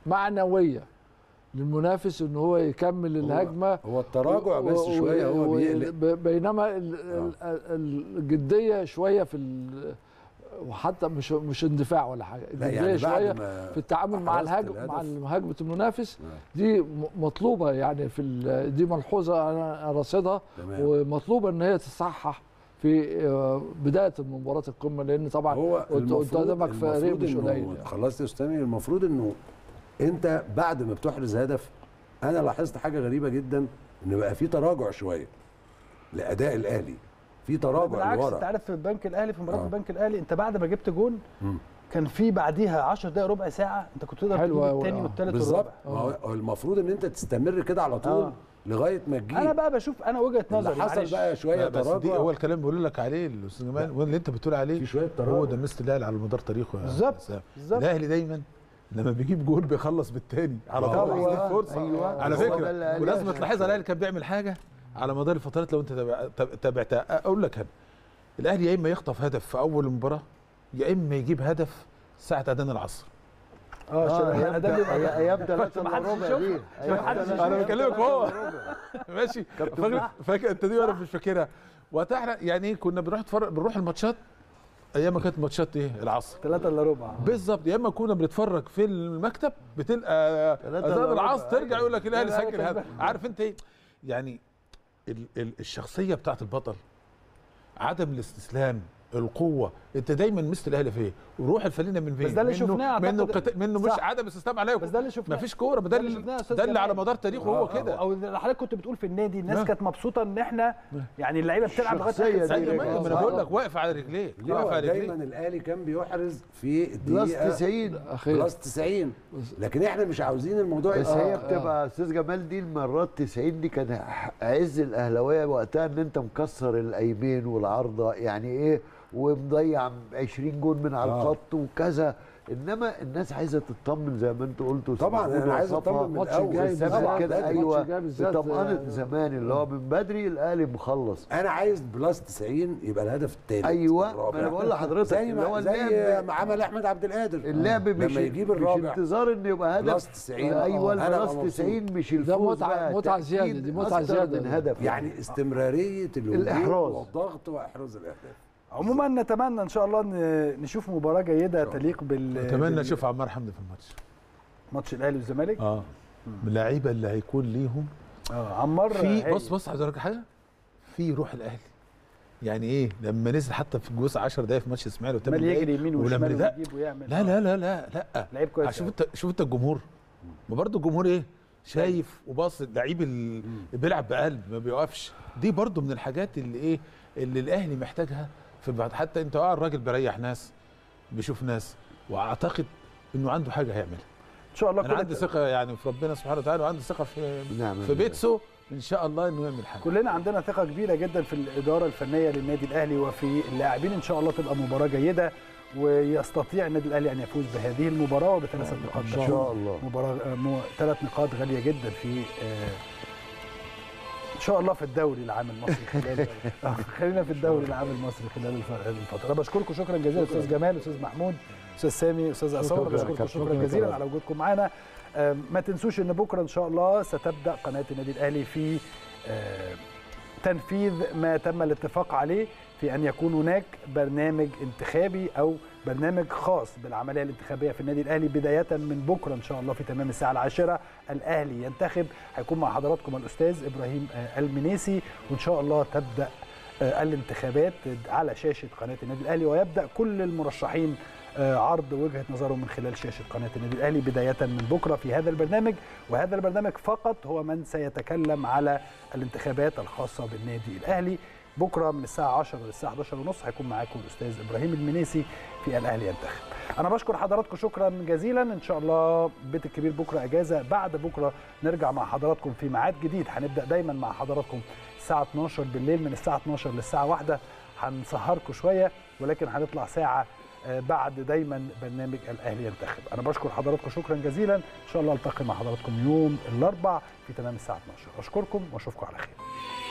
معنويه للمنافس ان هو يكمل الهجمه هو التراجع بس و- شويه و- هو و- بيقلق ب- بينما ال- ال- ال- الجديه شويه في ال- وحتى مش مش اندفاع ولا حاجه لا الجديه يعني شويه بعد ما في التعامل مع أحرزت الهجم مع الهدف. هجمه المنافس آه. دي م- مطلوبه يعني في ال- دي ملحوظه انا راصدها تمام ومطلوبه ان هي تصحح في آه، بدايه مباراه القمه لان طبعا هو قلت قلت المفروض قدامك فريق المفروض مش إنه- قليل يعني. خلصت يا استاذ المفروض انه انت بعد ما بتحرز هدف انا لاحظت حاجه غريبه جدا ان بقى في تراجع شويه لاداء الاهلي في تراجع بالعكس انت لورا عارف في البنك الاهلي في مباراه آه. البنك الاهلي انت بعد ما جبت جون مم. كان في بعديها 10 دقائق ربع ساعه انت كنت تقدر حلو تجيب أوي، الثاني آه. والثالث بالظبط والرابع ما هو المفروض ان انت تستمر كده على طول آه. لغايه ما تجيب انا بقى بشوف انا وجهه اللي نظري حصل معلش. بقى شويه لا بس دي تراجع هو الكلام بيقول لك عليه الاستاذ جمال واللي انت بتقول عليه في شويه هو تراجع ده ميزه الاهلي على مدار تاريخه يا بالظبط، أسامة. بالظبط. الاهلي دايما لما بيجيب جول بيخلص بالتاني على آه. طول أيوة، يديك فرصه أيوة. على هو ده فكره اللي قال ولازم يعني. تلاحظها الاهلي كان بيعمل حاجه على مدار الفترات لو انت تابع- تاب- تابعتها اقول لك انا الاهلي يا اما يخطف هدف في اول المباراه يا اما يجيب هدف ساعه اذان العصر اه اه عشان ايام ده بيبقى ده- ايام ثلاثة الا محدش ربع يشوفها. دي أيام محدش تلاتة انا إلا بكلمك ربع. هو ماشي فاكر فاكر انت دي وانا مش فاكرها وقتها احنا يعني ايه كنا بنروح نتفرج بنروح الماتشات ايام ما كانت ماتشات ايه العصر ثلاثة الا ربع بالظبط يا اما كنا بنتفرج في المكتب بتلقى تلاتة اذان إلا العصر ربع. ترجع يقول لك الاهلي لا، لا، سجل كان هذا عارف انت ايه يعني ال ال الشخصيه بتاعت البطل عدم الاستسلام القوه انت دايما مثل الاهلي في ايه وروح الفلينه من فين بس ده اللي منه- شفناه منه أعتقد. قت- منه مش صح. عدم استسلام عليكم بس ده اللي شفناه ما فيش كوره ده ده اللي اللي شفناه يا أستاذ ده اللي على جمال. مدار تاريخه هو آه، كده او اللي حضرتك كنت بتقول في النادي الناس نعم. كانت مبسوطه ان احنا يعني اللعيبه بتلعب لغايه الشخصية آخر دي ثانية. ايوه ما انا صح. بقول لك واقف على رجليه ليه واقف هو على دايما رجليه الاهلي كان بيحرز في بلس الدقيقه 90 اخيرا بلس 90 لكن احنا مش عاوزين الموضوع بس يبقى هي بتبقى استاذ جمال دي المرات 90 دي كان عز الاهلاويه وقتها ان انت مكسر الايمين والعارضه يعني ايه ومضيع 20 جون من على آه. الخط وكذا انما الناس عايزه تطمن زي ما انت قلت طبعاً، أنا عايز أطمن من الماتش الأول. الجاي بالذات بالذات كده الماتش ايوه الجاي بالذات بطمأنة يعني زمان اللي هو من بدري الاهلي مخلص انا عايز بلس 90 يبقى الهدف الثالث ايوه ما انا بقول لحضرتك زي اللي هو ما زي اللعب ما عمل احمد عبد القادر اللعب مش لما يجيب مش الرابع انتظار ان يبقى هدف بلس 90 ايوه أنا أبقى البلس مبسوط. 90 مش ده الفوز متعة- بقى متعة تأكيد زيادة، دي متعة أكتر زيادة. من هدف يعني استمراريه الهجوم الإحراز. والضغط واحراز الاهداف عموما نتمنى ان شاء الله ان نشوف مباراه جيده الله. تليق بال اتمنى بال- اشوف عمار حمدي في الماتش ماتش الاهلي والزمالك اه من اللعيبه اللي هيكون ليهم اه عمار في هايل. بص بص عايز اقول لك حاجه في روح الاهلي يعني ايه لما نزل حتى في الجزء 10 دقايق في ماتش اسماعيل وثمان عمال يجري دقايق يمين ولما وشمال لا ويجيب ويعمل لا لا لا لا لا لعيب كويس شوف أوي. انت شوف انت الجمهور ما برضه الجمهور ايه شايف وباص اللعيب اللي بيلعب بقلب ما بيوقفش دي برضه من الحاجات اللي ايه اللي الاهلي محتاجها في بعض حتى انت اه الراجل بيريح ناس بيشوف ناس واعتقد انه عنده حاجه هيعملها ان شاء الله انا كل عندي ثقه يعني في ربنا سبحانه وتعالى وعندي ثقه في نعم في بيتسو ان شاء الله انه يعمل حاجه كلنا عندنا ثقه كبيره جدا في الاداره الفنيه للنادي الاهلي وفي اللاعبين ان شاء الله تبقى مباراه جيده ويستطيع النادي الاهلي ان يفوز بهذه المباراه وبثلاثه نقاط ان شاء الله مباراه آه، مو- ثلاث نقاط غاليه جدا في آه، ان شاء الله في الدوري العام المصري خلال آه، خلينا في الدوري العام المصري خلال الف- الفتره انا بشكركم شكرا جزيلا استاذ جمال استاذ محمود استاذ سامي استاذ عصام شكراً. بشكركم شكرا جزيلا على وجودكم معنا آه، ما تنسوش ان بكره ان شاء الله ستبدا قناه النادي الاهلي في آه، تنفيذ ما تم الاتفاق عليه في ان يكون هناك برنامج انتخابي او برنامج خاص بالعمليه الانتخابيه في النادي الاهلي بدايه من بكره ان شاء الله في تمام الساعه العاشره الاهلي ينتخب هيكون مع حضراتكم الاستاذ ابراهيم آه، المنيسي وان شاء الله تبدا آه، الانتخابات على شاشه قناه النادي الاهلي ويبدا كل المرشحين آه، عرض وجهه نظرهم من خلال شاشه قناه النادي الاهلي بدايه من بكره في هذا البرنامج وهذا البرنامج فقط هو من سيتكلم على الانتخابات الخاصه بالنادي الاهلي بكره من الساعه 10 للساعه 11 ونص هيكون معاكم الاستاذ ابراهيم المنيسي في الاهلي ينتخب انا بشكر حضراتكم شكرا جزيلا ان شاء الله بيت الكبير بكره اجازه بعد بكره نرجع مع حضراتكم في ميعاد جديد هنبدا دايما مع حضراتكم الساعه 12 بالليل من الساعه 12 للساعه 1 هنسهركم شويه ولكن هنطلع ساعه آه، بعد دايما برنامج الاهلي ينتخب انا بشكر حضراتكم شكرا جزيلا ان شاء الله التقي مع حضراتكم يوم الاربع في تمام الساعه 12 اشكركم واشوفكم على خير